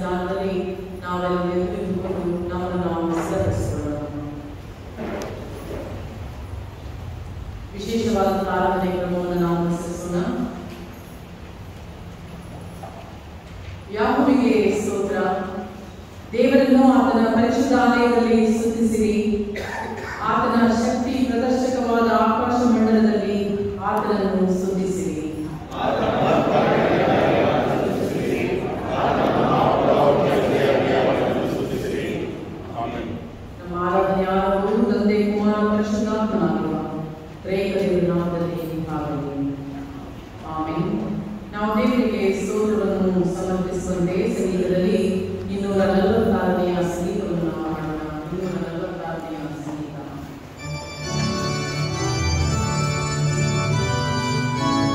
ಸನ್ನಿಧಾನದಲ್ಲಿ ನಾವೆಲ್ಲ ನಿಂತುಕೊಂಡು ನಮ್ಮನ್ನು ನಾವು ಸಲ್ಲಿಸೋಣ ವಿಶೇಷವಾದ ಆರಾಧನೆ ಕ್ರಮವನ್ನು ನಾವು ಅನುಸರಿಸೋಣ ಯಾಹುವಿಗೆ ಸ್ತೋತ್ರ ದೇವರನ್ನು ಆತನ ಪರಿಶುದ್ಧ ಆಲಯದಲ್ಲಿ ಸ್ತುತಿಸಿರಿ ಆತನ ಶಕ್ತಿ ಪ್ರದರ್ಶಕವಾದ ಆಕಾಶ ಮಂಡಲದಲ್ಲಿ ಆತನನ್ನು ಸ್ತುತಿಸಿರಿ ನಮ್ಮ ಆರಾಧನೆ ಆರಂಭವು ತಂದೆ ಕುಮಾರ ಪರಿಶುದ್ಧಾತ್ಮನಾಗುವ ತ್ರೇಕದೇವರ ನಾಮದಲ್ಲಿ ಆಗಲಿ ಆಮೇಲೆ ನಾವು ದೇವರಿಗೆ ಸ್ತೋತ್ರವನ್ನು ಸಮರ್ಪಿಸುವಂತೆ ಸಂಗೀತದಲ್ಲಿ ಇನ್ನೂರ ನಲವತ್ತಾರನೆಯ ಸಂಗೀತವನ್ನು ನಾವು ಮಾಡೋಣ ಇನ್ನೂರ ನಲವತ್ತಾರನೆಯ ಸಂಗೀತ ಿ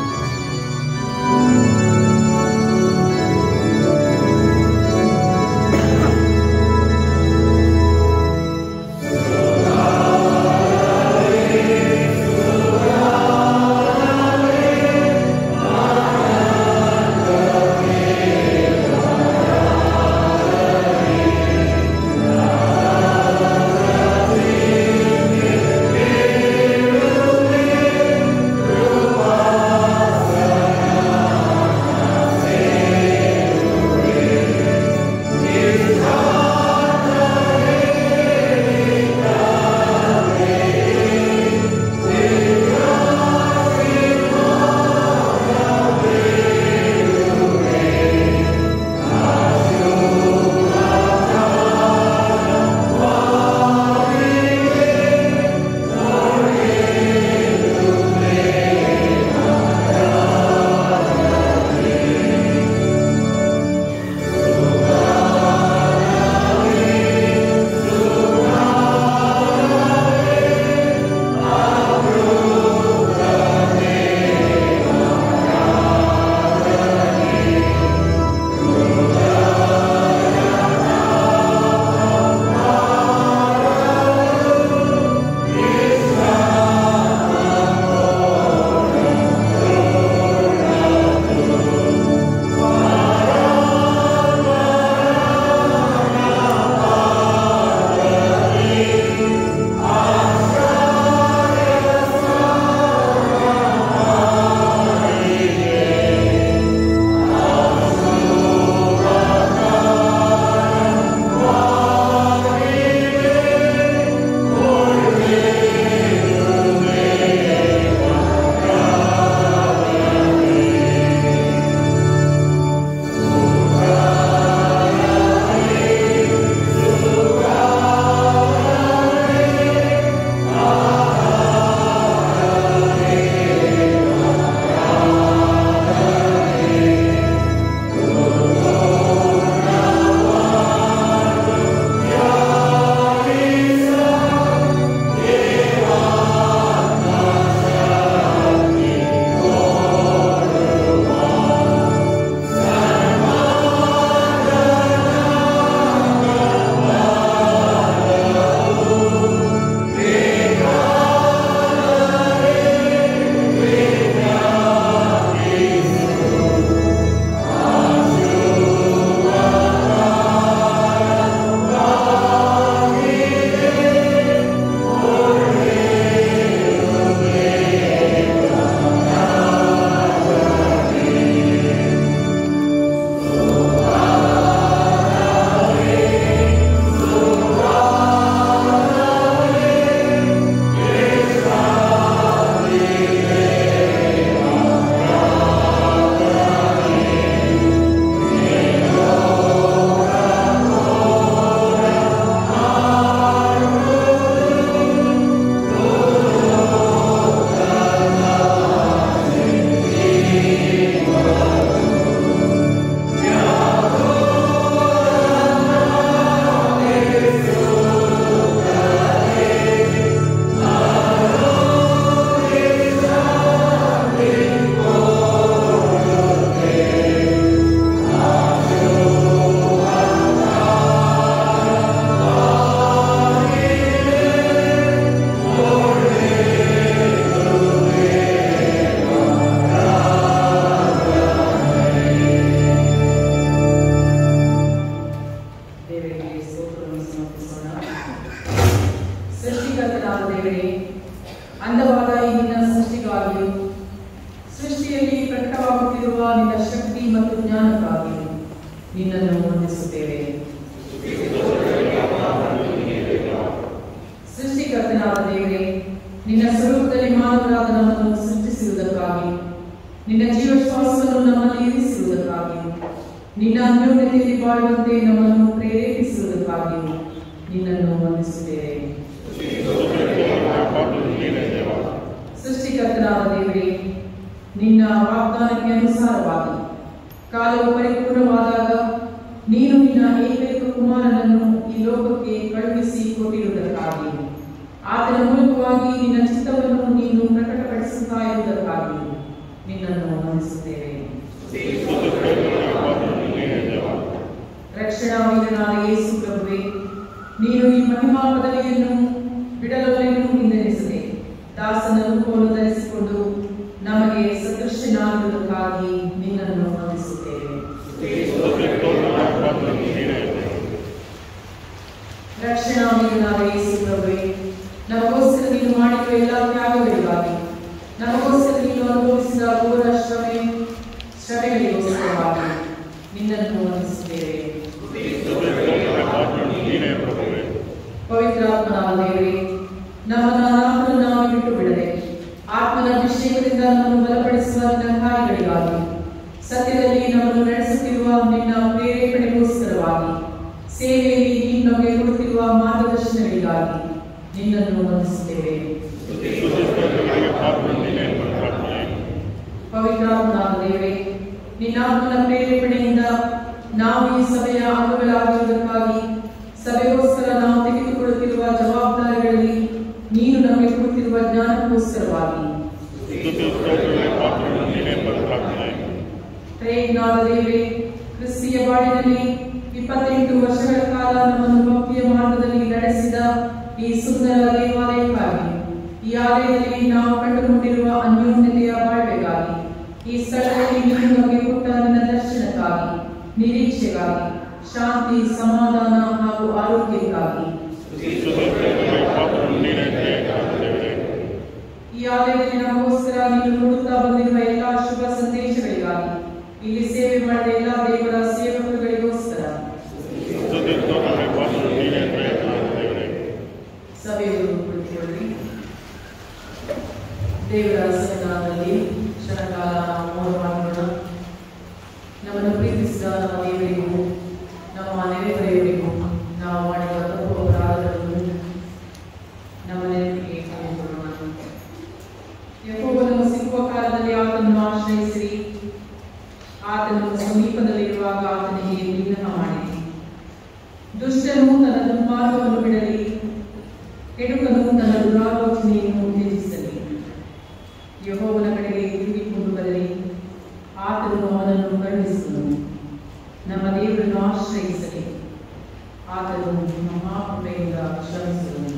ದೇವರೇ ಅಂದವಾದ ಈ ನಿನ್ನ ಸೃಷ್ಟಿಗಾಗಿಯೂ ಸೃಷ್ಟಿಯಲ್ಲಿ ಪ್ರಕಟವಾಗುತ್ತಿರುವ ನಿನ್ನ ಶಕ್ತಿ ಮತ್ತು ಜ್ಞಾನಕ್ಕಾಗಿಯೂ ನಿನ್ನನ್ನು ವಂದಿಸುತ್ತೇವೆ ಸೃಷ್ಟಿಕರ್ತನಾದ ದೇವರೇ ನಿನ್ನ ಸ್ವರೂಪದಲ್ಲಿ ಮಾನವರಾದ ನಮ್ಮನ್ನು ಸೃಷ್ಟಿಸಿರುವುದಕ್ಕಾಗಿ ನಿನ್ನ ಜೀವಶ್ವಾಸವನ್ನು ನಮ್ಮಲ್ಲಿ ಇರಿಸಿರುವುದಕ್ಕಾಗಿಯೂ ನಿನ್ನ ಅನ್ಯೋನ್ಯತೆಯಲ್ಲಿ ಬಾಳುವಂತೆ ನಮ್ಮನ್ನು ಪ್ರೇರೇಪಿಸುವುದಕ್ಕಾಗಿಯೂ ನಿನ್ನನ್ನು ವಂದಿಸುತ್ತೇವೆ ಸೃಷ್ಟಿಕರ್ತನಾದ ದೇವರೇ ನಿನ್ನ ವಾಗ್ದಾನಕ್ಕೆ ಅನುಸಾರವಾಗಿ ಕಾಲವು ಪರಿಪೂರ್ಣವಾದಾಗ ನೀನು ನಿನ್ನ ಏಕೈಕ ಕುಮಾರನನ್ನು ಈ ಲೋಕಕ್ಕೆ ಕಳುಹಿಸಿ ಕೊಟ್ಟಿರುವುದಕ್ಕಾಗಿ ಆತನ ಮೂಲಕವಾಗಿ ನಿನ್ನ ಚಿತ್ತವನ್ನು ನೀನು ಪ್ರಕಟಪಡಿಸುತ್ತಾ ಇರುವುದಕ್ಕಾಗಿ ನಿನ್ನನ್ನು ವಂದಿಸುತ್ತೇವೆ ರಕ್ಷಣಾ ವೀರನಾದ ಯೇಸು ಪ್ರಭುವೆ ನೀನು ಈ ಮಹಿಮಾ ಪದವಿಯನ್ನು ಬಿಡಲೊಲೆಯನ್ನು ಹಿಂದೆನಿಸದೆ ದಾಸನ ರೂಪವನ್ನು ಧರಿಸಿಕೊಂಡು ನಮಗೆ ಸದೃಶ್ಯನಾಗುವುದಕ್ಕಾಗಿ ನಿನ್ನನ್ನು ವಂದಿಸುತ್ತೇವೆ ರಕ್ಷಣಾ ವೀರನಾದ ಯೇಸು ಪ್ರಭುವೆ ನಮಗೋಸ್ಕರ ನೀನು ಮಾಡಿರುವ ಎಲ್ಲ ತ್ಯಾಗಗಳಿಗಾಗಿ ನಮಗೋಸ್ಕರ ನೀನು ಅನುಭವಿಸಿದ ಘೋರ ಶ್ರಮೆ ಶ್ರಮೆಗಳಿಗೋಸ್ಕರವಾಗಿ ನಿನ್ನನ್ನು ವಂದಿಸುತ್ತೇವೆ ಪವಿತ್ರಾತ್ಮನಾದ ದೇವರೇ ನಮ್ಮನ್ನ ಅನಾಥರು ನಾವು ಬಿಟ್ಟು ಬಿಡದೆ ಆತ್ಮನ ಅಭಿಷೇಕದಿಂದ ನಮ್ಮನ್ನು ಬಲಪಡಿಸುವ ನಿನ್ನ ಕಾರ್ಯಗಳಿಗಾಗಿ ಸತ್ಯದಲ್ಲಿ ನಮ್ಮನ್ನು ನಡೆಸುತ್ತಿರುವ ನಿನ್ನ ಪ್ರೇರೇಪಣೆಗೋಸ್ಕರವಾಗಿ ಸೇವೆಯಲ್ಲಿ ನೀನು ನಮಗೆ ಕೊಡುತ್ತಿರುವ ಮಾರ್ಗದರ್ಶನಗಳಿಗಾಗಿ ನಿನ್ನನ್ನು ವಂದಿಸುತ್ತೇವೆ ಪವಿತ್ರಾತ್ಮನಾದ ದೇವರೇ ನಿನ್ನಾತ್ಮನ ಪ್ರೇರೇಪಣೆಯಿಂದ ನಾವು ಈ ಸಭೆಯ ಅಂಗಗಳಾಗುವುದಕ್ಕಾಗಿ ಸಭೆಗೋಸ್ಕರ ನಾವು ತೆಗೆದುಕೊಳ್ಳುತ್ತಿರುವ ಜವಾಬ್ದಾರಿಗಳಲ್ಲಿ ನೀನು ನಮಗೆ ಕೊಡುತ್ತಿರುವ ಜ್ಞಾನಕ್ಕೋಸ್ಕರವಾಗಿ ಪ್ರೇಜ್ಞಾದ ದೇವರೇ ಕ್ರಿಸ್ತಿಯ ಬಾಳಿನಲ್ಲಿ ಇಪ್ಪತ್ತೆಂಟು ವರ್ಷಗಳ ಕಾಲ ನಮ್ಮನ್ನು ಭಕ್ತಿಯ ಮಾರ್ಗದಲ್ಲಿ ನಡೆಸಿದ ಈ ಸುಂದರ ದೇವಾಲಯಕ್ಕಾಗಿ ಈ ಆಲಯದಲ್ಲಿ ನಾವು ಕಂಡುಕೊಂಡಿರುವ ಅನ್ಯೋನ್ಯತೆಯ ಬಾಳ್ವೆಗಾಗಿ ಈ ಸ್ಥಳದಲ್ಲಿ ನೀನು ನಮಗೆ ಕೊಟ್ಟ ನಿನ್ನ ದರ್ಶನಕ್ಕಾಗಿ ನಿರೀಕ್ಷೆಗಾಗಿ ಶಾಂತಿ ಸಮಾಧಾನ ಹಾಗೂ ಆರೋಗ್ಯಕ್ಕಾಗಿ ಈ ಆಲಯದಲ್ಲಿ ನಮಗೋಸ್ಕರ ನೀನು ಕೊಡುತ್ತಾ ಬಂದಿರುವ ಎಲ್ಲಾ ಶುಭ ಸಂದೇಶಗಳಿಗಾಗಿ ಇಲ್ಲಿ ಸೇವೆ ಮಾಡಿದ ಎಲ್ಲಾ ದೇವರ ಸೇವಕರುಗಳಿಗೋಸ್ಕರ ಸಭೆಯವರು ಕುಳಿತುಕೊಳ್ಳಿ ದೇವರ ಸನ್ನಿಧಾನದಲ್ಲಿ ಕ್ಷಣಕಾಲ ನಾವು ಮೌನ ಮಾಡೋಣ ನಮ್ಮನ್ನು ಪ್ರೀತಿಸಿದ ನಮ್ಮ ದೇವರಿಗೂ ನಮ್ಮ ನೆರೆಹೊರೆಯವರಿಗೂ ನಾವು ಮಾಡಿದ ತಪ್ಪು ಅಪರಾಧಗಳನ್ನು ನಮ್ಮ ನೆನಪಿಗೆ ಕ್ಷಮಿಸಿಕೊಳ್ಳೋಣ ಯೆಹೋವನು ಸಿಕ್ಕುವ ಕಾಲದಲ್ಲಿ ಆತನನ್ನು ಆಶ್ರಯಿಸಿರಿ ಆತನು ಸಮೀಪದಲ್ಲಿರುವಾಗ ಆತನಿಗೆ ನಿಗ್ರಹ ಮಾಡಿರಿ ದುಷ್ಟನು ತನ್ನ ದುರ್ಮಾರ್ಗವನ್ನು ಬಿಡಲಿ ಕೆಡುಕನು ತನ್ನ ದುರಾಲೋಚನೆಯನ್ನು ತ್ಯಜಿಸಲಿ ಯೆಹೋವನ ಕಡೆಗೆ ತಿರುಗಿಕೊಂಡು ಬರಲಿ ಆತನು ಅವನನ್ನು ಕರುಣಿಸುವನು ನಮ್ಮ ದೇವರನ್ನು ಆಶ್ರಯಿಸಲಿ ಆತನು ಮಹಾಕೃಪೆಯಿಂದ ಶ್ರಮಿಸುವನು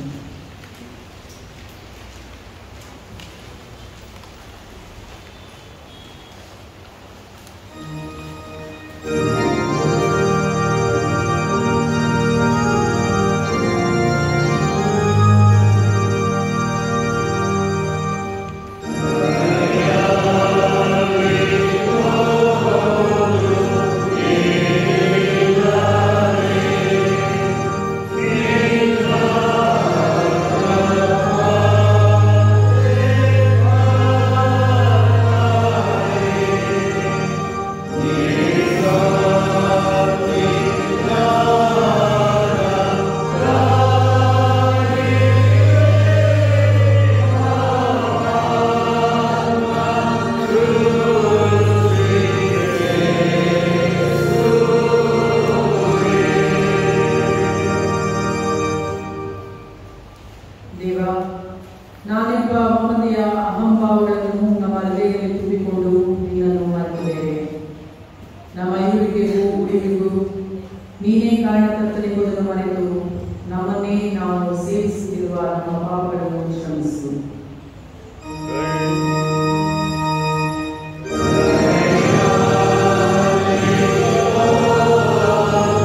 ದೇವ ನಾನೆಂಬ ಮಮತೆಯ ಅಹಂಭಾವಗಳನ್ನು ನಮ್ಮ ಹೃದಯದಲ್ಲಿ ತುಂಬಿಕೊಂಡು ನಿನ್ನನ್ನು ಮರೆತಿದ್ದೇವೆ ನಮ್ಮ ಇರುವಿಕೆಗೂ ಉಳಿವಿಗೂ ನೀನೇ ಕಾರಣಕರ್ತನೆಂಬುದನ್ನು ಮರೆತು ನಮ್ಮನ್ನೇ ನಾವು ಸೇವಿಸುತ್ತಿರುವ ನಮ್ಮ ಪಾಪಗಳನ್ನು ಶ್ರಮಿಸು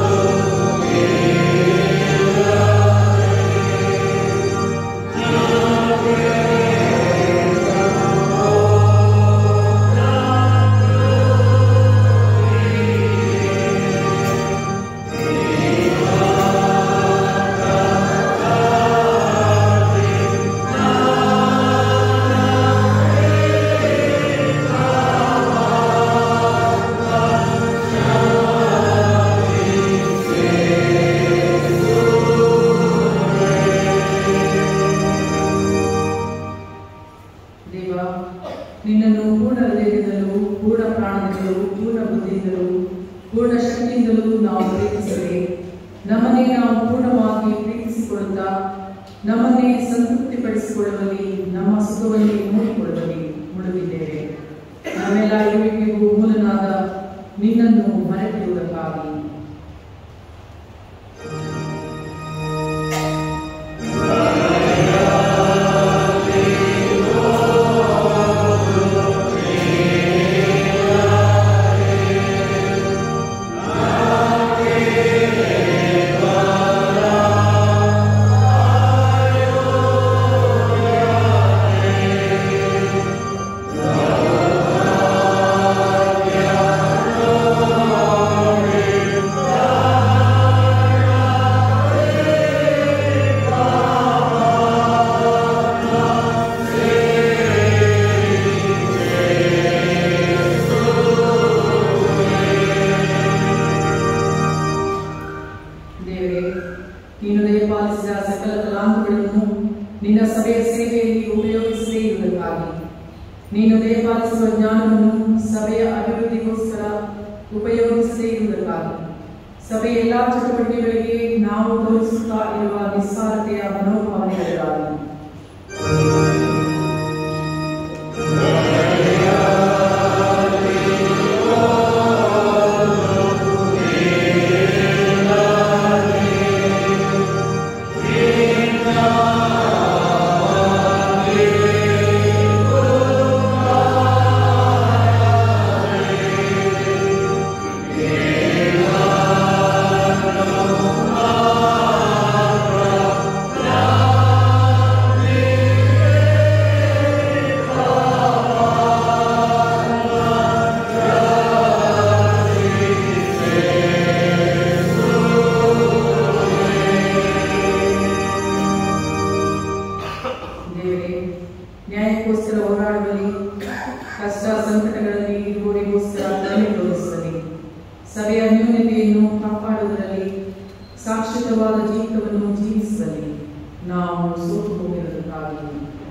Amen. ನಮ್ಮನ್ನೇ ನಾವು ಪೂರ್ಣವಾಗಿ ಪ್ರೀತಿಸಿಕೊಳ್ಳುತ್ತಾ ನಮ್ಮನ್ನೇ ಸಂತೃಪ್ತಿಪಡಿಸಿಕೊಳ್ಳುವಲ್ಲಿ ನಮ್ಮ ಸುಖದಲ್ಲಿ ಮೂಡಿಕೊಳ್ಳುವಲ್ಲಿ ಮುಳುಗಿದ್ದೇವೆ ನಮ್ಮೆಲ್ಲ ಇರುವಿಕೆಗೂ ಮೂಲನಾದ ನಿನ್ನನ್ನು ಮರೆತಿರುವುದಕ್ಕಾಗಿ ದೇವರೇ ನೀನು ದಯಪಾಲಿಸಿದ ಸಕಲ ತಲಾಂತುಗಳನ್ನು ನಿನ್ನ ಸಭೆಯ ಸೇವೆಯಲ್ಲಿ ಉಪಯೋಗಿಸದೇ ಇರುವುದಕ್ಕಾಗಿ ನೀನು ದಯಪಾಲಿಸುವ ಜ್ಞಾನವನ್ನು ಸಭೆಯ ಅಭಿವೃದ್ಧಿಗೋಸ್ಕರ ಉಪಯೋಗಿಸದೇ ಇರುವುದಕ್ಕಾಗಿ ಸಭೆಯ ಎಲ್ಲಾ ಚಟುವಟಿಕೆಗಳಿಗೆ ನಾವು ತೋರಿಸುತ್ತಾ ಇರುವ ನಿಸ್ಸಾರತೆಯ ಮನೋಭಾವನೆಗಳಿಗಾಗಿ ದೇವರೇ ನ್ಯಾಯಕ್ಕೋಸ್ಕರ ಹೋರಾಡುವಲ್ಲಿ ಕಷ್ಟ ಸಂಕಟಗಳಲ್ಲಿ ಇರುವವರಿಗೋಸ್ಕರ ಕರುಣೆ ತೋರಿಸುವಲ್ಲಿ ಸಭೆಯ ನ್ಯೂನತೆಯನ್ನು ಕಾಪಾಡುವುದರಲ್ಲಿ ಶಾಶ್ವತವಾದ ಜೀವಿತವನ್ನು ಜೀವಿಸುವಲ್ಲಿ ನಾವು ಸೋತು ಹೋಗಿರುವುದಕ್ಕಾಗಿ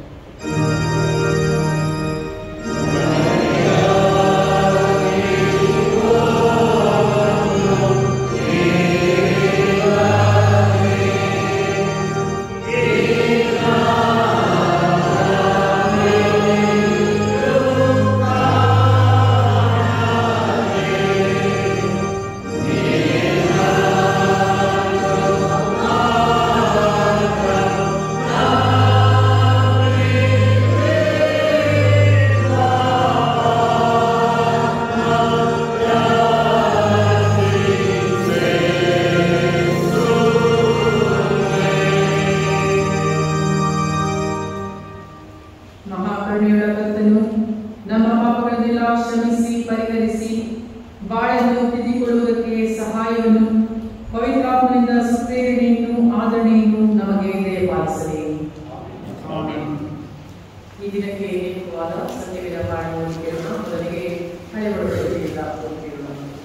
ಮಹಾಕರುಣೆಯುಳ್ಳ ಕರ್ತನು ನಮ್ಮ ಪಾಪಗಳನ್ನೆಲ್ಲ ಕ್ಷಮಿಸಿ ಪರಿಹರಿಸಿ ಬಾಳನ್ನು ತಿದ್ದಿಕೊಳ್ಳುವುದಕ್ಕೆ ಸಹಾಯವನ್ನು ಪವಿತ್ರಾತ್ಮನಿಂದ ಸುಪ್ರೇರಣೆಯನ್ನು ಆದರಣೆಯನ್ನು ನಮಗೆ ದಯಪಾಲಿಸಲಿ ಈ ದಿನಕ್ಕೆ ನೇಮಕವಾದ ಸತ್ಯವೇದ ಪಾಠವನ್ನು ಕೇಳೋಣ ಮೊದಲಿಗೆ ಹಳೆ ಒಡಂಬಡಿಕೆಯಿಂದ ಓದ್ತಿರೋಣ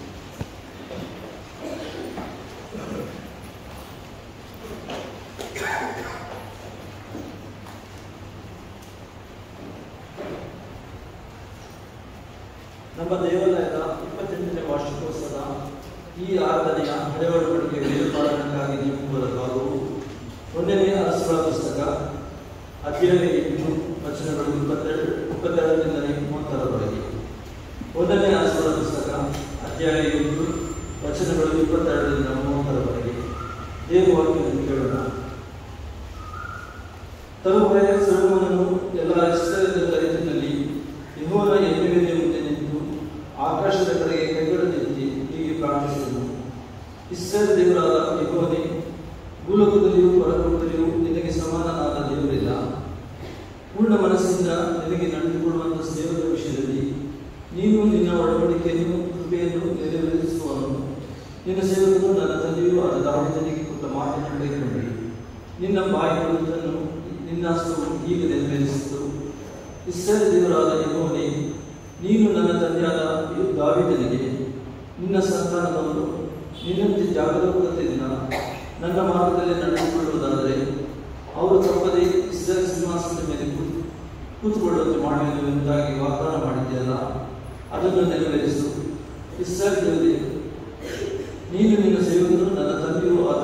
ನಮ್ಮ ದೇವಾಲಯದ ಇಪ್ಪತ್ತೆಂಟನೇ ವಾರ್ಷಿಕೋತ್ಸವದ ಈ ಆರಾಧನೆಯ ಹಳೆ ಒಡಂಬಡಿಕೆ ವೇದಪಾಲನಕ್ಕಾಗಿ ನೇಮಕವಾದ ಭಾಗವು ಒಂದನೇ ಅರಸರ ಪುಸ್ತಕ ಅಧ್ಯಾಯ ಎಂಟು ವಚನಗಳು ಇಪ್ಪತ್ತೆರಡು ಇಪ್ಪತ್ತೆರಡರಿಂದ ಮೂವತ್ತರವರೆಗೆ ಒಂದನೇ ಅರಸರ ಪುಸ್ತಕ ಅಧ್ಯಾಯ ಎಂಟು ವಚನಗಳು ಇಪ್ಪತ್ತೆರಡರಿಂದ ಮೂವತ್ತರವರೆಗೆ ದೇವವಾಕ್ಯವನ್ನು ಕೇಳೋಣ ತರುವಾಯ ಸೊಲೊಮೋನನು ಎಲ್ಲ ಇಸ್ರಾಯೇಲ್ ರೈತನಲ್ಲಿ ಯೆಹೋವನ ಎಣ್ಣೆಯ ಮುಂದೆ ನಿಂತು ಆಕಾಶದ ಕಡೆಗೆ ಕೈಗಳನ್ನೆತ್ತಿ ಹೀಗೆ ಪ್ರಾರ್ಥಿಸಿದನು ಇಸ್ರಾಯೇಲ್ ದೇವರಾದ ಯೆಹೋವನೇ ಭೂಲೋಕದಲ್ಲಿಯೂ ಪರಲೋಕದಲ್ಲಿಯೂ ನಿನಗೆ ಸಮಾನನಾದ ದೇವರಿಲ್ಲ ಪೂರ್ಣ ಮನಸ್ಸಿಂದ ನಿನಗೆ ನಡೆದುಕೊಳ್ಳುವಂಥ ಸೇವದ ವಿಷಯದಲ್ಲಿ ನೀನು ನಿನ್ನ ಒಡಂಬಡಿಕೆಯನ್ನು ಕೃಪೆಯನ್ನು ನೆರವೇರಿಸುವವನು ನಿನ್ನ ಸೇವಕನು ನನ್ನ ತಂದೆಯು ಆದ ದಾವಿದನಿಗೆ ಕೊಟ್ಟ ಮಾತನ್ನು ಕೈಗೊಂಡಿ ನಿನ್ನ ಬಾಯಿ ನುಡಿದನ್ನು ನಿನ್ನ ಹಸ್ತವು ಈಗ ನೆರವೇರಿಸಿತು ಇಸ್ರಾಯೇಲ್ ದೇವರಾದ ಯೆಹೋವನೇ ನೀನು ನನ್ನ ತಂದೆಯಾದ ಯೋ- ದಾವೀದನಿಗೆ ನಿನ್ನ ಸಂತಾನದವರು ನಿನ್ನಂತೆ ಜಾಗರೂಕತೆಯಿಂದ ನನ್ನ ಮಾರ್ಗದಲ್ಲಿ ನಡೆದುಕೊಳ್ಳುವುದಾದರೆ ಅವರು ತಪ್ಪದೆ ಇಸ್ರಾಯೇಲ್ ಸಿಂಹಾಸನದ ಮೇಲೆ ಕೂತು ಕೂತುಕೊಳ್ಳುವಂತೆ ಮಾಡುವುದು ಎಂಬುದಾಗಿ ವಾಗ್ದಾನ ಮಾಡಿದ್ದೆಯಲ್ಲ ಅದನ್ನು ನೆರವೇರಿಸು ಇಸ್ರಾಯೇಲ್ ದೇವರೇ ನೀನು ನಿನ್ನ ಸೇವಕನು ನನ್ನ ತಂದೆಯೂ ಆದ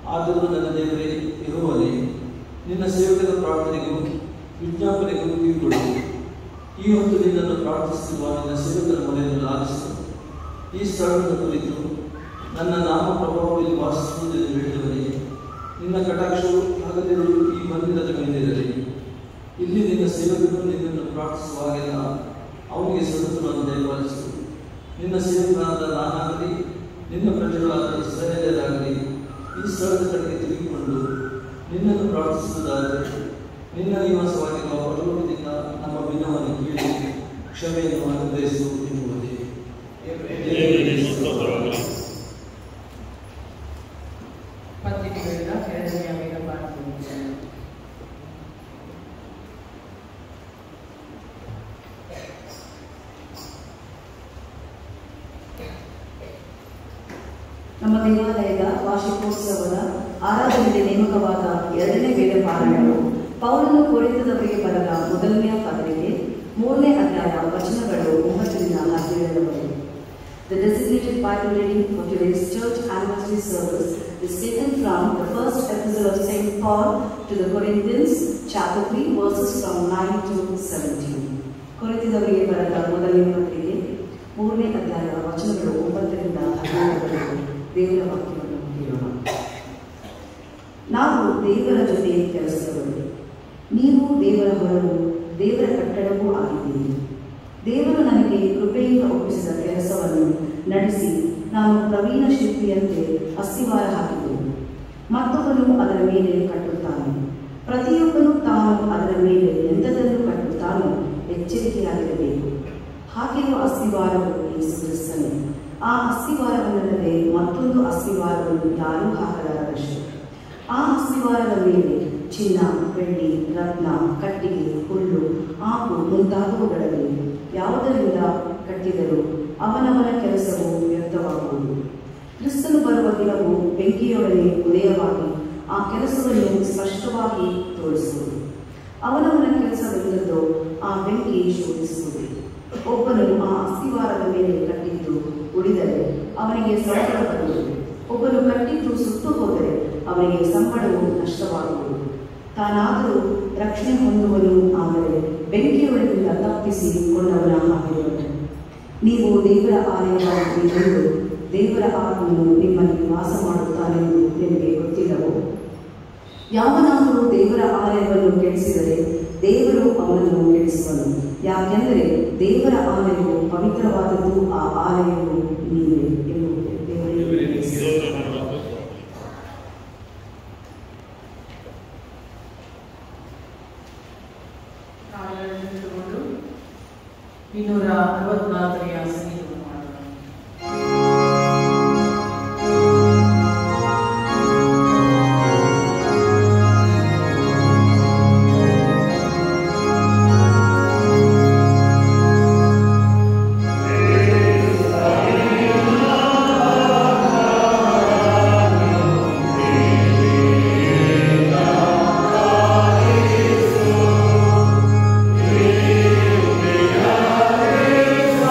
ಆದರೂ ನನ್ನ ದೇವರೇ ಇರುವನೇ ನಿನ್ನ ಸೇವಕರ ಪ್ರಾರ್ಥನೆಗೂ ವಿಜ್ಞಾಪನೆಗೂ ಕಿವಿಗೊಡು ಈ ಹೊತ್ತು ನಿನ್ನನ್ನು ಪ್ರಾರ್ಥಿಸುವ ನಿನ್ನ ಸೇವಕರ ಮನೆಯನ್ನು ಲಾಭಿಸು ಈ ಸ್ಥಳದ ಕುರಿತು ನನ್ನ ನಾಮ ಪ್ರಭಾವದಲ್ಲಿ ವಾಸಿಸುವುದೆಂದು ಹೇಳಿದವನಿಗೆ ನಿನ್ನ ಕಟಾಕ್ಷವು ಹಗಲಿರುಳು ಈ ಮಂದಿರದ ಮೇಲಿರಲಿ ಇಲ್ಲಿ ನಿನ್ನ ಸೇವಕರು ನಿನ್ನನ್ನು ಪ್ರಾರ್ಥಿಸುವಾಗೆಲ್ಲ ಅವನಿಗೆ ಸದುತ್ತರವನ್ನು ದಯಪಾಲಿಸು ನಿನ್ನ ಸೇವಕರಾದ ನಾನಾಗಲಿ ನಿನ್ನ ಪ್ರಜೆಗಳಾದ ಇಸ್ರಾಯೇಲರಾಗಲಿ ಈ ಸ್ಥಳದ ಕಡೆಗೆ ತಿರುಗಿಕೊಂಡು ನಿನ್ನನ್ನು ಪ್ರಾರ್ಥಿಸುವುದಾದರೆ ನಿನ್ನ ನಿವಾಸವಾಗಿರುವ ಪರಲೋಕದಿಂದ ನಮ್ಮ ಭಿನ್ನವನ್ನು ಕೇಳಿ ಕ್ಷಮೆಯನ್ನು ಅನುಗ್ರಹಿಸು ಎನ್ನುವುದೇ ದೇವರಿಗೆ ಸ್ತೋತ್ರವಾಗಲಿ. ಪತ್ರಿಕೆಗಳಿಂದ ಎರಡನೆಯ ವೇದ ಪಾಠ ನಮ್ಮ ದೇವಾಲಯದ ವಾರ್ಷಿಕೋತ್ಸವದ ಆರಾಧನೆಗೆ ನೇಮಕವಾದ ಎರಡನೇ ವೇದ ಪಾರಾಯಣವು ಪೌಲನು ಕೊರಿತದವರಿಗೆ ಬರೆದ ಮೊದಲನೆಯ ಪತ್ರಿಕೆ ಮೂರನೇ ಅಧ್ಯಾಯ ವಚನಗಳು ಒಂಬತ್ತರಿಂದ ಹದಿನೇಳರವರೆಗೆ The designated Bible reading for today's church anniversary service is taken from the first epistle of St. Paul to the Corinthians, chapter 3, verses from 9 to 17. ಕೊರೆತಿದವರಿಗೆ ಬರೆದ ಮೊದಲನೇ ಪತ್ರಿಕೆ ಮೂರನೇ ಅಧ್ಯಾಯ ವಚನಗಳು ಒಂಬತ್ತರಿಂದ ಹದಿನೇಳರವರೆಗೆ ದೇವರ ವಾಕ್ಯವನ್ನು ಕೇಳೋಣ ನಾವು ದೇವರ ಜೊತೆ ಕೆಲಸದವರು ನೀವು ದೇವರ ಹೊರವು ದೇವರ ಕಟ್ಟಡವೂ ಆಗಿದ್ದೀರಿ ದೇವರು ನನಗೆ ಕೃಪೆಯಿಂದ ಒಪ್ಪಿಸಿದ ಕೆಲಸವನ್ನು ನಡೆಸಿ ನಾನು ಪ್ರವೀಣ ಶಿಲ್ಪಿಯಂತೆ ಅಸ್ಥಿವಾರ ಹಾಕಿದೆನು ಮತ್ತೊಬ್ಬನು ಅದರ ಮೇಲೆ ಕಟ್ಟುತ್ತಾನೆ ಪ್ರತಿಯೊಬ್ಬನು ತಾನು ಅದರ ಮೇಲೆ ಎಂಥದನ್ನು ಕಟ್ಟುತ್ತಾನೋ ಎಚ್ಚರಿಕೆಯಾಗಿರಬೇಕು ಹಾಕಿರುವ ಅಸ್ಥಿವಾರವು ಯೇಸು ಕ್ರಿಸ್ತನೇ ಆ ಅಸ್ಥಿವಾರವಲ್ಲದೆ ಮತ್ತೊಂದು ಅಸ್ಥಿವಾರವನ್ನು ಯಾರೂ ಹಾಕಲಾರದಷ್ಟು ಆ ಅಸ್ಥಿವಾರದ ಮೇಲೆ ಚಿನ್ನ ಬೆಳ್ಳಿ ರತ್ನ ಕಟ್ಟಿಗೆ ಹುಲ್ಲು ಆಕು ಮುಂತಾದವುಗಳಲ್ಲಿ ಯಾವುದರಿಂದ ಕಟ್ಟಿದರೂ ಅವನವನ ಕೆಲಸವು ವ್ಯರ್ಥವಾಗುವುದು ಕ್ರಿಸ್ತನು ಬರುವ ದಿನವು ಬೆಂಕಿಯೊಡನೆ ಉದಯವಾಗಿ ಆ ಕೆಲಸವನ್ನು ಸ್ಪಷ್ಟವಾಗಿ ತೋರಿಸುವುದು ಅವನವನ ಕೆಲಸವೆಲ್ಲದೋ ಆ ಬೆಂಕಿ ಶೋಧಿಸುವುದು ಒಬ್ಬನು ಆ ಅಸ್ಥಿವಾರದ ಮೇಲೆ ಕಟ್ಟಿದ್ದು ಉಳಿದರೆ ಅವನಿಗೆ ಸಂಬಳ ಬರುವುದು ಒಬ್ಬನು ಕಟ್ಟಿದ್ದು ಸುಟ್ಟು ಹೋದರೆ ಅವನಿಗೆ ಸಂಬಳವು ನಷ್ಟವಾಗುವುದು ತಾನಾದರೂ ರಕ್ಷಣೆ ಹೊಂದುವನು ಆದರೆ ಬೆಂಕಿಯೊಳಗಿಂದ ತಪ್ಪಿಸಿ ಕೊಂಡವನ ಹಾಗಿರುವನು ನೀವು ದೇವರ ಆಲಯವಾಗಿದ್ದು ದೇವರ ಆತ್ಮನು ನಿಮ್ಮಲ್ಲಿ ವಾಸ ಮಾಡುತ್ತಾನೆಂದು ನಿಮಗೆ ಗೊತ್ತಿಲ್ಲವೋ ಯಾವನಾದರೂ ದೇವರ ಆಲಯವನ್ನು ಕೆಡಿಸಿದರೆ ದೇವರು ಅವನನ್ನು ಕೆಡಿಸುವನು ಯಾಕೆಂದರೆ ದೇವರ ಆಲಯವು ಪವಿತ್ರವಾದದ್ದು ಆ ಆಲಯವು ನೀವೇ ಎಂಬುದು ದೇವರಿಗೆ ದೇವರಿಗೆ ಸ್ತೋತ್ರವಾಗಲಿ. ಕಾಲಗಳನ್ನು ಇಟ್ಟುಕೊಂಡು ಇನ್ನೂರ ಅರವತ್ನಾಲ್ಕನೆಯ ಸಂಗೀತವನ್ನು ಮಾಡೋಣ ದೇವರಿಗೆ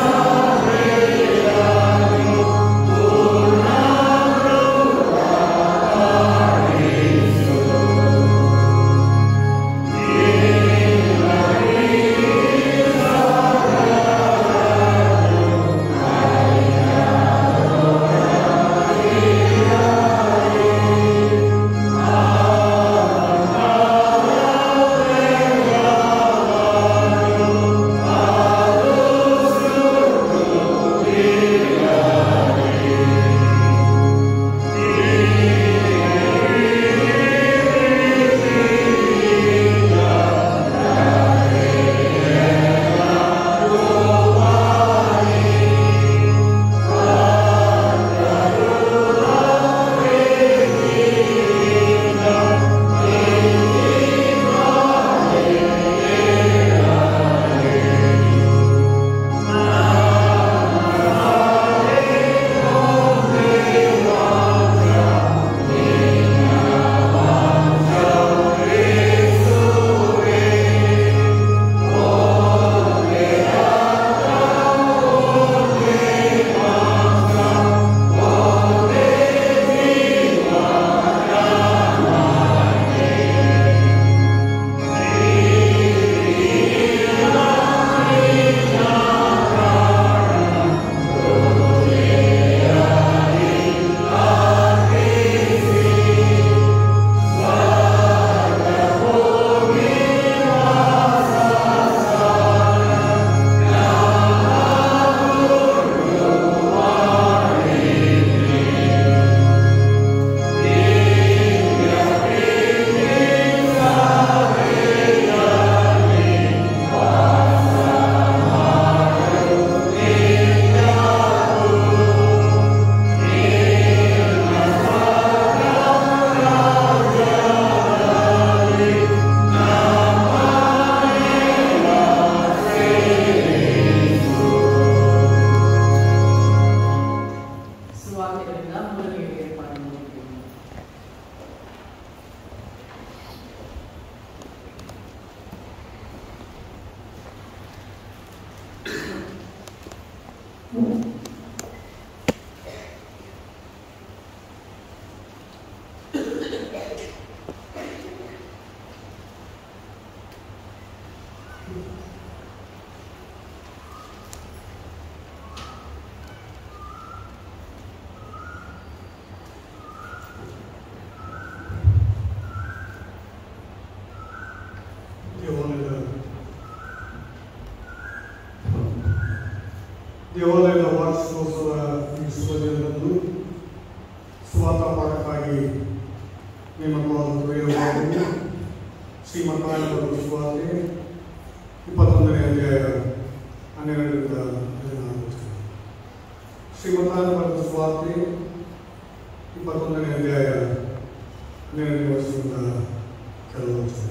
ದೇವಾಲಯದ ವಾರ್ಷಿಕೋತ್ಸವ ಈ ಶುಭ ದಿನದಂದು ಸ್ವಾತ ಪಾಠಕ್ಕಾಗಿ ನೇಮಕವಾದ ಪ್ರಿಯವಾದವು ಶ್ರೀಮಂತಾಯನ ಸುವಾರ್ತೆ ಇಪ್ಪತ್ತೊಂದನೇ ಅಧ್ಯಾಯ ಹನ್ನೆರಡರಿಂದ ಹದಿನಾರು ಶ್ರೀಮಂತಾಯನ ಬರೆದ ಸುವಾರ್ತೆ ಇಪ್ಪತ್ತೊಂದನೇ ಅಧ್ಯಾಯ ಹನ್ನೆರಡನೇ ವರ್ಷದಿಂದ ಕೆಲವು ವಚನ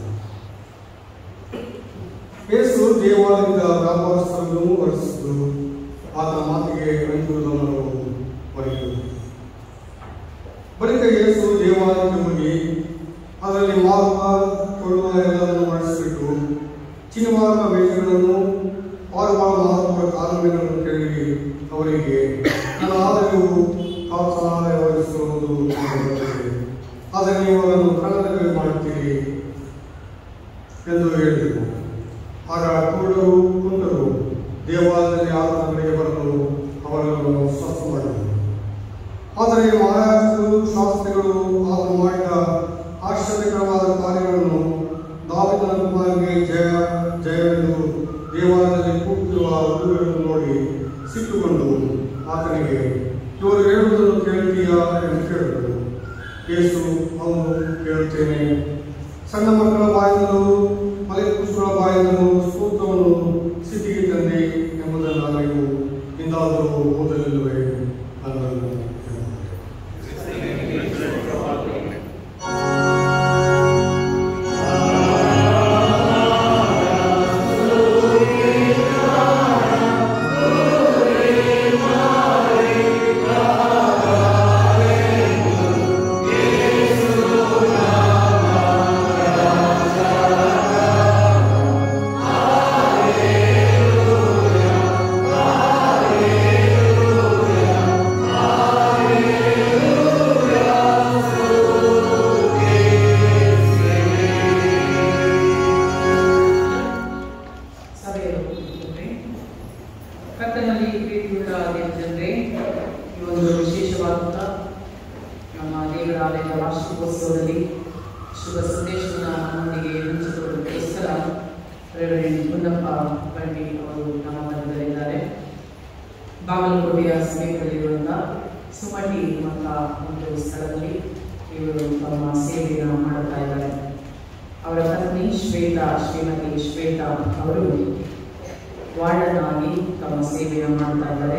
ಯೇಸು ದೇವಾಲಯದ ವ್ಯಾಪಾರಸ್ಥರನ್ನು ಹೊರಡಿಸಿದ್ದು ಆತನ ಮಾತಿಗೆ ಅಂಜುವುದನ್ನು ಹೊರೆಯುವುದು ಬಳಿಕ ಯೇಸು ದೇವಾಲಯಕ್ಕೆ ಹೋಗಿ ಅದರಲ್ಲಿ ಮಾರುವ ಕೊಳ್ಳುವ ಎಲ್ಲವನ್ನು ಮಾಡಿಸಿಬಿಟ್ಟು ಚಿನ್ನವಾದ ಮೇಜುಗಳನ್ನು ಪಾರುವಾದ ಮಹತ್ವದ ಕಾಲುವೆಗಳನ್ನು ಕೇಳಿ ಅವರಿಗೆ ನನ್ನ ಆದಾಯವು ಕಾಸಾಯ ವಹಿಸುವುದು ಆದರೆ ನೀವು ಅದನ್ನು ಕಳ್ಳದಲ್ಲಿ ಮಾಡುತ್ತೀರಿ ಎಂದು ಹೇಳಿದರು ಆಗ ಕುರುಡರು ಕುಂಟರು ದೇವಾಲಯದಲ್ಲಿ ಆತನ ಬಳಿಗೆ ಬರಲು ಅವರನ್ನು ಸ್ವಸ್ಥ ಮಾಡಿದರು ಆದರೆ ಮಹಾರಾಜರು ಶಾಸ್ತ್ರಿಗಳು ಆತನು ಮಾಡಿದ ಆಶ್ಚರ್ಯಕರವಾದ ಕಾರ್ಯಗಳನ್ನು ದಾವಿದನ ಕುಮಾರನಿಗೆ ಜಯ ಜಯವೆಂದು ದೇವಾಲಯದಲ್ಲಿ ಕೂಗುತ್ತಿರುವ ಹುಡುಗರನ್ನು ನೋಡಿ ಸಿಟ್ಟುಕೊಂಡು ಆತನಿಗೆ ಇವರು ಹೇಳುವುದನ್ನು ಕೇಳ್ತೀಯಾ ಎಂದು ಕೇಳಿದರು ಯೇಸು ಅವನು ಕೇಳುತ್ತೇನೆ ಸಣ್ಣ ಮಕ್ಕಳ ಬಾಯಿಂದಲೂ ಮಲೆಪುರುಷರ ಬಾಯಿಂದಲೂ ಸೂತ್ರವನ್ನು ಸ್ಥಿತಿಗೆ ತಂದೆ ಎಂಬುದನ್ನು ನೀವು ಇಂದಾದರೂ ಓದಲಿಲ್ಲವೇ ಅನ್ನೋದನ್ನು ಕೇಳಿದರು. ಸಭೆಯ ಕೂತ್ಕೊಂಡ್ರೆ ಕರ್ತನಲ್ಲಿ ಪ್ರೀತಿಯುಳ್ಳ ದೇವಜನರೇ ಈ ಒಂದು ವಿಶೇಷವಾದಂಥ ನಮ್ಮ ದೇವರ ಆಲಯದ ವಾರ್ಷಿಕೋತ್ಸವದಲ್ಲಿ ಶುಭ ಸಂದೇಶವನ್ನು ನಮ್ಮೊಂದಿಗೆ ಹಂಚಿಕೊಳ್ಳೋದಕ್ಕೋಸ್ಕರ ರೆವರೆಂಡ್ ಗುಂಡಪ್ಪ ಬಂಡಿ ಅವರು ನಮ್ಮ ಮಧ್ಯದಲ್ಲಿದ್ದಾರೆ ಬಾಗಲಕೋಟೆಯ ಸಮೀಪದಲ್ಲಿರುವಂಥ ಸುಮಟಿ ಎಂಬಂಥ ಒಂದು ಸ್ಥಳದಲ್ಲಿ ಇವರು ತಮ್ಮ ಸೇವೆಯನ್ನು ಮಾಡುತ್ತಾ ಇದ್ದಾರೆ ಅವರ ಪತ್ನಿ ಶ್ವೇತಾ ಶ್ರೀಮತಿ ಶ್ವೇತಾ ಅವರು ವಾರ್ಡನ್ ಆಗಿ ತಮ್ಮ ಸೇವೆಯನ್ನು ಮಾಡ್ತಾ ಇದ್ದಾರೆ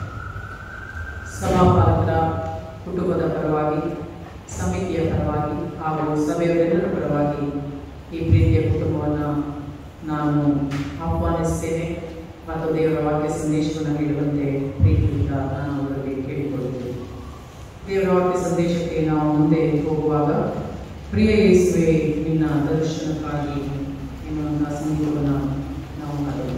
ಸಭಾಪಾಲಕರ ಕುಟುಂಬದ ಪರವಾಗಿ ಸಮಿತಿಯ ಪರವಾಗಿ ಹಾಗೂ ಸಭೆಯವರೆಲ್ಲರ ಪರವಾಗಿ ಈ ಪ್ರೀತಿಯ ಕುಟುಂಬವನ್ನು ನಾನು ಆಹ್ವಾನಿಸ್ತೇನೆ ಮತ್ತು ದೇವರ ವಾಕ್ಯ ಸಂದೇಶವನ್ನು ನೀಡುವಂತೆ ಪ್ರೀತಿಯಿಂದ ನಾನು ಅವರಿಗೆ ಕೇಳಿಕೊಳ್ಳುತ್ತೇನೆ ದೇವರ ವಾಕ್ಯ ಸಂದೇಶಕ್ಕೆ ನಾವು ಮುಂದೆ ಹೋಗುವಾಗ ಪ್ರಿಯ ಯೇಸುವೆ ನಿನ್ನ ದರ್ಶನಕ್ಕಾಗಿ ಎನ್ನುವಂತಹ ಸಂಗೀತವನ್ನು ನಾವು ಮಾಡೋಣ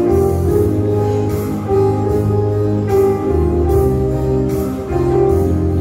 ಿ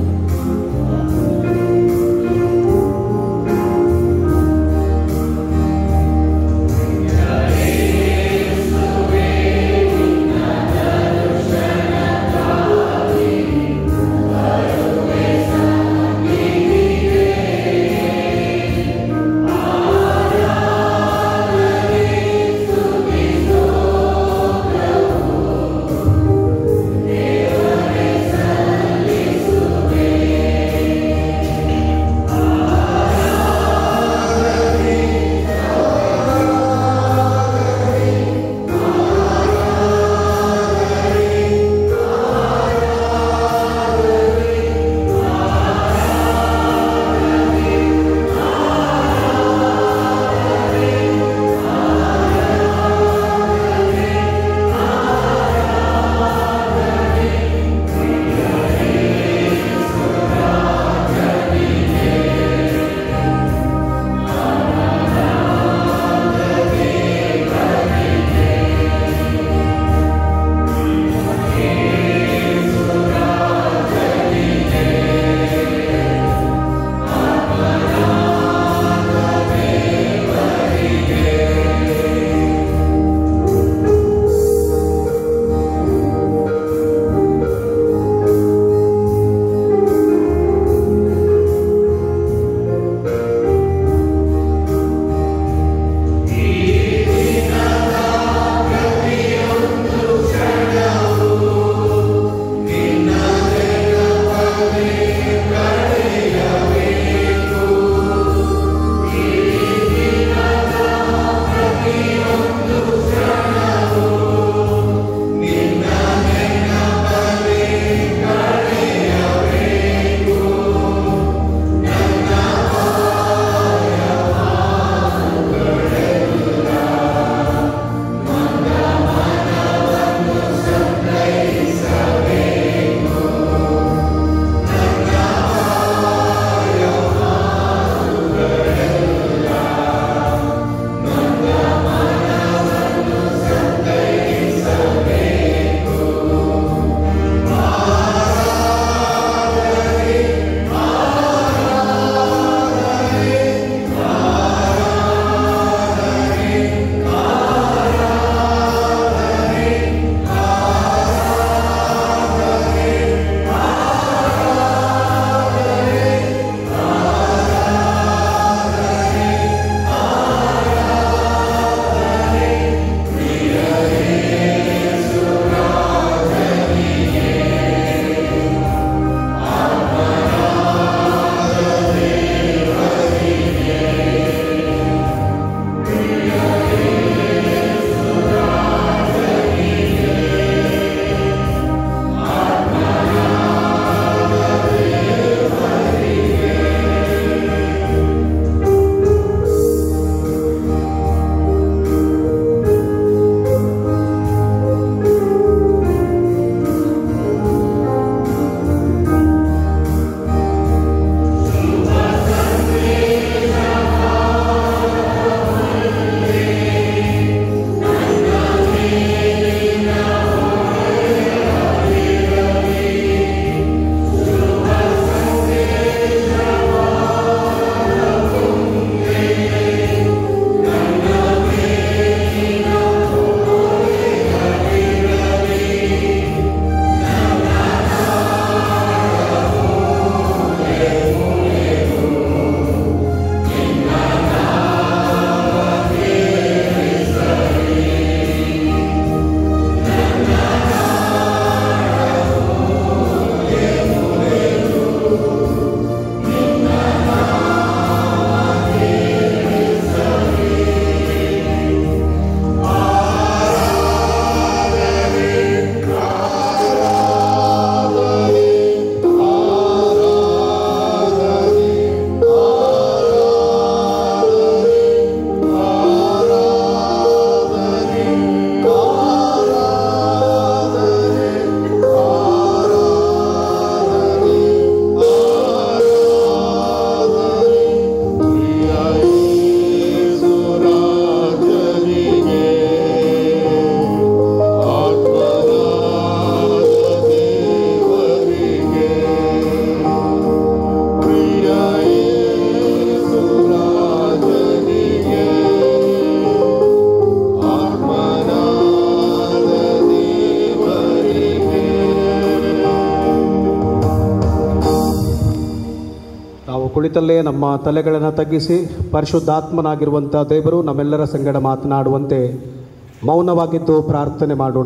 ಕುಳಿತಲ್ಲೇ ನಮ್ಮ ತಲೆಗಳನ್ನು ತಗ್ಗಿಸಿ ಪರಿಶುದ್ಧಾತ್ಮನಾಗಿರುವಂಥ ದೇವರು ನಮ್ಮೆಲ್ಲರ ಸಂಗಡ ಮಾತನಾಡುವಂತೆ ಮೌನವಾಗಿದ್ದು ಪ್ರಾರ್ಥನೆ ಮಾಡೋಣ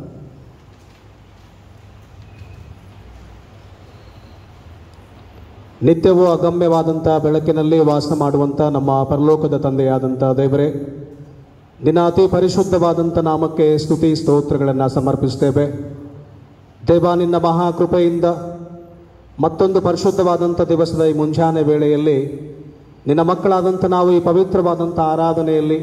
ನಿತ್ಯವೂ ಅಗಮ್ಯವಾದಂಥ ಬೆಳಕಿನಲ್ಲಿ ವಾಸ ಮಾಡುವಂಥ ನಮ್ಮ ಪರಲೋಕದ ತಂದೆಯಾದಂಥ ದೇವರೇ ನಿನ್ನ ಅತಿ ಪರಿಶುದ್ಧವಾದಂಥ ನಾಮಕ್ಕೆ ಸ್ತುತಿ ಸ್ತೋತ್ರಗಳನ್ನು ಸಮರ್ಪಿಸ್ತೇವೆ ದೇವ ನಿನ್ನ ಮಹಾಕೃಪೆಯಿಂದ ಮತ್ತೊಂದು ಪರಿಶುದ್ಧವಾದಂಥ ದಿವಸದ ಈ ಮುಂಜಾನೆ ವೇಳೆಯಲ್ಲಿ ನಿನ್ನ ಮಕ್ಕಳಾದಂಥ ನಾವು ಈ ಪವಿತ್ರವಾದಂಥ ಆರಾಧನೆಯಲ್ಲಿ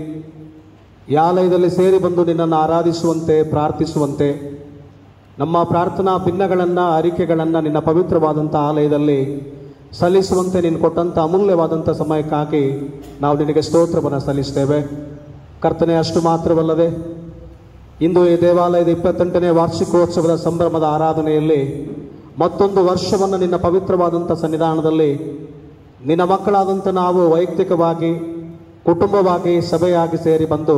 ಈ ಆಲಯದಲ್ಲಿ ಸೇರಿ ಬಂದು ನಿನ್ನನ್ನು ಆರಾಧಿಸುವಂತೆ ಪ್ರಾರ್ಥಿಸುವಂತೆ ನಮ್ಮ ಪ್ರಾರ್ಥನಾ ಭಿನ್ನಗಳನ್ನು ಅರಿಕೆಗಳನ್ನು ನಿನ್ನ ಪವಿತ್ರವಾದಂಥ ಆಲಯದಲ್ಲಿ ಸಲ್ಲಿಸುವಂತೆ ನೀನು ಕೊಟ್ಟಂಥ ಅಮೂಲ್ಯವಾದಂಥ ಸಮಯಕ್ಕಾಗಿ ನಾವು ನಿನಗೆ ಸ್ತೋತ್ರವನ್ನು ಸಲ್ಲಿಸ್ತೇವೆ ಕರ್ತನೆ ಅಷ್ಟು ಮಾತ್ರವಲ್ಲದೆ ಇಂದು ಈ ದೇವಾಲಯದ ಇಪ್ಪತ್ತೆಂಟನೇ ವಾರ್ಷಿಕೋತ್ಸವದ ಸಂಭ್ರಮದ ಆರಾಧನೆಯಲ್ಲಿ ಮತ್ತೊಂದು ವರ್ಷವನ್ನು ನಿನ್ನ ಪವಿತ್ರವಾದಂಥ ಸನ್ನಿಧಾನದಲ್ಲಿ ನಿನ್ನ ಮಕ್ಕಳಾದಂಥ ನಾವು ವೈಯಕ್ತಿಕವಾಗಿ ಕುಟುಂಬವಾಗಿ ಸಭೆಯಾಗಿ ಸೇರಿ ಬಂದು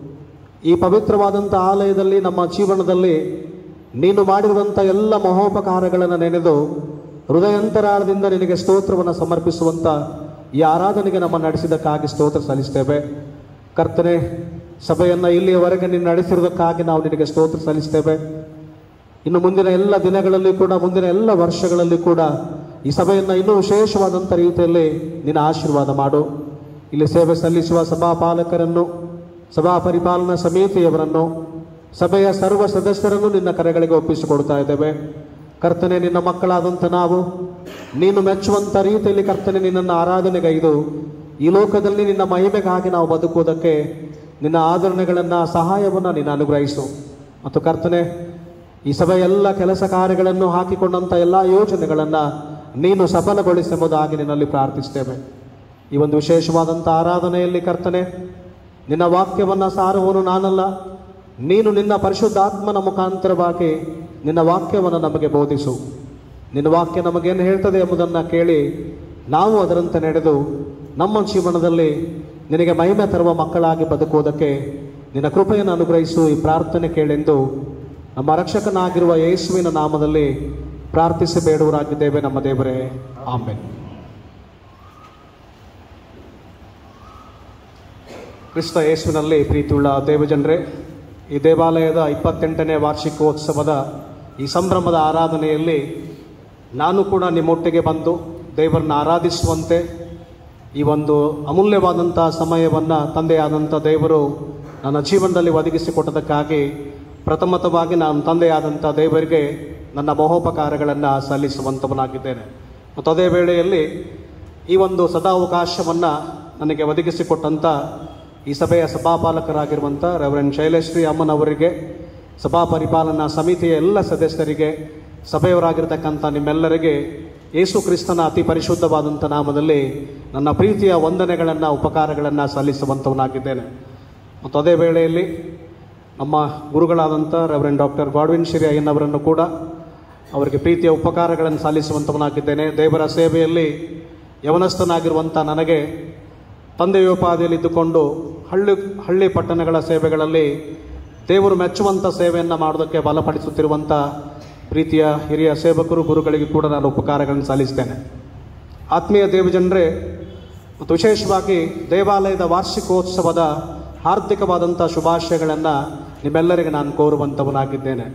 ಈ ಪವಿತ್ರವಾದಂಥ ಆಲಯದಲ್ಲಿ ನಮ್ಮ ಜೀವನದಲ್ಲಿ ನೀನು ಮಾಡಿರುವಂಥ ಎಲ್ಲ ಮಹೋಪಕಾರಗಳನ್ನು ನೆನೆದು ಹೃದಯಂತರಾಳದಿಂದ ನಿನಗೆ ಸ್ತೋತ್ರವನ್ನು ಸಮರ್ಪಿಸುವಂಥ ಈ ಆರಾಧನೆಗೆ ನಮ್ಮ ನಡೆಸಿದ್ದಕ್ಕಾಗಿ ಸ್ತೋತ್ರ ಸಲ್ಲಿಸ್ತೇವೆ ಕರ್ತನೆ ಸಭೆಯನ್ನು ಇಲ್ಲಿಯವರೆಗೆ ನೀನು ನಡೆಸಿರುವುದಕ್ಕಾಗಿ ನಾವು ನಿನಗೆ ಸ್ತೋತ್ರ ಸಲ್ಲಿಸ್ತೇವೆ ಇನ್ನು ಮುಂದಿನ ಎಲ್ಲ ದಿನಗಳಲ್ಲಿ ಕೂಡ ಮುಂದಿನ ಎಲ್ಲ ವರ್ಷಗಳಲ್ಲಿ ಕೂಡ ಈ ಸಭೆಯನ್ನು ಇನ್ನೂ ವಿಶೇಷವಾದಂಥ ರೀತಿಯಲ್ಲಿ ನಿನ್ನ ಆಶೀರ್ವಾದ ಮಾಡು ಇಲ್ಲಿ ಸೇವೆ ಸಲ್ಲಿಸುವ ಸಭಾಪಾಲಕರನ್ನು ಸಭಾ ಪರಿಪಾಲನಾ ಸಮಿತಿಯವರನ್ನು ಸಭೆಯ ಸರ್ವ ಸದಸ್ಯರನ್ನು ನಿನ್ನ ಕರೆಗಳಿಗೆ ಒಪ್ಪಿಸಿಕೊಡ್ತಾ ಇದ್ದೇವೆ ಕರ್ತನೆ ನಿನ್ನ ಮಕ್ಕಳಾದಂಥ ನಾವು ನೀನು ಮೆಚ್ಚುವಂಥ ರೀತಿಯಲ್ಲಿ ಕರ್ತನೆ ನಿನ್ನನ್ನು ಆರಾಧನೆಗೈದು ಈ ಲೋಕದಲ್ಲಿ ನಿನ್ನ ಮಹಿಮೆಗಾಗಿ ನಾವು ಬದುಕುವುದಕ್ಕೆ ನಿನ್ನ ಆದರಣೆಗಳನ್ನು ಸಹಾಯವನ್ನು ನೀನು ಅನುಗ್ರಹಿಸು ಮತ್ತು ಕರ್ತನೆ ಈ ಸಭೆಯ ಎಲ್ಲ ಕೆಲಸ ಕಾರ್ಯಗಳನ್ನು ಹಾಕಿಕೊಂಡಂಥ ಎಲ್ಲ ಯೋಜನೆಗಳನ್ನು ನೀನು ಸಫಲಗೊಳಿಸೆಂಬುದಾಗಿ ನಿನ್ನಲ್ಲಿ ಪ್ರಾರ್ಥಿಸ್ತೇವೆ ಈ ಒಂದು ವಿಶೇಷವಾದಂಥ ಆರಾಧನೆಯಲ್ಲಿ ಕರ್ತನೆ ನಿನ್ನ ವಾಕ್ಯವನ್ನು ಸಾರುವನು ನಾನಲ್ಲ ನೀನು ನಿನ್ನ ಪರಿಶುದ್ಧಾತ್ಮನ ಮುಖಾಂತರವಾಗಿ ನಿನ್ನ ವಾಕ್ಯವನ್ನು ನಮಗೆ ಬೋಧಿಸು ನಿನ್ನ ವಾಕ್ಯ ನಮಗೇನು ಹೇಳ್ತದೆ ಎಂಬುದನ್ನು ಕೇಳಿ ನಾವು ಅದರಂತೆ ನಡೆದು ನಮ್ಮ ಜೀವನದಲ್ಲಿ ನಿನಗೆ ಮಹಿಮೆ ತರುವ ಮಕ್ಕಳಾಗಿ ಬದುಕುವುದಕ್ಕೆ ನಿನ್ನ ಕೃಪೆಯನ್ನು ಅನುಗ್ರಹಿಸು ಈ ಪ್ರಾರ್ಥನೆ ಕೇಳೆಂದು ನಮ್ಮ ರಕ್ಷಕನಾಗಿರುವ ಯೇಸುವಿನ ನಾಮದಲ್ಲಿ ಪ್ರಾರ್ಥಿಸಿ ಬೇಡುವರಾಗಿದ್ದೇವೆ ನಮ್ಮ ದೇವರೇ ಆಮೇಲೆ ಕ್ರಿಸ್ತ ಯೇಸುವಿನಲ್ಲಿ ಪ್ರೀತಿಯುಳ್ಳ ದೇವಜನರೇ ಈ ದೇವಾಲಯದ ಇಪ್ಪತ್ತೆಂಟನೇ ವಾರ್ಷಿಕೋತ್ಸವದ ಈ ಸಂಭ್ರಮದ ಆರಾಧನೆಯಲ್ಲಿ ನಾನು ಕೂಡ ನಿಮ್ಮೊಟ್ಟಿಗೆ ಬಂದು ದೇವರನ್ನ ಆರಾಧಿಸುವಂತೆ ಈ ಒಂದು ಅಮೂಲ್ಯವಾದಂಥ ಸಮಯವನ್ನು ತಂದೆಯಾದಂಥ ದೇವರು ನನ್ನ ಜೀವನದಲ್ಲಿ ಒದಗಿಸಿಕೊಟ್ಟದಕ್ಕಾಗಿ ಪ್ರಥಮತವಾಗಿ ನಾನು ತಂದೆಯಾದಂಥ ದೇವರಿಗೆ ನನ್ನ ಮಹೋಪಕಾರಗಳನ್ನು ಸಲ್ಲಿಸುವಂಥವನಾಗಿದ್ದೇನೆ ಮತ್ತು ಅದೇ ವೇಳೆಯಲ್ಲಿ ಈ ಒಂದು ಸದಾವಕಾಶವನ್ನು ನನಗೆ ಒದಗಿಸಿಕೊಟ್ಟಂಥ ಈ ಸಭೆಯ ಸಭಾಪಾಲಕರಾಗಿರುವಂಥ ರೆವರೆಂಡ್ ಶೈಲೇಶ್ರೀ ಅಮ್ಮನವರಿಗೆ ಸಭಾ ಪರಿಪಾಲನಾ ಸಮಿತಿಯ ಎಲ್ಲ ಸದಸ್ಯರಿಗೆ ಸಭೆಯವರಾಗಿರ್ತಕ್ಕಂಥ ನಿಮ್ಮೆಲ್ಲರಿಗೆ ಯೇಸು ಕ್ರಿಸ್ತನ ಅತಿ ಪರಿಶುದ್ಧವಾದಂಥ ನಾಮದಲ್ಲಿ ನನ್ನ ಪ್ರೀತಿಯ ವಂದನೆಗಳನ್ನು ಉಪಕಾರಗಳನ್ನು ಸಲ್ಲಿಸುವಂಥವನಾಗಿದ್ದೇನೆ ಮತ್ತು ಅದೇ ವೇಳೆಯಲ್ಲಿ ನಮ್ಮ ಗುರುಗಳಾದಂಥ ರೆವರೆಂಡ್ ಡಾಕ್ಟರ್ ಗಾಡ್ವಿನ್ ಶಿರಿ ಅಯ್ಯನವರನ್ನು ಕೂಡ ಅವರಿಗೆ ಪ್ರೀತಿಯ ಉಪಕಾರಗಳನ್ನು ಸಲ್ಲಿಸುವಂಥವನಾಗಿದ್ದೇನೆ ದೇವರ ಸೇವೆಯಲ್ಲಿ ಯವನಸ್ಥನಾಗಿರುವಂಥ ನನಗೆ ತಂದೆಯೋಪಾದಿಯಲ್ಲಿ ಇದ್ದುಕೊಂಡು ಹಳ್ಳಿ ಹಳ್ಳಿ ಪಟ್ಟಣಗಳ ಸೇವೆಗಳಲ್ಲಿ ದೇವರು ಮೆಚ್ಚುವಂಥ ಸೇವೆಯನ್ನು ಮಾಡೋದಕ್ಕೆ ಬಲಪಡಿಸುತ್ತಿರುವಂಥ ಪ್ರೀತಿಯ ಹಿರಿಯ ಸೇವಕರು ಗುರುಗಳಿಗೆ ಕೂಡ ನಾನು ಉಪಕಾರಗಳನ್ನು ಸಲ್ಲಿಸ್ತೇನೆ ಆತ್ಮೀಯ ದೇವಜನರೇ ಮತ್ತು ವಿಶೇಷವಾಗಿ ದೇವಾಲಯದ ವಾರ್ಷಿಕೋತ್ಸವದ ಹಾರ್ದಿಕವಾದಂಥ ಶುಭಾಶಯಗಳನ್ನು ನಿಮ್ಮೆಲ್ಲರಿಗೆ ನಾನು ಕೋರುವಂಥವನಾಗಿದ್ದೇನೆ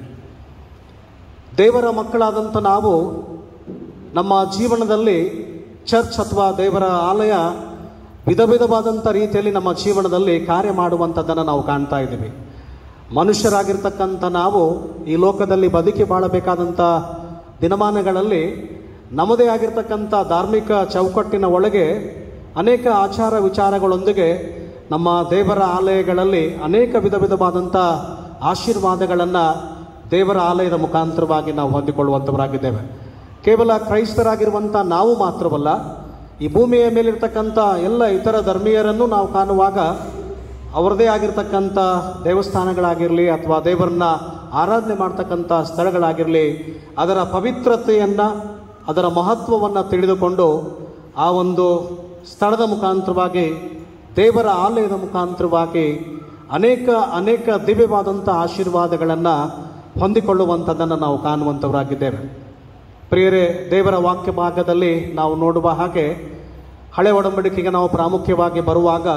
ದೇವರ ಮಕ್ಕಳಾದಂಥ ನಾವು ನಮ್ಮ ಜೀವನದಲ್ಲಿ ಚರ್ಚ್ ಅಥವಾ ದೇವರ ಆಲಯ ವಿಧ ವಿಧವಾದಂಥ ರೀತಿಯಲ್ಲಿ ನಮ್ಮ ಜೀವನದಲ್ಲಿ ಕಾರ್ಯ ಮಾಡುವಂಥದ್ದನ್ನು ನಾವು ಕಾಣ್ತಾ ಇದ್ದೀವಿ ಮನುಷ್ಯರಾಗಿರ್ತಕ್ಕಂಥ ನಾವು ಈ ಲೋಕದಲ್ಲಿ ಬದುಕಿ ಬಾಳಬೇಕಾದಂಥ ದಿನಮಾನಗಳಲ್ಲಿ ನಮ್ಮದೇ ಆಗಿರ್ತಕ್ಕಂಥ ಧಾರ್ಮಿಕ ಚೌಕಟ್ಟಿನ ಒಳಗೆ ಅನೇಕ ಆಚಾರ ವಿಚಾರಗಳೊಂದಿಗೆ ನಮ್ಮ ದೇವರ ಆಲಯಗಳಲ್ಲಿ ಅನೇಕ ವಿಧ ವಿಧವಾದಂಥ ಆಶೀರ್ವಾದಗಳನ್ನು ದೇವರ ಆಲಯದ ಮುಖಾಂತರವಾಗಿ ನಾವು ಹೊಂದಿಕೊಳ್ಳುವಂಥವರಾಗಿದ್ದೇವೆ ಕೇವಲ ಕ್ರೈಸ್ತರಾಗಿರುವಂಥ ನಾವು ಮಾತ್ರವಲ್ಲ ಈ ಭೂಮಿಯ ಮೇಲಿರ್ತಕ್ಕಂಥ ಎಲ್ಲ ಇತರ ಧರ್ಮೀಯರನ್ನು ನಾವು ಕಾಣುವಾಗ ಅವರದೇ ಆಗಿರ್ತಕ್ಕಂಥ ದೇವಸ್ಥಾನಗಳಾಗಿರಲಿ ಅಥವಾ ದೇವರನ್ನ ಆರಾಧನೆ ಮಾಡ್ತಕ್ಕಂಥ ಸ್ಥಳಗಳಾಗಿರಲಿ ಅದರ ಪವಿತ್ರತೆಯನ್ನು ಅದರ ಮಹತ್ವವನ್ನು ತಿಳಿದುಕೊಂಡು ಆ ಒಂದು ಸ್ಥಳದ ಮುಖಾಂತರವಾಗಿ ದೇವರ ಆಲಯದ ಮುಖಾಂತರವಾಗಿ ಅನೇಕ ಅನೇಕ ದಿವ್ಯವಾದಂಥ ಆಶೀರ್ವಾದಗಳನ್ನು ಹೊಂದಿಕೊಳ್ಳುವಂಥದ್ದನ್ನು ನಾವು ಕಾಣುವಂಥವರಾಗಿದ್ದೇವೆ ಪ್ರಿಯರೇ ದೇವರ ವಾಕ್ಯ ಭಾಗದಲ್ಲಿ ನಾವು ನೋಡುವ ಹಾಗೆ ಹಳೆ ಒಡಂಬಡಿಕೆಗೆ ನಾವು ಪ್ರಾಮುಖ್ಯವಾಗಿ ಬರುವಾಗ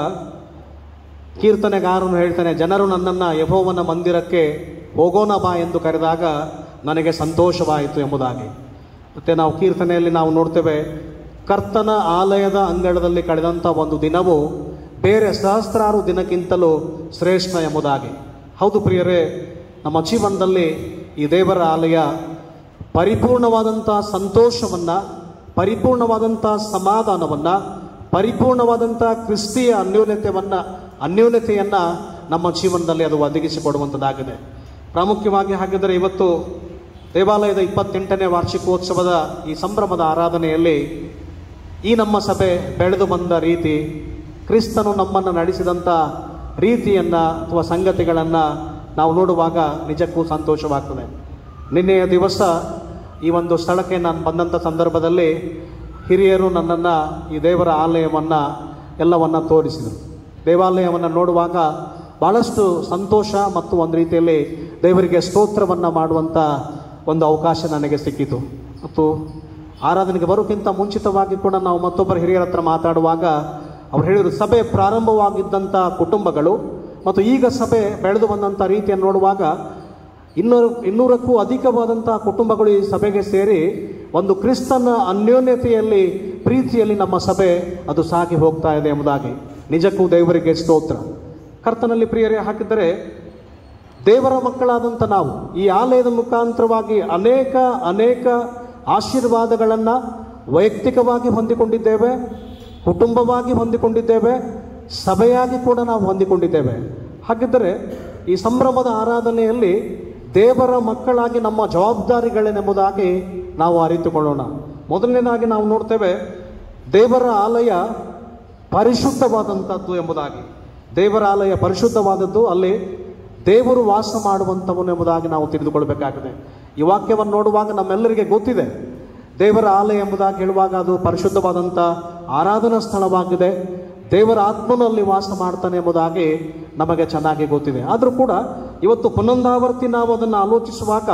ಕೀರ್ತನೆಗಾರನು ಹೇಳ್ತಾನೆ ಜನರು ನನ್ನನ್ನು ಯಹೋವನ ಮಂದಿರಕ್ಕೆ ಹೋಗೋಣ ಬಾ ಎಂದು ಕರೆದಾಗ ನನಗೆ ಸಂತೋಷವಾಯಿತು ಎಂಬುದಾಗಿ ಮತ್ತು ನಾವು ಕೀರ್ತನೆಯಲ್ಲಿ ನಾವು ನೋಡ್ತೇವೆ ಕರ್ತನ ಆಲಯದ ಅಂಗಳದಲ್ಲಿ ಕಳೆದಂಥ ಒಂದು ದಿನವು ಬೇರೆ ಸಹಸ್ರಾರು ದಿನಕ್ಕಿಂತಲೂ ಶ್ರೇಷ್ಠ ಎಂಬುದಾಗಿ ಹೌದು ಪ್ರಿಯರೇ ನಮ್ಮ ಜೀವನದಲ್ಲಿ ಈ ದೇವರ ಆಲಯ ಪರಿಪೂರ್ಣವಾದಂಥ ಸಂತೋಷವನ್ನು ಪರಿಪೂರ್ಣವಾದಂಥ ಸಮಾಧಾನವನ್ನು ಪರಿಪೂರ್ಣವಾದಂಥ ಕ್ರಿಸ್ತಿಯ ಅನ್ಯೋನ್ಯತೆಯನ್ನು ಅನ್ಯೋನ್ಯತೆಯನ್ನು ನಮ್ಮ ಜೀವನದಲ್ಲಿ ಅದು ಒದಗಿಸಿಕೊಡುವಂಥದ್ದಾಗಿದೆ ಪ್ರಾಮುಖ್ಯವಾಗಿ ಹಾಗಿದ್ದರೆ ಇವತ್ತು ದೇವಾಲಯದ ಇಪ್ಪತ್ತೆಂಟನೇ ವಾರ್ಷಿಕೋತ್ಸವದ ಈ ಸಂಭ್ರಮದ ಆರಾಧನೆಯಲ್ಲಿ ಈ ನಮ್ಮ ಸಭೆ ಬೆಳೆದು ಬಂದ ರೀತಿ ಕ್ರಿಸ್ತನು ನಮ್ಮನ್ನು ನಡೆಸಿದಂಥ ರೀತಿಯನ್ನು ಅಥವಾ ಸಂಗತಿಗಳನ್ನು ನಾವು ನೋಡುವಾಗ ನಿಜಕ್ಕೂ ಸಂತೋಷವಾಗ್ತದೆ ನಿನ್ನೆಯ ದಿವಸ ಈ ಒಂದು ಸ್ಥಳಕ್ಕೆ ನಾನು ಬಂದಂಥ ಸಂದರ್ಭದಲ್ಲಿ ಹಿರಿಯರು ನನ್ನನ್ನು ಈ ದೇವರ ಆಲಯವನ್ನು ಎಲ್ಲವನ್ನು ತೋರಿಸಿದರು ದೇವಾಲಯವನ್ನು ನೋಡುವಾಗ ಭಾಳಷ್ಟು ಸಂತೋಷ ಮತ್ತು ಒಂದು ರೀತಿಯಲ್ಲಿ ದೇವರಿಗೆ ಸ್ತೋತ್ರವನ್ನು ಮಾಡುವಂಥ ಒಂದು ಅವಕಾಶ ನನಗೆ ಸಿಕ್ಕಿತು ಮತ್ತು ಆರಾಧನೆಗೆ ಬರೋಕ್ಕಿಂತ ಮುಂಚಿತವಾಗಿ ಕೂಡ ನಾವು ಮತ್ತೊಬ್ಬರ ಹಿರಿಯರ ಹತ್ರ ಮಾತಾಡುವಾಗ ಅವ್ರು ಹೇಳಿದರು ಸಭೆ ಪ್ರಾರಂಭವಾಗಿದ್ದಂಥ ಕುಟುಂಬಗಳು ಮತ್ತು ಈಗ ಸಭೆ ಬೆಳೆದು ಬಂದಂಥ ರೀತಿಯನ್ನು ನೋಡುವಾಗ ಇನ್ನೂರು ಇನ್ನೂರಕ್ಕೂ ಅಧಿಕವಾದಂಥ ಕುಟುಂಬಗಳು ಈ ಸಭೆಗೆ ಸೇರಿ ಒಂದು ಕ್ರಿಸ್ತನ ಅನ್ಯೋನ್ಯತೆಯಲ್ಲಿ ಪ್ರೀತಿಯಲ್ಲಿ ನಮ್ಮ ಸಭೆ ಅದು ಸಾಗಿ ಹೋಗ್ತಾ ಇದೆ ಎಂಬುದಾಗಿ ನಿಜಕ್ಕೂ ದೇವರಿಗೆ ಸ್ತೋತ್ರ ಕರ್ತನಲ್ಲಿ ಪ್ರಿಯರೇ ಹಾಕಿದರೆ ದೇವರ ಮಕ್ಕಳಾದಂಥ ನಾವು ಈ ಆಲಯದ ಮುಖಾಂತರವಾಗಿ ಅನೇಕ ಅನೇಕ ಆಶೀರ್ವಾದಗಳನ್ನು ವೈಯಕ್ತಿಕವಾಗಿ ಹೊಂದಿಕೊಂಡಿದ್ದೇವೆ ಕುಟುಂಬವಾಗಿ ಹೊಂದಿಕೊಂಡಿದ್ದೇವೆ ಸಭೆಯಾಗಿ ಕೂಡ ನಾವು ಹೊಂದಿಕೊಂಡಿದ್ದೇವೆ ಹಾಗಿದ್ದರೆ ಈ ಸಂಭ್ರಮದ ಆರಾಧನೆಯಲ್ಲಿ ದೇವರ ಮಕ್ಕಳಾಗಿ ನಮ್ಮ ಜವಾಬ್ದಾರಿಗಳೇನೆಂಬುದಾಗಿ ನಾವು ಅರಿತುಕೊಳ್ಳೋಣ ಮೊದಲನೇದಾಗಿ ನಾವು ನೋಡ್ತೇವೆ ದೇವರ ಆಲಯ ಪರಿಶುದ್ಧವಾದಂಥದ್ದು ಎಂಬುದಾಗಿ ದೇವರ ಆಲಯ ಪರಿಶುದ್ಧವಾದದ್ದು ಅಲ್ಲಿ ದೇವರು ವಾಸ ಮಾಡುವಂಥವನು ಎಂಬುದಾಗಿ ನಾವು ತಿಳಿದುಕೊಳ್ಬೇಕಾಗಿದೆ ಈ ವಾಕ್ಯವನ್ನು ನೋಡುವಾಗ ನಮ್ಮೆಲ್ಲರಿಗೆ ಗೊತ್ತಿದೆ ದೇವರ ಆಲಯ ಎಂಬುದಾಗಿ ಹೇಳುವಾಗ ಅದು ಪರಿಶುದ್ಧವಾದಂಥ ಆರಾಧನಾ ಸ್ಥಳವಾಗಿದೆ ದೇವರ ಆತ್ಮನಲ್ಲಿ ವಾಸ ಮಾಡ್ತಾನೆ ಎಂಬುದಾಗಿ ನಮಗೆ ಚೆನ್ನಾಗಿ ಗೊತ್ತಿದೆ ಆದರೂ ಕೂಡ ಇವತ್ತು ಪುನಂದಾವರ್ತಿ ನಾವು ಅದನ್ನು ಆಲೋಚಿಸುವಾಗ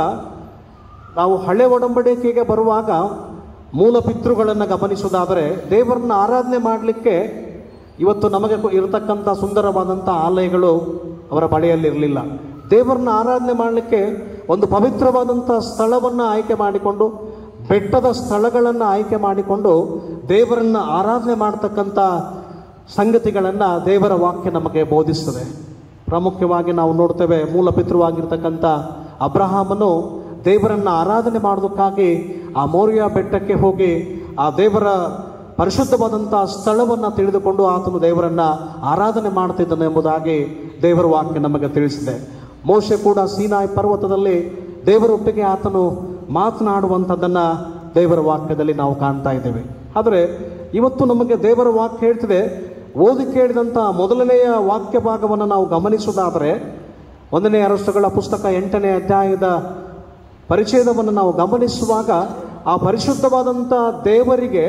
ನಾವು ಹಳೆ ಒಡಂಬಡಿಕೆಗೆ ಬರುವಾಗ ಮೂಲ ಪಿತೃಗಳನ್ನು ಗಮನಿಸುವುದಾದರೆ ದೇವರನ್ನ ಆರಾಧನೆ ಮಾಡಲಿಕ್ಕೆ ಇವತ್ತು ನಮಗೆ ಇರತಕ್ಕಂಥ ಸುಂದರವಾದಂಥ ಆಲಯಗಳು ಅವರ ಬಳಿಯಲ್ಲಿರಲಿಲ್ಲ ದೇವರನ್ನ ಆರಾಧನೆ ಮಾಡಲಿಕ್ಕೆ ಒಂದು ಪವಿತ್ರವಾದಂಥ ಸ್ಥಳವನ್ನು ಆಯ್ಕೆ ಮಾಡಿಕೊಂಡು ಬೆಟ್ಟದ ಸ್ಥಳಗಳನ್ನು ಆಯ್ಕೆ ಮಾಡಿಕೊಂಡು ದೇವರನ್ನು ಆರಾಧನೆ ಮಾಡ್ತಕ್ಕಂಥ ಸಂಗತಿಗಳನ್ನು ದೇವರ ವಾಕ್ಯ ನಮಗೆ ಬೋಧಿಸ್ತದೆ ಪ್ರಾಮುಖ್ಯವಾಗಿ ನಾವು ನೋಡ್ತೇವೆ ಮೂಲ ಪಿತೃವಾಗಿರ್ತಕ್ಕಂಥ ಅಬ್ರಹಾಮನು ದೇವರನ್ನು ಆರಾಧನೆ ಮಾಡೋದಕ್ಕಾಗಿ ಆ ಮೌರ್ಯ ಬೆಟ್ಟಕ್ಕೆ ಹೋಗಿ ಆ ದೇವರ ಪರಿಶುದ್ಧವಾದಂಥ ಸ್ಥಳವನ್ನು ತಿಳಿದುಕೊಂಡು ಆತನು ದೇವರನ್ನು ಆರಾಧನೆ ಮಾಡ್ತಿದ್ದನು ಎಂಬುದಾಗಿ ದೇವರ ವಾಕ್ಯ ನಮಗೆ ತಿಳಿಸಿದೆ ಮೋಶೆ ಕೂಡ ಸೀನಾಯ್ ಪರ್ವತದಲ್ಲಿ ದೇವರೊಟ್ಟಿಗೆ ಆತನು ಮಾತನಾಡುವಂಥದ್ದನ್ನು ದೇವರ ವಾಕ್ಯದಲ್ಲಿ ನಾವು ಕಾಣ್ತಾ ಇದ್ದೇವೆ ಆದರೆ ಇವತ್ತು ನಮಗೆ ದೇವರ ವಾಕ್ಯ ಹೇಳ್ತಿದೆ ಓದಿ ಕೇಳಿದಂಥ ಮೊದಲನೆಯ ವಾಕ್ಯ ಭಾಗವನ್ನು ನಾವು ಗಮನಿಸುವುದಾದರೆ ಒಂದನೇ ಅರಸುಗಳ ಪುಸ್ತಕ ಎಂಟನೇ ಅಧ್ಯಾಯದ ಪರಿಚ್ಛೇದವನ್ನು ನಾವು ಗಮನಿಸುವಾಗ ಆ ಪರಿಶುದ್ಧವಾದಂಥ ದೇವರಿಗೆ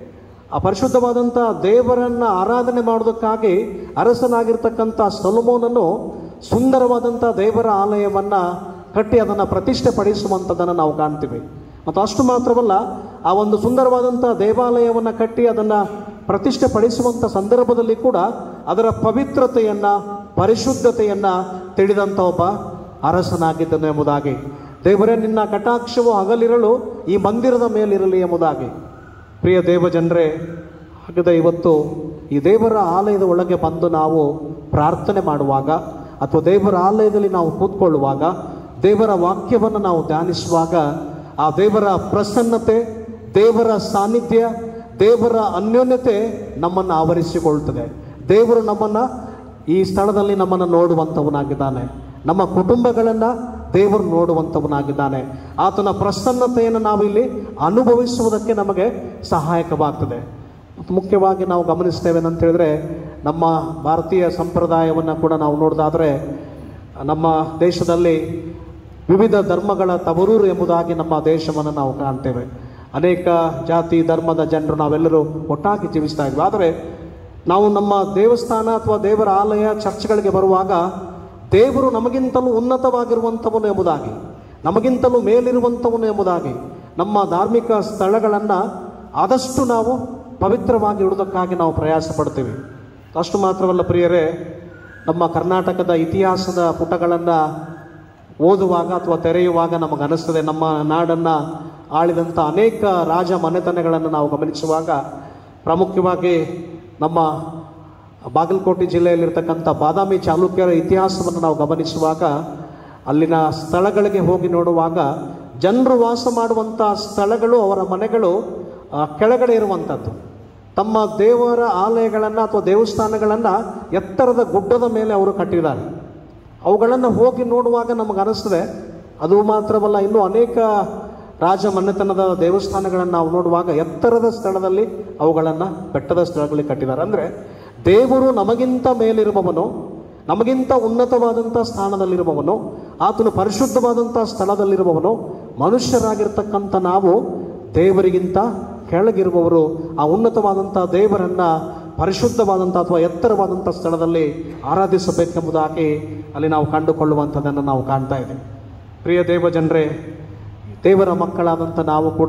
ಆ ಪರಿಶುದ್ಧವಾದಂಥ ದೇವರನ್ನು ಆರಾಧನೆ ಮಾಡೋದಕ್ಕಾಗಿ ಅರಸನಾಗಿರ್ತಕ್ಕಂಥ ಸೊಲಮೋನನ್ನು ಸುಂದರವಾದಂಥ ದೇವರ ಆಲಯವನ್ನು ಕಟ್ಟಿ ಅದನ್ನು ಪ್ರತಿಷ್ಠೆ ಪಡಿಸುವಂಥದ್ದನ್ನು ನಾವು ಕಾಣ್ತೀವಿ ಮತ್ತು ಅಷ್ಟು ಮಾತ್ರವಲ್ಲ ಆ ಒಂದು ಸುಂದರವಾದಂಥ ದೇವಾಲಯವನ್ನು ಕಟ್ಟಿ ಅದನ್ನು ಪ್ರತಿಷ್ಠೆ ಪಡಿಸುವಂಥ ಸಂದರ್ಭದಲ್ಲಿ ಕೂಡ ಅದರ ಪವಿತ್ರತೆಯನ್ನು ಪರಿಶುದ್ಧತೆಯನ್ನು ತಿಳಿದಂಥ ಒಬ್ಬ ಅರಸನಾಗಿದ್ದನು ಎಂಬುದಾಗಿ ದೇವರೇ ನಿನ್ನ ಕಟಾಕ್ಷವು ಹಗಲಿರಲು ಈ ಮಂದಿರದ ಮೇಲಿರಲಿ ಎಂಬುದಾಗಿ ಪ್ರಿಯ ದೇವಜನರೇ ಹಾಗಾದ ಇವತ್ತು ಈ ದೇವರ ಆಲಯದ ಒಳಗೆ ಬಂದು ನಾವು ಪ್ರಾರ್ಥನೆ ಮಾಡುವಾಗ ಅಥವಾ ದೇವರ ಆಲಯದಲ್ಲಿ ನಾವು ಕೂತ್ಕೊಳ್ಳುವಾಗ ದೇವರ ವಾಕ್ಯವನ್ನು ನಾವು ಧ್ಯಾನಿಸುವಾಗ ಆ ದೇವರ ಪ್ರಸನ್ನತೆ ದೇವರ ಸಾನ್ನಿಧ್ಯ ದೇವರ ಅನ್ಯೋನ್ಯತೆ ನಮ್ಮನ್ನು ಆವರಿಸಿಕೊಳ್ತದೆ ದೇವರು ನಮ್ಮನ್ನು ಈ ಸ್ಥಳದಲ್ಲಿ ನಮ್ಮನ್ನು ನೋಡುವಂಥವನಾಗಿದ್ದಾನೆ ನಮ್ಮ ಕುಟುಂಬಗಳನ್ನು ದೇವರು ನೋಡುವಂಥವನಾಗಿದ್ದಾನೆ ಆತನ ಪ್ರಸನ್ನತೆಯನ್ನು ನಾವಿಲ್ಲಿ ಅನುಭವಿಸುವುದಕ್ಕೆ ನಮಗೆ ಸಹಾಯಕವಾಗ್ತದೆ ಮತ್ತು ಮುಖ್ಯವಾಗಿ ನಾವು ಗಮನಿಸ್ತೇವೆ ಅಂತ ಹೇಳಿದ್ರೆ ನಮ್ಮ ಭಾರತೀಯ ಸಂಪ್ರದಾಯವನ್ನು ಕೂಡ ನಾವು ನೋಡೋದಾದರೆ ನಮ್ಮ ದೇಶದಲ್ಲಿ ವಿವಿಧ ಧರ್ಮಗಳ ತವರೂರು ಎಂಬುದಾಗಿ ನಮ್ಮ ದೇಶವನ್ನು ನಾವು ಕಾಣ್ತೇವೆ ಅನೇಕ ಜಾತಿ ಧರ್ಮದ ಜನರು ನಾವೆಲ್ಲರೂ ಒಟ್ಟಾಗಿ ಜೀವಿಸ್ತಾ ಇದ್ವಿ ಆದರೆ ನಾವು ನಮ್ಮ ದೇವಸ್ಥಾನ ಅಥವಾ ದೇವರ ಆಲಯ ಚರ್ಚ್ಗಳಿಗೆ ಬರುವಾಗ ದೇವರು ನಮಗಿಂತಲೂ ಉನ್ನತವಾಗಿರುವಂಥವನು ಎಂಬುದಾಗಿ ನಮಗಿಂತಲೂ ಮೇಲಿರುವಂಥವನು ಎಂಬುದಾಗಿ ನಮ್ಮ ಧಾರ್ಮಿಕ ಸ್ಥಳಗಳನ್ನು ಆದಷ್ಟು ನಾವು ಪವಿತ್ರವಾಗಿ ಇಡುವುದಕ್ಕಾಗಿ ನಾವು ಪ್ರಯಾಸ ಪಡ್ತೀವಿ ಅಷ್ಟು ಮಾತ್ರವಲ್ಲ ಪ್ರಿಯರೇ ನಮ್ಮ ಕರ್ನಾಟಕದ ಇತಿಹಾಸದ ಪುಟಗಳನ್ನು ಓದುವಾಗ ಅಥವಾ ತೆರೆಯುವಾಗ ನಮಗನಿಸ್ತದೆ ನಮ್ಮ ನಾಡನ್ನು ಆಳಿದಂಥ ಅನೇಕ ರಾಜ ಮನೆತನಗಳನ್ನು ನಾವು ಗಮನಿಸುವಾಗ ಪ್ರಾಮುಖ್ಯವಾಗಿ ನಮ್ಮ ಬಾಗಲಕೋಟೆ ಜಿಲ್ಲೆಯಲ್ಲಿರ್ತಕ್ಕಂಥ ಬಾದಾಮಿ ಚಾಲುಕ್ಯರ ಇತಿಹಾಸವನ್ನು ನಾವು ಗಮನಿಸುವಾಗ ಅಲ್ಲಿನ ಸ್ಥಳಗಳಿಗೆ ಹೋಗಿ ನೋಡುವಾಗ ಜನರು ವಾಸ ಮಾಡುವಂಥ ಸ್ಥಳಗಳು ಅವರ ಮನೆಗಳು ಆ, ಕೆಳಗಡೆ ಇರುವಂಥದ್ದು ತಮ್ಮ ದೇವರ ಆಲಯಗಳನ್ನು ಅಥವಾ ದೇವಸ್ಥಾನಗಳನ್ನು ಎತ್ತರದ ಗುಡ್ಡದ ಮೇಲೆ ಅವರು ಕಟ್ಟಿದ್ದಾರೆ ಅವುಗಳನ್ನು ಹೋಗಿ ನೋಡುವಾಗ ನಮಗೆ ಅನಿಸ್ತದೆ ಅದು ಮಾತ್ರವಲ್ಲ ಇನ್ನೂ ಅನೇಕ ರಾಜ ಮನೆತನದ ದೇವಸ್ಥಾನಗಳನ್ನು ನಾವು ನೋಡುವಾಗ ಎತ್ತರದ ಸ್ಥಳದಲ್ಲಿ ಅವುಗಳನ್ನು ಬೆಟ್ಟದ ಸ್ಥಳಗಳಲ್ಲಿ ಕಟ್ಟಿದ್ದಾರೆ ಅಂದರೆ ದೇವರು ನಮಗಿಂತ ಮೇಲಿರುವವನು ನಮಗಿಂತ ಉನ್ನತವಾದಂಥ ಸ್ಥಾನದಲ್ಲಿರುವವನು ಆತನು ಪರಿಶುದ್ಧವಾದಂಥ ಸ್ಥಳದಲ್ಲಿರುವವನು ಮನುಷ್ಯರಾಗಿರ್ತಕ್ಕಂಥ ನಾವು ದೇವರಿಗಿಂತ ಕೆಳಗಿರುವವರು ಆ ಉನ್ನತವಾದಂಥ ದೇವರನ್ನ ಪರಿಶುದ್ಧವಾದಂಥ ಅಥವಾ ಎತ್ತರವಾದಂಥ ಸ್ಥಳದಲ್ಲಿ ಆರಾಧಿಸಬೇಕೆಂಬುದಾಗಿ ಅಲ್ಲಿ ನಾವು ಕಂಡುಕೊಳ್ಳುವಂಥದ್ದನ್ನು ನಾವು ಕಾಣ್ತಾ ಇದ್ದೀವಿ ಪ್ರಿಯ ದೇವ ಜನರೇ ದೇವರ ಮಕ್ಕಳಾದಂಥ ನಾವು ಕೂಡ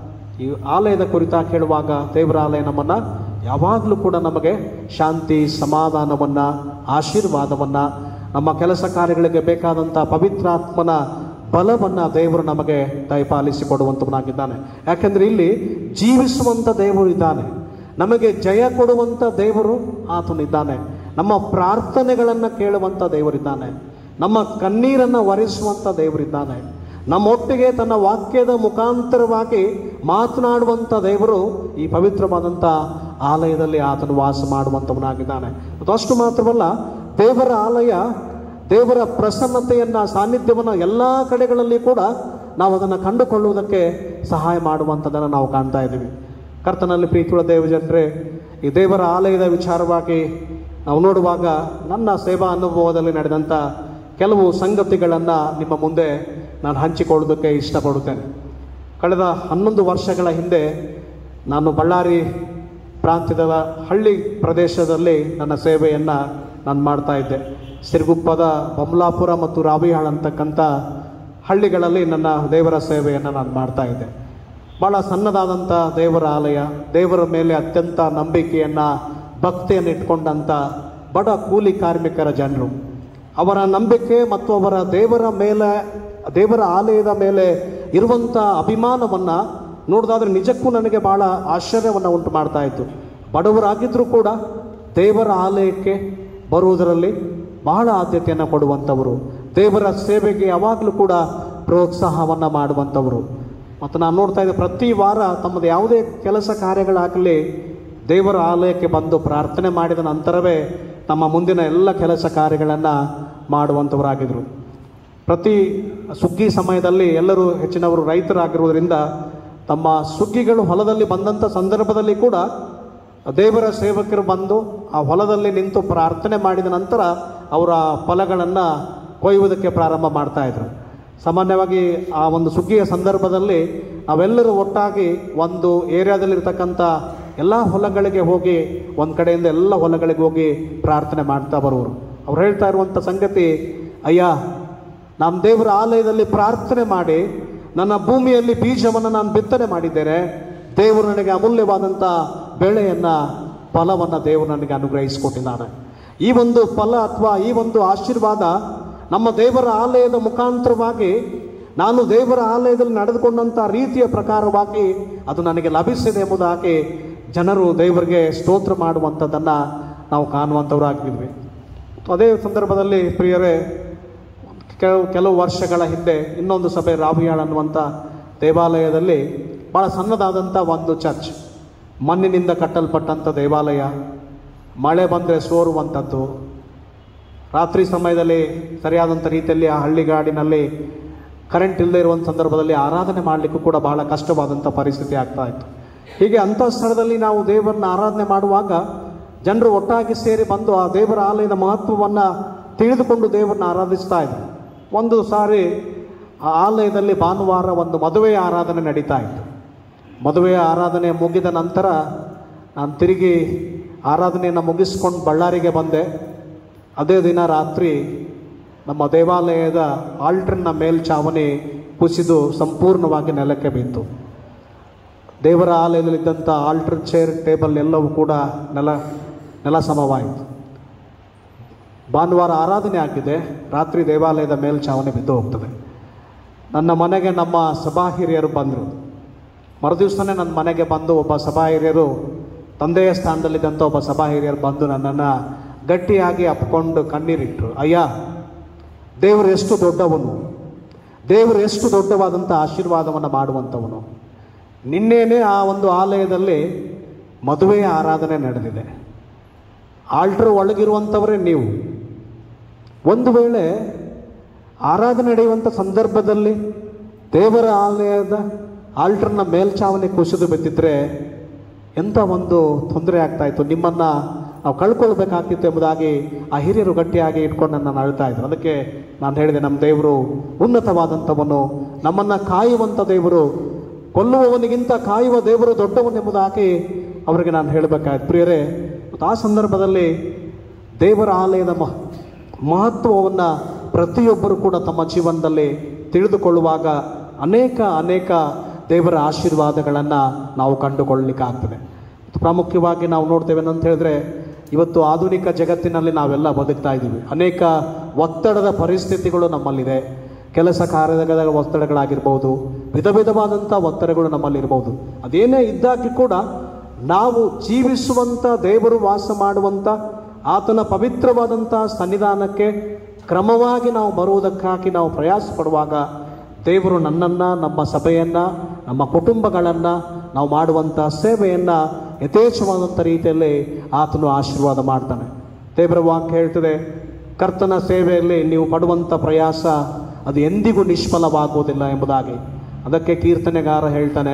ಈ ಆಲಯದ ಕುರಿತ ಕೇಳುವಾಗ ದೇವರ ಆಲಯ ನಮ್ಮನ್ನು ಯಾವಾಗಲೂ ಕೂಡ ನಮಗೆ ಶಾಂತಿ ಸಮಾಧಾನವನ್ನು ಆಶೀರ್ವಾದವನ್ನು ನಮ್ಮ ಕೆಲಸ ಕಾರ್ಯಗಳಿಗೆ ಬೇಕಾದಂಥ ಪವಿತ್ರಾತ್ಮನ ಬಲವನ್ನು ದೇವರು ನಮಗೆ ದಯಪಾಲಿಸಿ ಕೊಡುವಂಥವನಾಗಿದ್ದಾನೆ ಯಾಕೆಂದರೆ ಇಲ್ಲಿ ಜೀವಿಸುವಂಥ ದೇವರು ಇದ್ದಾನೆ ನಮಗೆ ಜಯ ಕೊಡುವಂಥ ದೇವರು ಆತನಿದ್ದಾನೆ ನಮ್ಮ ಪ್ರಾರ್ಥನೆಗಳನ್ನು ಕೇಳುವಂಥ ದೇವರಿದ್ದಾನೆ ನಮ್ಮ ಕಣ್ಣೀರನ್ನು ಒರೆಸುವಂಥ ದೇವರಿದ್ದಾನೆ ನಮ್ಮೊಟ್ಟಿಗೆ ತನ್ನ ವಾಕ್ಯದ ಮುಖಾಂತರವಾಗಿ ಮಾತನಾಡುವಂಥ ದೇವರು ಈ ಪವಿತ್ರವಾದಂಥ ಆಲಯದಲ್ಲಿ ಆತನು ವಾಸ ಮಾಡುವಂಥವನಾಗಿದ್ದಾನೆ ಮತ್ತು ಅಷ್ಟು ಮಾತ್ರವಲ್ಲ ದೇವರ ಆಲಯ ದೇವರ ಪ್ರಸನ್ನತೆಯನ್ನ ಸಾನ್ನಿಧ್ಯವನ್ನು ಎಲ್ಲ ಕಡೆಗಳಲ್ಲಿ ಕೂಡ ನಾವು ಅದನ್ನು ಕಂಡುಕೊಳ್ಳುವುದಕ್ಕೆ ಸಹಾಯ ಮಾಡುವಂಥದ್ದನ್ನು ನಾವು ಕಾಣ್ತಾ ಇದ್ದೀವಿ ಕರ್ತನಲ್ಲಿ ಪ್ರೀತಿಯುಳ್ಳ ದೇವ ಜನರೇ ಈ ದೇವರ ಆಲಯದ ವಿಚಾರವಾಗಿ ನಾವು ನೋಡುವಾಗ ನನ್ನ ಸೇವಾ ಅನುಭವದಲ್ಲಿ ನಡೆದಂಥ ಕೆಲವು ಸಂಗತಿಗಳನ್ನು ನಿಮ್ಮ ಮುಂದೆ ನಾನು ಹಂಚಿಕೊಳ್ಳೋದಕ್ಕೆ ಇಷ್ಟಪಡುತ್ತೇನೆ ಕಳೆದ ಹನ್ನೊಂದು ವರ್ಷಗಳ ಹಿಂದೆ ನಾನು ಬಳ್ಳಾರಿ ಪ್ರಾಂತ್ಯದ ಹಳ್ಳಿ ಪ್ರದೇಶದಲ್ಲಿ ನನ್ನ ಸೇವೆಯನ್ನು ನಾನು ಮಾಡ್ತಾ ಇದ್ದೆ ಸಿರುಗುಪ್ಪದ ಬೊಮ್ಲಾಪುರ ಮತ್ತು ರಾವಿಹಾಳ್ ಅಂತಕ್ಕಂಥ ಹಳ್ಳಿಗಳಲ್ಲಿ ನನ್ನ ದೇವರ ಸೇವೆಯನ್ನು ನಾನು ಮಾಡ್ತಾ ಇದ್ದೆ ಭಾಳ ಸಣ್ಣದಾದಂಥ ದೇವರ ಆಲಯ ದೇವರ ಮೇಲೆ ಅತ್ಯಂತ ನಂಬಿಕೆಯನ್ನು ಭಕ್ತಿಯನ್ನು ಇಟ್ಕೊಂಡಂಥ ಬಡ ಕೂಲಿ ಕಾರ್ಮಿಕರ ಜನರು ಅವರ ನಂಬಿಕೆ ಮತ್ತು ಅವರ ದೇವರ ಮೇಲೆ ದೇವರ ಆಲಯದ ಮೇಲೆ ಇರುವಂಥ ಅಭಿಮಾನವನ್ನು ನೋಡಿದಾದ್ರೆ ನಿಜಕ್ಕೂ ನನಗೆ ಭಾಳ ಆಶ್ಚರ್ಯವನ್ನು ಉಂಟು ಮಾಡ್ತಾ ಇತ್ತು ಬಡವರಾಗಿದ್ದರೂ ಕೂಡ ದೇವರ ಆಲಯಕ್ಕೆ ಬರುವುದರಲ್ಲಿ ಬಹಳ ಆದ್ಯತೆಯನ್ನು ಕೊಡುವಂಥವರು ದೇವರ ಸೇವೆಗೆ ಯಾವಾಗಲೂ ಕೂಡ ಪ್ರೋತ್ಸಾಹವನ್ನು ಮಾಡುವಂಥವರು ಮತ್ತು ನಾನು ನೋಡ್ತಾ ಇದ್ದೆ ಪ್ರತಿ ವಾರ ತಮ್ಮದು ಯಾವುದೇ ಕೆಲಸ ಕಾರ್ಯಗಳಾಗಲಿ ದೇವರ ಆಲಯಕ್ಕೆ ಬಂದು ಪ್ರಾರ್ಥನೆ ಮಾಡಿದ ನಂತರವೇ ತಮ್ಮ ಮುಂದಿನ ಎಲ್ಲ ಕೆಲಸ ಕಾರ್ಯಗಳನ್ನು ಮಾಡುವಂಥವರಾಗಿದ್ದರು ಪ್ರತಿ ಸುಗ್ಗಿ ಸಮಯದಲ್ಲಿ ಎಲ್ಲರೂ ಹೆಚ್ಚಿನವರು ರೈತರಾಗಿರುವುದರಿಂದ ತಮ್ಮ ಸುಗ್ಗಿಗಳು ಹೊಲದಲ್ಲಿ ಬಂದಂಥ ಸಂದರ್ಭದಲ್ಲಿ ಕೂಡ ದೇವರ ಸೇವಕರು ಬಂದು ಆ ಹೊಲದಲ್ಲಿ ನಿಂತು ಪ್ರಾರ್ಥನೆ ಮಾಡಿದ ನಂತರ ಅವರ ಫಲಗಳನ್ನು ಕೊಯ್ಯುವುದಕ್ಕೆ ಪ್ರಾರಂಭ ಮಾಡ್ತಾ ಇದ್ರು ಸಾಮಾನ್ಯವಾಗಿ ಆ ಒಂದು ಸುಗ್ಗಿಯ ಸಂದರ್ಭದಲ್ಲಿ ನಾವೆಲ್ಲರೂ ಒಟ್ಟಾಗಿ ಒಂದು ಏರಿಯಾದಲ್ಲಿರ್ತಕ್ಕಂಥ ಎಲ್ಲ ಹೊಲಗಳಿಗೆ ಹೋಗಿ ಒಂದು ಕಡೆಯಿಂದ ಎಲ್ಲ ಹೊಲಗಳಿಗೆ ಹೋಗಿ ಪ್ರಾರ್ಥನೆ ಮಾಡ್ತಾ ಬರುವರು ಅವ್ರು ಹೇಳ್ತಾ ಇರುವಂಥ ಸಂಗತಿ ಅಯ್ಯ ನಮ್ಮ ದೇವರ ಆಲಯದಲ್ಲಿ ಪ್ರಾರ್ಥನೆ ಮಾಡಿ ನನ್ನ ಭೂಮಿಯಲ್ಲಿ ಬೀಜವನ್ನು ನಾನು ಬಿತ್ತನೆ ಮಾಡಿದ್ದೇನೆ ದೇವರು ನನಗೆ ಅಮೂಲ್ಯವಾದಂಥ ಬೆಳೆಯನ್ನು ಫಲವನ್ನು ದೇವರು ನನಗೆ ಅನುಗ್ರಹಿಸಿಕೊಟ್ಟಿದ್ದಾನೆ ಈ ಒಂದು ಫಲ ಅಥವಾ ಈ ಒಂದು ಆಶೀರ್ವಾದ ನಮ್ಮ ದೇವರ ಆಲಯದ ಮುಖಾಂತರವಾಗಿ ನಾನು ದೇವರ ಆಲಯದಲ್ಲಿ ನಡೆದುಕೊಂಡಂಥ ರೀತಿಯ ಪ್ರಕಾರವಾಗಿ ಅದು ನನಗೆ ಲಭಿಸಿದೆ ಎಂಬುದಾಗಿ ಜನರು ದೇವರಿಗೆ ಸ್ತೋತ್ರ ಮಾಡುವಂಥದ್ದನ್ನು ನಾವು ಕಾಣುವಂಥವರಾಗಿದ್ವಿ ಅದೇ ಸಂದರ್ಭದಲ್ಲಿ ಪ್ರಿಯರೇ ಕೆಲವು ಕೆಲವು ವರ್ಷಗಳ ಹಿಂದೆ ಇನ್ನೊಂದು ಸಭೆ ರಾವಿಯಾಳ್ ಅನ್ನುವಂಥ ದೇವಾಲಯದಲ್ಲಿ ಭಾಳ ಸಣ್ಣದಾದಂಥ ಒಂದು ಚರ್ಚ್ ಮಣ್ಣಿನಿಂದ ಕಟ್ಟಲ್ಪಟ್ಟಂಥ ದೇವಾಲಯ ಮಳೆ ಬಂದರೆ ಸೋರುವಂಥದ್ದು ರಾತ್ರಿ ಸಮಯದಲ್ಲಿ ಸರಿಯಾದಂಥ ರೀತಿಯಲ್ಲಿ ಆ ಹಳ್ಳಿಗಾಡಿನಲ್ಲಿ ಕರೆಂಟ್ ಇಲ್ಲದೆ ಇರುವಂಥ ಸಂದರ್ಭದಲ್ಲಿ ಆರಾಧನೆ ಮಾಡಲಿಕ್ಕೂ ಕೂಡ ಬಹಳ ಕಷ್ಟವಾದಂಥ ಪರಿಸ್ಥಿತಿ ಆಗ್ತಾ ಇತ್ತು ಹೀಗೆ ಅಂಥ ಸ್ಥಳದಲ್ಲಿ ನಾವು ದೇವರನ್ನ ಆರಾಧನೆ ಮಾಡುವಾಗ ಜನರು ಒಟ್ಟಾಗಿ ಸೇರಿ ಬಂದು ಆ ದೇವರ ಆಲಯದ ಮಹತ್ವವನ್ನು ತಿಳಿದುಕೊಂಡು ದೇವರನ್ನ ಆರಾಧಿಸ್ತಾ ಇದ್ರು ಒಂದು ಸಾರಿ ಆ ಆಲಯದಲ್ಲಿ ಭಾನುವಾರ ಒಂದು ಮದುವೆಯ ಆರಾಧನೆ ನಡೀತಾ ಇತ್ತು ಮದುವೆಯ ಆರಾಧನೆ ಮುಗಿದ ನಂತರ ನಾನು ತಿರುಗಿ ಆರಾಧನೆಯನ್ನು ಮುಗಿಸ್ಕೊಂಡು ಬಳ್ಳಾರಿಗೆ ಬಂದೆ ಅದೇ ದಿನ ರಾತ್ರಿ ನಮ್ಮ ದೇವಾಲಯದ ಆಲ್ಟ್ರನ್ನ ಮೇಲ್ಛಾವಣಿ ಕುಸಿದು ಸಂಪೂರ್ಣವಾಗಿ ನೆಲಕ್ಕೆ ಬಿತ್ತು ದೇವರ ಆಲಯದಲ್ಲಿದ್ದಂಥ ಆಲ್ಟರ್ ಚೇರ್ ಟೇಬಲ್ ಎಲ್ಲವೂ ಕೂಡ ನೆಲ ನೆಲ ಸಮವಾಯಿತು ಭಾನುವಾರ ಆರಾಧನೆ ಆಗಿದೆ ರಾತ್ರಿ ದೇವಾಲಯದ ಮೇಲ್ಛಾವಣಿ ಬಿದ್ದು ಹೋಗ್ತದೆ ನನ್ನ ಮನೆಗೆ ನಮ್ಮ ಸಭಾ ಹಿರಿಯರು ಬಂದರು ಮರುದಿವಸನೇ ನನ್ನ ಮನೆಗೆ ಬಂದು ಒಬ್ಬ ಸಭಾ ಹಿರಿಯರು ತಂದೆಯ ಸ್ಥಾನದಲ್ಲಿದ್ದಂಥ ಒಬ್ಬ ಸಭಾ ಹಿರಿಯರು ಬಂದು ನನ್ನನ್ನು ಗಟ್ಟಿಯಾಗಿ ಅಪ್ಕೊಂಡು ಕಣ್ಣೀರಿಟ್ಟರು ಅಯ್ಯ ದೇವರು ಎಷ್ಟು ದೊಡ್ಡವನು ದೇವರು ಎಷ್ಟು ದೊಡ್ಡವಾದಂಥ ಆಶೀರ್ವಾದವನ್ನು ಮಾಡುವಂಥವನು ನಿನ್ನೇನೆ ಆ ಒಂದು ಆಲಯದಲ್ಲಿ ಮದುವೆಯ ಆರಾಧನೆ ನಡೆದಿದೆ ಆಲ್ಟ್ರ್ ಒಳಗಿರುವಂಥವರೇ ನೀವು ಒಂದು ವೇಳೆ ಆರಾಧನೆ ನಡೆಯುವಂಥ ಸಂದರ್ಭದಲ್ಲಿ ದೇವರ ಆಲಯದ ಆಲ್ಟ್ರನ್ನ ಮೇಲ್ಛಾವಣಿ ಕುಸಿದು ಬಿದ್ದಿದ್ರೆ ಎಂಥ ಒಂದು ತೊಂದರೆ ಆಗ್ತಾ ಇತ್ತು ನಿಮ್ಮನ್ನು ನಾವು ಕಳ್ಕೊಳ್ಬೇಕಾಗ್ತಿತ್ತು ಎಂಬುದಾಗಿ ಆ ಹಿರಿಯರು ಗಟ್ಟಿಯಾಗಿ ಇಟ್ಕೊಂಡು ನನ್ನನ್ನು ಅಳ್ತಾ ಇದ್ರು ಅದಕ್ಕೆ ನಾನು ಹೇಳಿದೆ ನಮ್ಮ ದೇವರು ಉನ್ನತವಾದಂಥವನು ನಮ್ಮನ್ನು ಕಾಯುವಂಥ ದೇವರು ಕೊಲ್ಲುವವನಿಗಿಂತ ಕಾಯುವ ದೇವರು ದೊಡ್ಡವನೆಂಬುದಾಗಿ ಅವರಿಗೆ ನಾನು ಹೇಳಬೇಕಾಯ್ತು ಪ್ರಿಯರೇ ಮತ್ತು ಆ ಸಂದರ್ಭದಲ್ಲಿ ದೇವರ ಆಲಯದ ಮಹ ಮಹತ್ವವನ್ನು ಪ್ರತಿಯೊಬ್ಬರು ಕೂಡ ತಮ್ಮ ಜೀವನದಲ್ಲಿ ತಿಳಿದುಕೊಳ್ಳುವಾಗ ಅನೇಕ ಅನೇಕ ದೇವರ ಆಶೀರ್ವಾದಗಳನ್ನು ನಾವು ಕಂಡುಕೊಳ್ಳಲಿಕ್ಕಾಗ್ತದೆ ಪ್ರಾಮುಖ್ಯವಾಗಿ ನಾವು ನೋಡ್ತೇವೆ ಅಂತ ಹೇಳಿದ್ರೆ ಇವತ್ತು ಆಧುನಿಕ ಜಗತ್ತಿನಲ್ಲಿ ನಾವೆಲ್ಲ ಬದುಕ್ತಾ ಇದ್ದೀವಿ ಅನೇಕ ಒತ್ತಡದ ಪರಿಸ್ಥಿತಿಗಳು ನಮ್ಮಲ್ಲಿದೆ ಕೆಲಸ ಕಾರ್ಯದ ಒತ್ತಡಗಳಾಗಿರ್ಬೋದು ವಿಧ ವಿಧವಾದಂಥ ಒತ್ತಡಗಳು ನಮ್ಮಲ್ಲಿರ್ಬೋದು ಅದೇನೇ ಇದ್ದಾಗಿ ಕೂಡ ನಾವು ಜೀವಿಸುವಂಥ ದೇವರು ವಾಸ ಮಾಡುವಂಥ ಆತನ ಪವಿತ್ರವಾದಂಥ ಸನ್ನಿಧಾನಕ್ಕೆ ಕ್ರಮವಾಗಿ ನಾವು ಬರುವುದಕ್ಕಾಗಿ ನಾವು ಪ್ರಯಾಸ ಪಡುವಾಗ ದೇವರು ನನ್ನನ್ನು ನಮ್ಮ ಸಭೆಯನ್ನು ನಮ್ಮ ಕುಟುಂಬಗಳನ್ನು ನಾವು ಮಾಡುವಂಥ ಸೇವೆಯನ್ನು ಯಥೇಚ್ಛವಾದಂಥ ರೀತಿಯಲ್ಲಿ ಆತನು ಆಶೀರ್ವಾದ ಮಾಡ್ತಾನೆ ದೇವರ ವಾಕ್ಯ ಹೇಳ್ತದೆ ಕರ್ತನ ಸೇವೆಯಲ್ಲಿ ನೀವು ಪಡುವಂಥ ಪ್ರಯಾಸ ಅದು ಎಂದಿಗೂ ನಿಷ್ಫಲವಾಗುವುದಿಲ್ಲ ಎಂಬುದಾಗಿ ಅದಕ್ಕೆ ಕೀರ್ತನೆಗಾರ ಹೇಳ್ತಾನೆ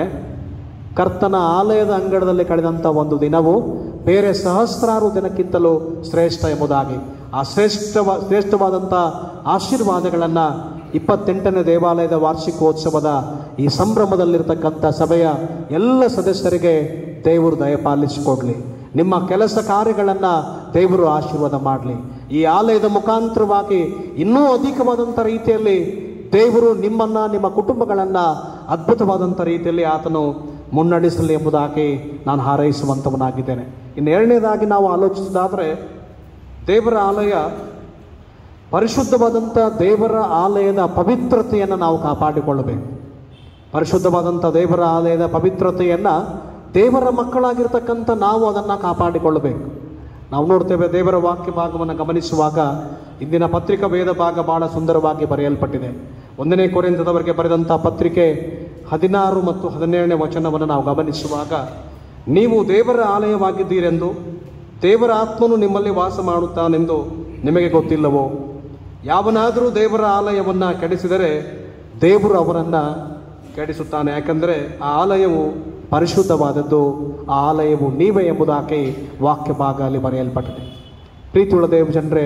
ಕರ್ತನ ಆಲಯದ ಅಂಗಡದಲ್ಲಿ ಕಳೆದಂಥ ಒಂದು ದಿನವು ಬೇರೆ ಸಹಸ್ರಾರು ದಿನಕ್ಕಿಂತಲೂ ಶ್ರೇಷ್ಠ ಎಂಬುದಾಗಿ ಆ ಶ್ರೇಷ್ಠವ ಶ್ರೇಷ್ಠವಾದಂಥ ಆಶೀರ್ವಾದಗಳನ್ನು ಇಪ್ಪತ್ತೆಂಟನೇ ದೇವಾಲಯದ ವಾರ್ಷಿಕೋತ್ಸವದ ಈ ಸಂಭ್ರಮದಲ್ಲಿರ್ತಕ್ಕಂಥ ಸಭೆಯ ಎಲ್ಲ ಸದಸ್ಯರಿಗೆ ದೇವರು ದಯಪಾಲಿಸಿಕೊಡ್ಲಿ ನಿಮ್ಮ ಕೆಲಸ ಕಾರ್ಯಗಳನ್ನು ದೇವರು ಆಶೀರ್ವಾದ ಮಾಡಲಿ ಈ ಆಲಯದ ಮುಖಾಂತರವಾಗಿ ಇನ್ನೂ ಅಧಿಕವಾದಂಥ ರೀತಿಯಲ್ಲಿ ದೇವರು ನಿಮ್ಮನ್ನ ನಿಮ್ಮ ಕುಟುಂಬಗಳನ್ನ ಅದ್ಭುತವಾದಂಥ ರೀತಿಯಲ್ಲಿ ಆತನು ಮುನ್ನಡೆಸಲಿ ಎಂಬುದಾಗಿ ನಾನು ಹಾರೈಸುವಂಥವನಾಗಿದ್ದೇನೆ ಇನ್ನು ಎರಡನೇದಾಗಿ ನಾವು ಆಲೋಚಿಸಿದಾದರೆ ದೇವರ ಆಲಯ ಪರಿಶುದ್ಧವಾದಂಥ ದೇವರ ಆಲಯದ ಪವಿತ್ರತೆಯನ್ನು ನಾವು ಕಾಪಾಡಿಕೊಳ್ಳಬೇಕು ಪರಿಶುದ್ಧವಾದಂಥ ದೇವರ ಆಲಯದ ಪವಿತ್ರತೆಯನ್ನು ದೇವರ ಮಕ್ಕಳಾಗಿರ್ತಕ್ಕಂಥ ನಾವು ಅದನ್ನು ಕಾಪಾಡಿಕೊಳ್ಳಬೇಕು ನಾವು ನೋಡ್ತೇವೆ ದೇವರ ವಾಕ್ಯ ಭಾಗವನ್ನು ಗಮನಿಸುವಾಗ ಇಂದಿನ ಪತ್ರಿಕಾ ವೇದ ಭಾಗ ಬಹಳ ಸುಂದರವಾಗಿ ಬರೆಯಲ್ಪಟ್ಟಿದೆ ಒಂದನೇ ಕೊರೆಂದದವರಿಗೆ ಬರೆದಂಥ ಪತ್ರಿಕೆ ಹದಿನಾರು ಮತ್ತು ಹದಿನೇಳನೇ ವಚನವನ್ನು ನಾವು ಗಮನಿಸುವಾಗ ನೀವು ದೇವರ ಆಲಯವಾಗಿದ್ದೀರೆಂದು ದೇವರ ಆತ್ಮನು ನಿಮ್ಮಲ್ಲಿ ವಾಸ ಮಾಡುತ್ತಾನೆಂದು ನಿಮಗೆ ಗೊತ್ತಿಲ್ಲವೋ ಯಾವನಾದರೂ ದೇವರ ಆಲಯವನ್ನು ಕೆಡಿಸಿದರೆ ದೇವರು ಅವರನ್ನು ಕೆಡಿಸುತ್ತಾನೆ ಯಾಕಂದರೆ ಆ ಆಲಯವು ಪರಿಶುದ್ಧವಾದದ್ದು ಆ ಆಲಯವು ನೀವೇ ಎಂಬುದಾಗಿ ವಾಕ್ಯ ಭಾಗ ಅಲ್ಲಿ ಬರೆಯಲ್ಪಟ್ಟಿದೆ ಪ್ರೀತಿಯುಳ್ಳ ದೇವ ಜನರೇ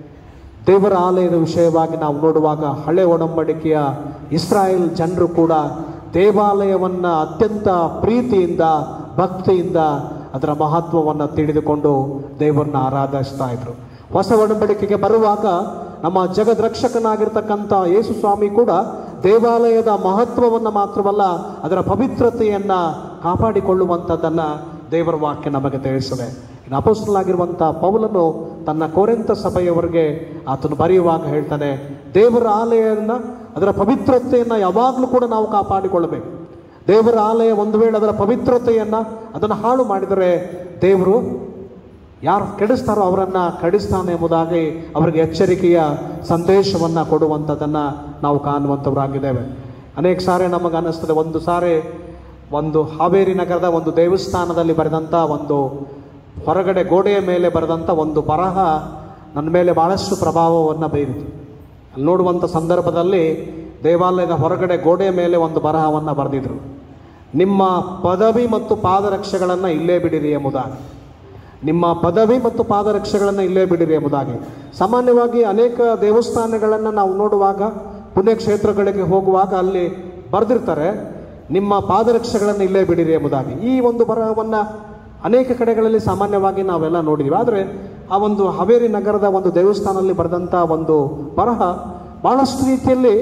ದೇವರ ಆಲಯದ ವಿಷಯವಾಗಿ ನಾವು ನೋಡುವಾಗ ಹಳೆ ಒಡಂಬಡಿಕೆಯ ಇಸ್ರಾಯೇಲ್ ಜನರು ಕೂಡ ದೇವಾಲಯವನ್ನು ಅತ್ಯಂತ ಪ್ರೀತಿಯಿಂದ ಭಕ್ತಿಯಿಂದ ಅದರ ಮಹತ್ವವನ್ನು ತಿಳಿದುಕೊಂಡು ದೇವರನ್ನ ಆರಾಧಿಸ್ತಾ ಇದ್ರು ಹೊಸ ಒಡಂಬಡಿಕೆಗೆ ಬರುವಾಗ ನಮ್ಮ ಜಗದ್ರಕ್ಷಕನಾಗಿರ್ತಕ್ಕಂಥ ಯೇಸು ಸ್ವಾಮಿ ಕೂಡ ದೇವಾಲಯದ ಮಹತ್ವವನ್ನು ಮಾತ್ರವಲ್ಲ ಅದರ ಪವಿತ್ರತೆಯನ್ನು ಕಾಪಾಡಿಕೊಳ್ಳುವಂಥದ್ದನ್ನು ದೇವರ ವಾಕ್ಯ ನಮಗೆ ತಿಳಿಸಿದೆ ಇನ್ನು ಅಪೋಸ್ತಲಾಗಿರುವಂಥ ಪೌಲನು ತನ್ನ ಕೋರೆಂತ ಸಭೆಯವರಿಗೆ ಆತನು ಬರೆಯುವಾಗ ಹೇಳ್ತಾನೆ ದೇವರ ಆಲಯವನ್ನು ಅದರ ಪವಿತ್ರತೆಯನ್ನು ಯಾವಾಗಲೂ ಕೂಡ ನಾವು ಕಾಪಾಡಿಕೊಳ್ಳಬೇಕು ದೇವರ ಆಲಯ ಒಂದು ವೇಳೆ ಅದರ ಪವಿತ್ರತೆಯನ್ನು ಅದನ್ನು ಹಾಳು ಮಾಡಿದರೆ ದೇವರು ಯಾರು ಕೆಡಿಸ್ತಾರೋ ಅವರನ್ನು ಕಡಿಸ್ತಾನೆ ಎಂಬುದಾಗಿ ಅವರಿಗೆ ಎಚ್ಚರಿಕೆಯ ಸಂದೇಶವನ್ನು ಕೊಡುವಂಥದ್ದನ್ನು ನಾವು ಕಾಣುವಂಥವರಾಗಿದ್ದೇವೆ ಅನೇಕ ಸಾರಿ ನಮಗೆ ಅನ್ನಿಸ್ತದೆ ಒಂದು ಸಾರಿ ಒಂದು ಹಾವೇರಿ ನಗರದ ಒಂದು ದೇವಸ್ಥಾನದಲ್ಲಿ ಬರೆದಂಥ ಒಂದು ಹೊರಗಡೆ ಗೋಡೆಯ ಮೇಲೆ ಬರೆದಂಥ ಒಂದು ಬರಹ ನನ್ನ ಮೇಲೆ ಭಾಳಷ್ಟು ಪ್ರಭಾವವನ್ನು ಬೀರಿತು ಅಲ್ಲಿ ನೋಡುವಂಥ ಸಂದರ್ಭದಲ್ಲಿ ದೇವಾಲಯದ ಹೊರಗಡೆ ಗೋಡೆಯ ಮೇಲೆ ಒಂದು ಬರಹವನ್ನು ಬರೆದಿದ್ರು ನಿಮ್ಮ ಪದವಿ ಮತ್ತು ಪಾದರಕ್ಷೆಗಳನ್ನು ಇಲ್ಲೇ ಬಿಡಿರಿ ಎಂಬುದಾಗಿ ನಿಮ್ಮ ಪದವಿ ಮತ್ತು ಪಾದರಕ್ಷೆಗಳನ್ನು ಇಲ್ಲೇ ಬಿಡಿರಿ ಎಂಬುದಾಗಿ ಸಾಮಾನ್ಯವಾಗಿ ಅನೇಕ ದೇವಸ್ಥಾನಗಳನ್ನು ನಾವು ನೋಡುವಾಗ ಪುಣ್ಯಕ್ಷೇತ್ರಗಳಿಗೆ ಹೋಗುವಾಗ ಅಲ್ಲಿ ಬರೆದಿರ್ತಾರೆ ನಿಮ್ಮ ಪಾದರಕ್ಷೆಗಳನ್ನು ಇಲ್ಲೇ ಬಿಡಿರಿ ಎಂಬುದಾಗಿ ಈ ಒಂದು ಬರಹವನ್ನು ಅನೇಕ ಕಡೆಗಳಲ್ಲಿ ಸಾಮಾನ್ಯವಾಗಿ ನಾವೆಲ್ಲ ನೋಡಿದ್ದೀವಿ ಆದರೆ ಆ ಒಂದು ಹಾವೇರಿ ನಗರದ ಒಂದು ದೇವಸ್ಥಾನದಲ್ಲಿ ಬರೆದಂಥ ಒಂದು ಬರಹ ಬಹಳಷ್ಟು ರೀತಿಯಲ್ಲಿ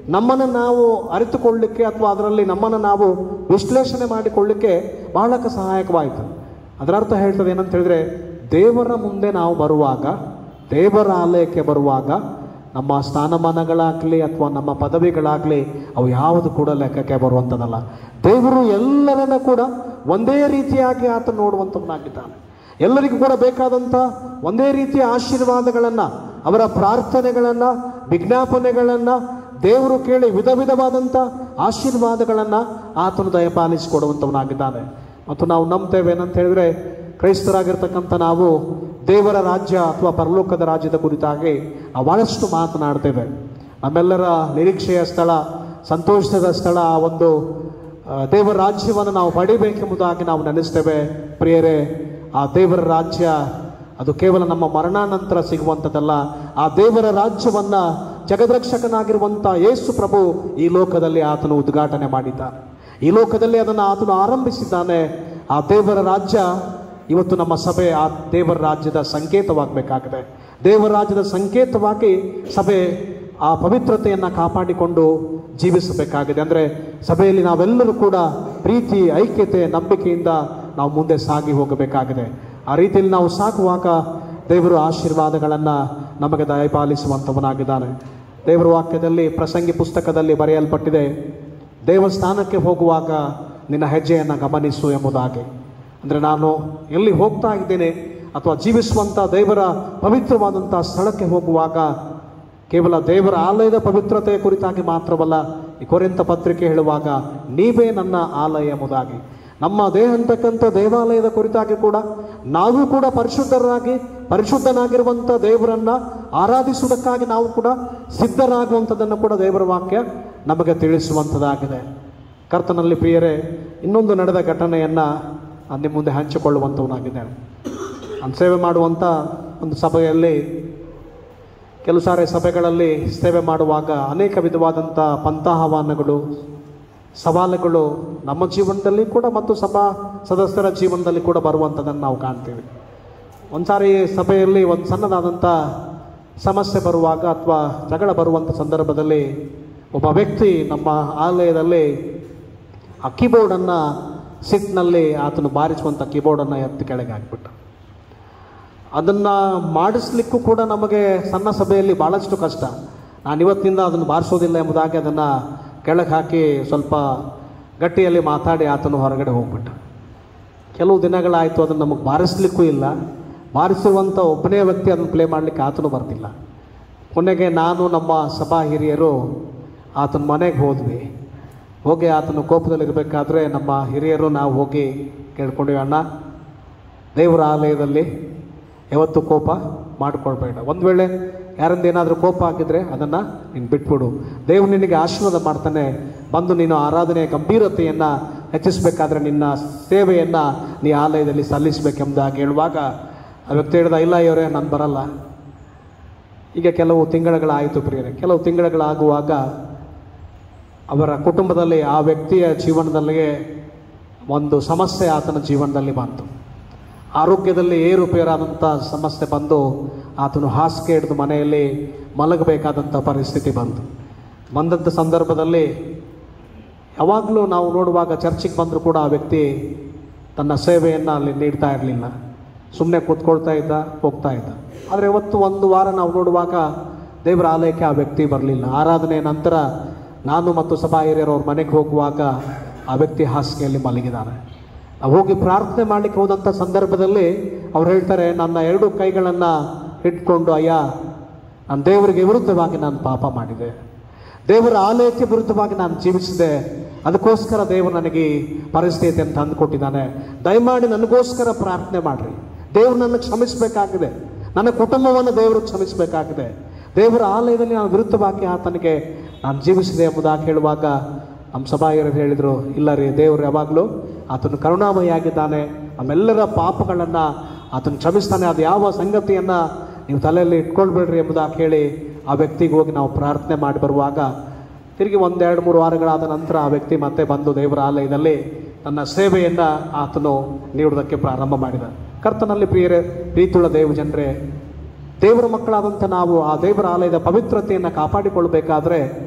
ನಮ್ಮನ್ನು ನಾವು ಅರಿತುಕೊಳ್ಳಿಕ್ಕೆ ಅಥವಾ ಅದರಲ್ಲಿ ನಮ್ಮನ್ನು ನಾವು ವಿಶ್ಲೇಷಣೆ ಮಾಡಿಕೊಳ್ಳಿಕ್ಕೆ ಬಹಳಕ್ಕೆ ಸಹಾಯಕವಾಯಿತು ಅದರ ಅರ್ಥ ಹೇಳ್ತದೆ ಏನಂತ ಹೇಳಿದ್ರೆ ದೇವರ ಮುಂದೆ ನಾವು ಬರುವಾಗ ದೇವರ ಆಲಯಕ್ಕೆ ಬರುವಾಗ ನಮ್ಮ ಸ್ಥಾನಮಾನಗಳಾಗಲಿ ಅಥವಾ ನಮ್ಮ ಪದವಿಗಳಾಗಲಿ ಅವು ಯಾವುದು ಕೂಡ ಲೆಕ್ಕಕ್ಕೆ ಬರುವಂಥದ್ದಲ್ಲ ದೇವರು ಎಲ್ಲರನ್ನ ಕೂಡ ಒಂದೇ ರೀತಿಯಾಗಿ ಆತ ನೋಡುವಂಥವನಾಗಿದ್ದಾನೆ ಎಲ್ಲರಿಗೂ ಕೂಡ ಬೇಕಾದಂಥ ಒಂದೇ ರೀತಿಯ ಆಶೀರ್ವಾದಗಳನ್ನು ಅವರ ಪ್ರಾರ್ಥನೆಗಳನ್ನು ವಿಜ್ಞಾಪನೆಗಳನ್ನು ದೇವರು ಕೇಳಿ ವಿಧ ವಿಧವಾದಂಥ ಆಶೀರ್ವಾದಗಳನ್ನು ಆತನು ದಯಪಾಲಿಸಿಕೊಡುವಂಥವನಾಗಿದ್ದಾನೆ ಮತ್ತು ನಾವು ನಂಬ್ತೇವೆ ಏನಂತ ಹೇಳಿದ್ರೆ ಕ್ರೈಸ್ತರಾಗಿರ್ತಕ್ಕಂಥ ನಾವು ದೇವರ ರಾಜ್ಯ ಅಥವಾ ಪರಲೋಕದ ರಾಜ್ಯದ ಕುರಿತಾಗಿ ನಾವು ಬಹಳಷ್ಟು ಮಾತನಾಡ್ತೇವೆ ನಮ್ಮೆಲ್ಲರ ನಿರೀಕ್ಷೆಯ ಸ್ಥಳ ಸಂತೋಷದ ಸ್ಥಳ ಆ ಒಂದು ಆ, ದೇವರ ರಾಜ್ಯವನ್ನು ನಾವು ಪಡಿಬೇಕೆಂಬುದಾಗಿ ನಾವು ನೆನೆಸ್ತೇವೆ ಪ್ರಿಯರೇ ಆ ದೇವರ ರಾಜ್ಯ ಅದು ಕೇವಲ ನಮ್ಮ ಮರಣಾನಂತರ ಸಿಗುವಂಥದ್ದಲ್ಲ ಆ ದೇವರ ರಾಜ್ಯವನ್ನ ಜಗದ್ರಕ್ಷಕನಾಗಿರುವಂಥ ಯೇಸು ಪ್ರಭು ಈ ಲೋಕದಲ್ಲಿ ಆತನು ಉದ್ಘಾಟನೆ ಮಾಡಿದ್ದಾನೆ ಈ ಲೋಕದಲ್ಲಿ ಅದನ್ನು ಆತನು ಆರಂಭಿಸಿದ್ದಾನೆ ಆ ದೇವರ ರಾಜ್ಯ ಇವತ್ತು ನಮ್ಮ ಸಭೆ ಆ ದೇವರ ರಾಜ್ಯದ ಸಂಕೇತವಾಗಬೇಕಾಗಿದೆ ದೇವರ ರಾಜ್ಯದ ಸಂಕೇತವಾಗಿ ಸಭೆ ಆ ಪವಿತ್ರತೆಯನ್ನು ಕಾಪಾಡಿಕೊಂಡು ಜೀವಿಸಬೇಕಾಗಿದೆ ಅಂದರೆ ಸಭೆಯಲ್ಲಿ ನಾವೆಲ್ಲರೂ ಕೂಡ ಪ್ರೀತಿ ಐಕ್ಯತೆ ನಂಬಿಕೆಯಿಂದ ನಾವು ಮುಂದೆ ಸಾಗಿ ಹೋಗಬೇಕಾಗಿದೆ ಆ ರೀತಿಯಲ್ಲಿ ನಾವು ಸಾಗುವಾಗ ದೇವರು ಆಶೀರ್ವಾದಗಳನ್ನು ನಮಗೆ ದಯಪಾಲಿಸುವಂಥವನಾಗಿದ್ದಾನೆ ದೇವರ ವಾಕ್ಯದಲ್ಲಿ ಪ್ರಸಂಗಿ ಪುಸ್ತಕದಲ್ಲಿ ಬರೆಯಲ್ಪಟ್ಟಿದೆ ದೇವಸ್ಥಾನಕ್ಕೆ ಹೋಗುವಾಗ ನಿನ್ನ ಹೆಜ್ಜೆಯನ್ನು ಗಮನಿಸು ಎಂಬುದಾಗಿ ಅಂದರೆ ನಾನು ಎಲ್ಲಿ ಹೋಗ್ತಾ ಇದ್ದೇನೆ ಅಥವಾ ಜೀವಿಸುವಂಥ ದೇವರ ಪವಿತ್ರವಾದಂಥ ಸ್ಥಳಕ್ಕೆ ಹೋಗುವಾಗ ಕೇವಲ ದೇವರ ಆಲಯದ ಪವಿತ್ರತೆ ಕುರಿತಾಗಿ ಮಾತ್ರವಲ್ಲ ಈ ಕೊರೆಂತ ಪತ್ರಿಕೆ ಹೇಳುವಾಗ ನೀವೇ ನನ್ನ ಆಲಯ ಎಂಬುದಾಗಿ ನಮ್ಮ ದೇಹ ಅಂತಕ್ಕಂಥ ದೇವಾಲಯದ ಕುರಿತಾಗಿ ಕೂಡ ನಾವು ಕೂಡ ಪರಿಶುದ್ಧರಾಗಿ ಪರಿಶುದ್ಧನಾಗಿರುವಂಥ ದೇವರನ್ನ ಆರಾಧಿಸುವುದಕ್ಕಾಗಿ ನಾವು ಕೂಡ ಸಿದ್ಧರಾಗುವಂಥದ್ದನ್ನು ಕೂಡ ದೇವರ ವಾಕ್ಯ ನಮಗೆ ತಿಳಿಸುವಂಥದ್ದಾಗಿದೆ ಕರ್ತನಲ್ಲಿ ಪ್ರಿಯರೇ ಇನ್ನೊಂದು ನಡೆದ ಘಟನೆಯನ್ನು ನಾನು ನಿಮ್ಮ ಮುಂದೆ ಹಂಚಿಕೊಳ್ಳುವಂಥವನಾಗಿದ್ದೇನೆ ನಾನು ಸೇವೆ ಮಾಡುವಂಥ ಒಂದು ಸಭೆಯಲ್ಲಿ ಕೆಲವು ಸಾರಿ ಸಭೆಗಳಲ್ಲಿ ಸೇವೆ ಮಾಡುವಾಗ ಅನೇಕ ವಿಧವಾದಂಥ ಪಂಥಾಹ್ವಾನಗಳು ಸವಾಲುಗಳು ನಮ್ಮ ಜೀವನದಲ್ಲಿ ಕೂಡ ಮತ್ತು ಸಭಾ ಸದಸ್ಯರ ಜೀವನದಲ್ಲಿ ಕೂಡ ಬರುವಂಥದ್ದನ್ನು ನಾವು ಕಾಣ್ತೀವಿ ಒಂದು ಸಾರಿ ಸಭೆಯಲ್ಲಿ ಒಂದು ಸಣ್ಣದಾದಂಥ ಸಮಸ್ಯೆ ಬರುವಾಗ ಅಥವಾ ಜಗಳ ಬರುವಂಥ ಸಂದರ್ಭದಲ್ಲಿ ಒಬ್ಬ ವ್ಯಕ್ತಿ ನಮ್ಮ ಆಲಯದಲ್ಲಿ ಆ ಕೀಬೋರ್ಡನ್ನು ಸಿಟ್ನಲ್ಲಿ ಆತನು ಬಾರಿಸುವಂಥ ಕೀಬೋರ್ಡನ್ನು ಎತ್ತಿ ಕೆಳಗೆ ಹಾಕ್ಬಿಟ್ಟ ಅದನ್ನು ಮಾಡಿಸ್ಲಿಕ್ಕೂ ಕೂಡ ನಮಗೆ ಸಣ್ಣ ಸಭೆಯಲ್ಲಿ ಭಾಳಷ್ಟು ಕಷ್ಟ ನಾನು ಇವತ್ತಿನಿಂದ ಅದನ್ನು ಬಾರಿಸೋದಿಲ್ಲ ಎಂಬುದಾಗಿ ಅದನ್ನು ಕೆಳಗೆ ಹಾಕಿ ಸ್ವಲ್ಪ ಗಟ್ಟಿಯಲ್ಲಿ ಮಾತಾಡಿ ಆತನು ಹೊರಗಡೆ ಹೋಗ್ಬಿಟ್ಟ ಕೆಲವು ದಿನಗಳಾಯಿತು ಅದನ್ನು ನಮಗೆ ಬಾರಿಸ್ಲಿಕ್ಕೂ ಇಲ್ಲ ಬಾರಿಸುವಂಥ ಒಬ್ಬನೇ ವ್ಯಕ್ತಿ ಅದನ್ನು ಪ್ಲೇ ಮಾಡಲಿಕ್ಕೆ ಆತನು ಬರ್ತಿಲ್ಲ ಕೊನೆಗೆ ನಾನು ನಮ್ಮ ಸಭಾ ಹಿರಿಯರು ಆತನ ಮನೆಗೆ ಹೋದ್ವಿ ಹೋಗಿ ಆತನು ಕೋಪದಲ್ಲಿರಬೇಕಾದ್ರೆ ನಮ್ಮ ಹಿರಿಯರು ನಾವು ಹೋಗಿ ಕೇಳ್ಕೊಂಡ್ವಿ ಅಣ್ಣ ದೇವರ ಆಲಯದಲ್ಲಿ ಯಾವತ್ತೂ ಕೋಪ ಮಾಡಿಕೊಳ್ಬೇಡ ಒಂದು ವೇಳೆ ಯಾರಿಂದ ಏನಾದರೂ ಕೋಪ ಆಗಿದ್ರೆ ಅದನ್ನು ನೀನು ಬಿಟ್ಬಿಡು ದೇವ್ರು ನಿನಗೆ ಆಶೀರ್ವಾದ ಮಾಡ್ತಾನೆ ಬಂದು ನೀನು ಆರಾಧನೆಯ ಗಂಭೀರತೆಯನ್ನು ಹೆಚ್ಚಿಸಬೇಕಾದ್ರೆ ನಿನ್ನ ಸೇವೆಯನ್ನು ನೀ ಆಲಯದಲ್ಲಿ ಸಲ್ಲಿಸಬೇಕೆಂಬುದಾಗಿ ಹೇಳುವಾಗ ಆ ವ್ಯಕ್ತಿ ಹೇಳ್ದ ಇಲ್ಲ ಇವರೇ ನಾನು ಬರಲ್ಲ ಈಗ ಕೆಲವು ತಿಂಗಳುಗಳಾಯಿತು ಪ್ರಿಯರೇ ಕೆಲವು ತಿಂಗಳುಗಳಾಗುವಾಗ ಅವರ ಕುಟುಂಬದಲ್ಲಿ ಆ ವ್ಯಕ್ತಿಯ ಜೀವನದಲ್ಲಿಯೇ ಒಂದು ಸಮಸ್ಯೆ ಆತನ ಜೀವನದಲ್ಲಿ ಬಂತು ಆರೋಗ್ಯದಲ್ಲಿ ಏರುಪೇರಾದಂಥ ಸಮಸ್ಯೆ ಬಂದು ಆತನು ಹಾಸಿಗೆ ಹಿಡಿದು ಮನೆಯಲ್ಲಿ ಮಲಗಬೇಕಾದಂಥ ಪರಿಸ್ಥಿತಿ ಬಂತು ಬಂದಂಥ ಸಂದರ್ಭದಲ್ಲಿ ಯಾವಾಗಲೂ ನಾವು ನೋಡುವಾಗ ಚರ್ಚಿಗೆ ಬಂದರೂ ಕೂಡ ಆ ವ್ಯಕ್ತಿ ತನ್ನ ಸೇವೆಯನ್ನು ಅಲ್ಲಿ ನೀಡ್ತಾ ಇರಲಿಲ್ಲ ಸುಮ್ಮನೆ ಕೂತ್ಕೊಳ್ತಾ ಇದ್ದ ಹೋಗ್ತಾ ಇದ್ದ ಆದರೆ ಇವತ್ತು ಒಂದು ವಾರ ನಾವು ನೋಡುವಾಗ ದೇವರ ಆಲಯಕ್ಕೆ ಆ ವ್ಯಕ್ತಿ ಬರಲಿಲ್ಲ ಆರಾಧನೆ ನಂತರ ನಾನು ಮತ್ತು ಸಭಾ ಹಿರಿಯರು ಅವ್ರ ಮನೆಗೆ ಹೋಗುವಾಗ ಆ ವ್ಯಕ್ತಿ ಹಾಸಿಗೆಯಲ್ಲಿ ಮಲಗಿದ್ದಾನೆ ನಾವು ಹೋಗಿ ಪ್ರಾರ್ಥನೆ ಮಾಡಲಿಕ್ಕೆ ಹೋದಂಥ ಸಂದರ್ಭದಲ್ಲಿ ಅವ್ರು ಹೇಳ್ತಾರೆ ನನ್ನ ಎರಡು ಕೈಗಳನ್ನು ಇಟ್ಕೊಂಡು ಅಯ್ಯ ನಾನು ದೇವರಿಗೆ ವಿರುದ್ಧವಾಗಿ ನಾನು ಪಾಪ ಮಾಡಿದೆ ದೇವರ ಆಲಯಕ್ಕೆ ವಿರುದ್ಧವಾಗಿ ನಾನು ಜೀವಿಸಿದೆ ಅದಕ್ಕೋಸ್ಕರ ದೇವರು ನನಗೆ ಈ ಪರಿಸ್ಥಿತಿಯನ್ನು ತಂದುಕೊಟ್ಟಿದ್ದಾನೆ ದಯಮಾಡಿ ನನಗೋಸ್ಕರ ಪ್ರಾರ್ಥನೆ ಮಾಡಿರಿ ದೇವರು ನನ್ನ ಕ್ಷಮಿಸಬೇಕಾಗಿದೆ ನನ್ನ ಕುಟುಂಬವನ್ನು ದೇವರು ಕ್ಷಮಿಸಬೇಕಾಗಿದೆ ದೇವರ ಆಲಯದಲ್ಲಿ ನಾನು ವಿರುದ್ಧವಾಗಿ ಆತನಿಗೆ ನಾನು ಜೀವಿಸಿದೆ ಎಂಬುದಾಗಿ ಹೇಳುವಾಗ ನಮ್ಮ ಸಭಾಹಿಯರು ಹೇಳಿದರು ಇಲ್ಲ ರೀ ದೇವರು ಯಾವಾಗಲೂ ಆತನು ಕರುಣಾಮಯಿಯಾಗಿದ್ದಾನೆ ನಮ್ಮೆಲ್ಲರ ಪಾಪಗಳನ್ನು ಆತನು ಕ್ಷಮಿಸ್ತಾನೆ ಅದು ಯಾವ ಸಂಗತಿಯನ್ನು ನೀವು ತಲೆಯಲ್ಲಿ ಇಟ್ಕೊಳ್ಬೇಡ್ರಿ ಎಂಬುದಾಗಿ ಹೇಳಿ ಆ ವ್ಯಕ್ತಿಗೆ ಹೋಗಿ ನಾವು ಪ್ರಾರ್ಥನೆ ಮಾಡಿ ಬರುವಾಗ ತಿರುಗಿ ಒಂದೆರಡು ಮೂರು ವಾರಗಳಾದ ನಂತರ ಆ ವ್ಯಕ್ತಿ ಮತ್ತೆ ಬಂದು ದೇವರ ಆಲಯದಲ್ಲಿ ತನ್ನ ಸೇವೆಯನ್ನು ಆತನು ನೀಡುವುದಕ್ಕೆ ಪ್ರಾರಂಭ ಮಾಡಿದ ಕರ್ತನಲ್ಲಿ ಪ್ರಿಯರೇ ಪ್ರೀತಿಯುಳ್ಳ ದೇವ ಜನರೇ ದೇವರ ಮಕ್ಕಳಾದಂಥ ನಾವು ಆ ದೇವರ ಆಲಯದ ಪವಿತ್ರತೆಯನ್ನು ಕಾಪಾಡಿಕೊಳ್ಳಬೇಕಾದ್ರೆ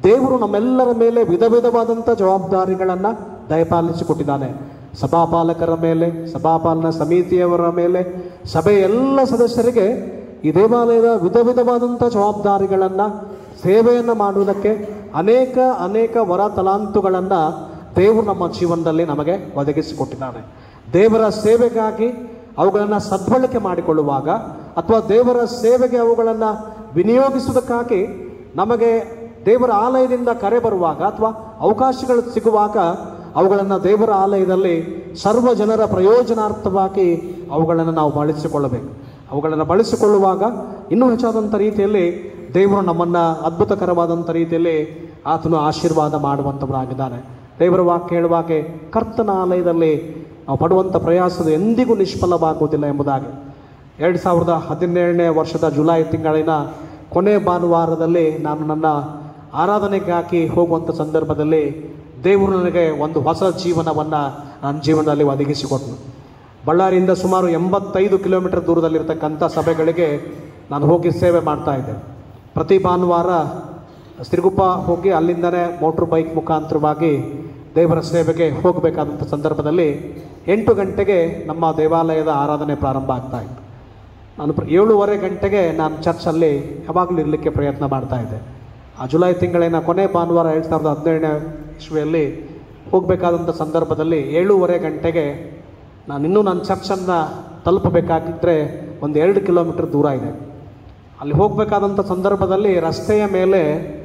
ದೇವರು ನಮ್ಮೆಲ್ಲರ ಮೇಲೆ ವಿಧ ವಿಧವಾದಂಥ ಜವಾಬ್ದಾರಿಗಳನ್ನು ದಯಪಾಲಿಸಿಕೊಟ್ಟಿದ್ದಾನೆ ಸಭಾಪಾಲಕರ ಮೇಲೆ ಸಭಾಪಾಲನಾ ಸಮಿತಿಯವರ ಮೇಲೆ ಸಭೆಯ ಎಲ್ಲ ಸದಸ್ಯರಿಗೆ ಈ ದೇವಾಲಯದ ವಿಧ ವಿಧವಾದಂಥ ಜವಾಬ್ದಾರಿಗಳನ್ನು ಸೇವೆಯನ್ನು ಮಾಡುವುದಕ್ಕೆ ಅನೇಕ ಅನೇಕ ವರ ತಲಾಂತುಗಳನ್ನು ದೇವರು ನಮ್ಮ ಜೀವನದಲ್ಲಿ ನಮಗೆ ಒದಗಿಸಿಕೊಟ್ಟಿದ್ದಾನೆ ದೇವರ ಸೇವೆಗಾಗಿ ಅವುಗಳನ್ನು ಸದ್ಬಳಕೆ ಮಾಡಿಕೊಳ್ಳುವಾಗ ಅಥವಾ ದೇವರ ಸೇವೆಗೆ ಅವುಗಳನ್ನು ವಿನಿಯೋಗಿಸುವುದಕ್ಕಾಗಿ ನಮಗೆ ದೇವರ ಆಲಯದಿಂದ ಕರೆ ಬರುವಾಗ ಅಥವಾ ಅವಕಾಶಗಳು ಸಿಗುವಾಗ ಅವುಗಳನ್ನು ದೇವರ ಆಲಯದಲ್ಲಿ ಸರ್ವ ಜನರ ಪ್ರಯೋಜನಾರ್ಥವಾಗಿ ಅವುಗಳನ್ನು ನಾವು ಬಳಸಿಕೊಳ್ಳಬೇಕು ಅವುಗಳನ್ನು ಬಳಸಿಕೊಳ್ಳುವಾಗ ಇನ್ನೂ ಹೆಚ್ಚಾದಂಥ ರೀತಿಯಲ್ಲಿ ದೇವರು ನಮ್ಮನ್ನು ಅದ್ಭುತಕರವಾದಂಥ ರೀತಿಯಲ್ಲಿ ಆತನು ಆಶೀರ್ವಾದ ಮಾಡುವಂಥವರಾಗಿದ್ದಾನೆ ದೇವರ ವಾಕ್ಯ ಹೇಳುವಾಗೆ ಕರ್ತನ ಆಲಯದಲ್ಲಿ ನಾವು ಪಡುವಂಥ ಪ್ರಯಾಸದ ಎಂದಿಗೂ ನಿಷ್ಫಲವಾಗುವುದಿಲ್ಲ ಎಂಬುದಾಗಿ ಎರಡು ಸಾವಿರದ ಹದಿನೇಳನೇ ವರ್ಷದ ಜುಲೈ ತಿಂಗಳಿನ ಕೊನೆ ಭಾನುವಾರದಲ್ಲಿ ನಾನು ನನ್ನ ಆರಾಧನೆಗಾಗಿ ಹೋಗುವಂಥ ಸಂದರ್ಭದಲ್ಲಿ ದೇವರು ನನಗೆ ಒಂದು ಹೊಸ ಜೀವನವನ್ನು ನನ್ನ ಜೀವನದಲ್ಲಿ ಒದಗಿಸಿಕೊಟ್ಟನು ಬಳ್ಳಾರಿಯಿಂದ ಸುಮಾರು ಎಂಬತ್ತೈದು ಕಿಲೋಮೀಟರ್ ದೂರದಲ್ಲಿರ್ತಕ್ಕಂಥ ಸಭೆಗಳಿಗೆ ನಾನು ಹೋಗಿ ಸೇವೆ ಮಾಡ್ತಾ ಇದ್ದೆ ಪ್ರತಿ ಭಾನುವಾರ ಸಿರುಗುಪ್ಪ ಹೋಗಿ ಅಲ್ಲಿಂದನೇ ಮೋಟ್ರ್ ಬೈಕ್ ಮುಖಾಂತರವಾಗಿ ದೇವರ ಸೇವೆಗೆ ಹೋಗಬೇಕಾದಂಥ ಸಂದರ್ಭದಲ್ಲಿ ಎಂಟು ಗಂಟೆಗೆ ನಮ್ಮ ದೇವಾಲಯದ ಆರಾಧನೆ ಪ್ರಾರಂಭ ಆಗ್ತಾ ಇತ್ತು ನಾನು ಪ್ರ- ಏಳೂವರೆ ಗಂಟೆಗೆ ನಾನು ಚರ್ಚಲ್ಲಿ ಯಾವಾಗಲೂ ಇರಲಿಕ್ಕೆ ಪ್ರಯತ್ನ ಮಾಡ್ತಾ ಇದ್ದೆ ಆ ಜುಲೈ ತಿಂಗಳಿನ ಕೊನೆ ಭಾನುವಾರ ಎರಡು ಸಾವಿರದ ಹದಿನೇಳನೇ ಇಸ್ವಿಯಲ್ಲಿ ಹೋಗಬೇಕಾದಂಥ ಸಂದರ್ಭದಲ್ಲಿ ಏಳೂವರೆ ಗಂಟೆಗೆ ನಾನು ಇನ್ನೂ ನನ್ನ ಚರ್ಚನ್ನು ತಲುಪಬೇಕಾಗಿದ್ದರೆ ಒಂದು ಎರಡು ಕಿಲೋಮೀಟರ್ ದೂರ ಇದೆ ಅಲ್ಲಿ ಹೋಗಬೇಕಾದಂಥ ಸಂದರ್ಭದಲ್ಲಿ ರಸ್ತೆಯ ಮೇಲೆ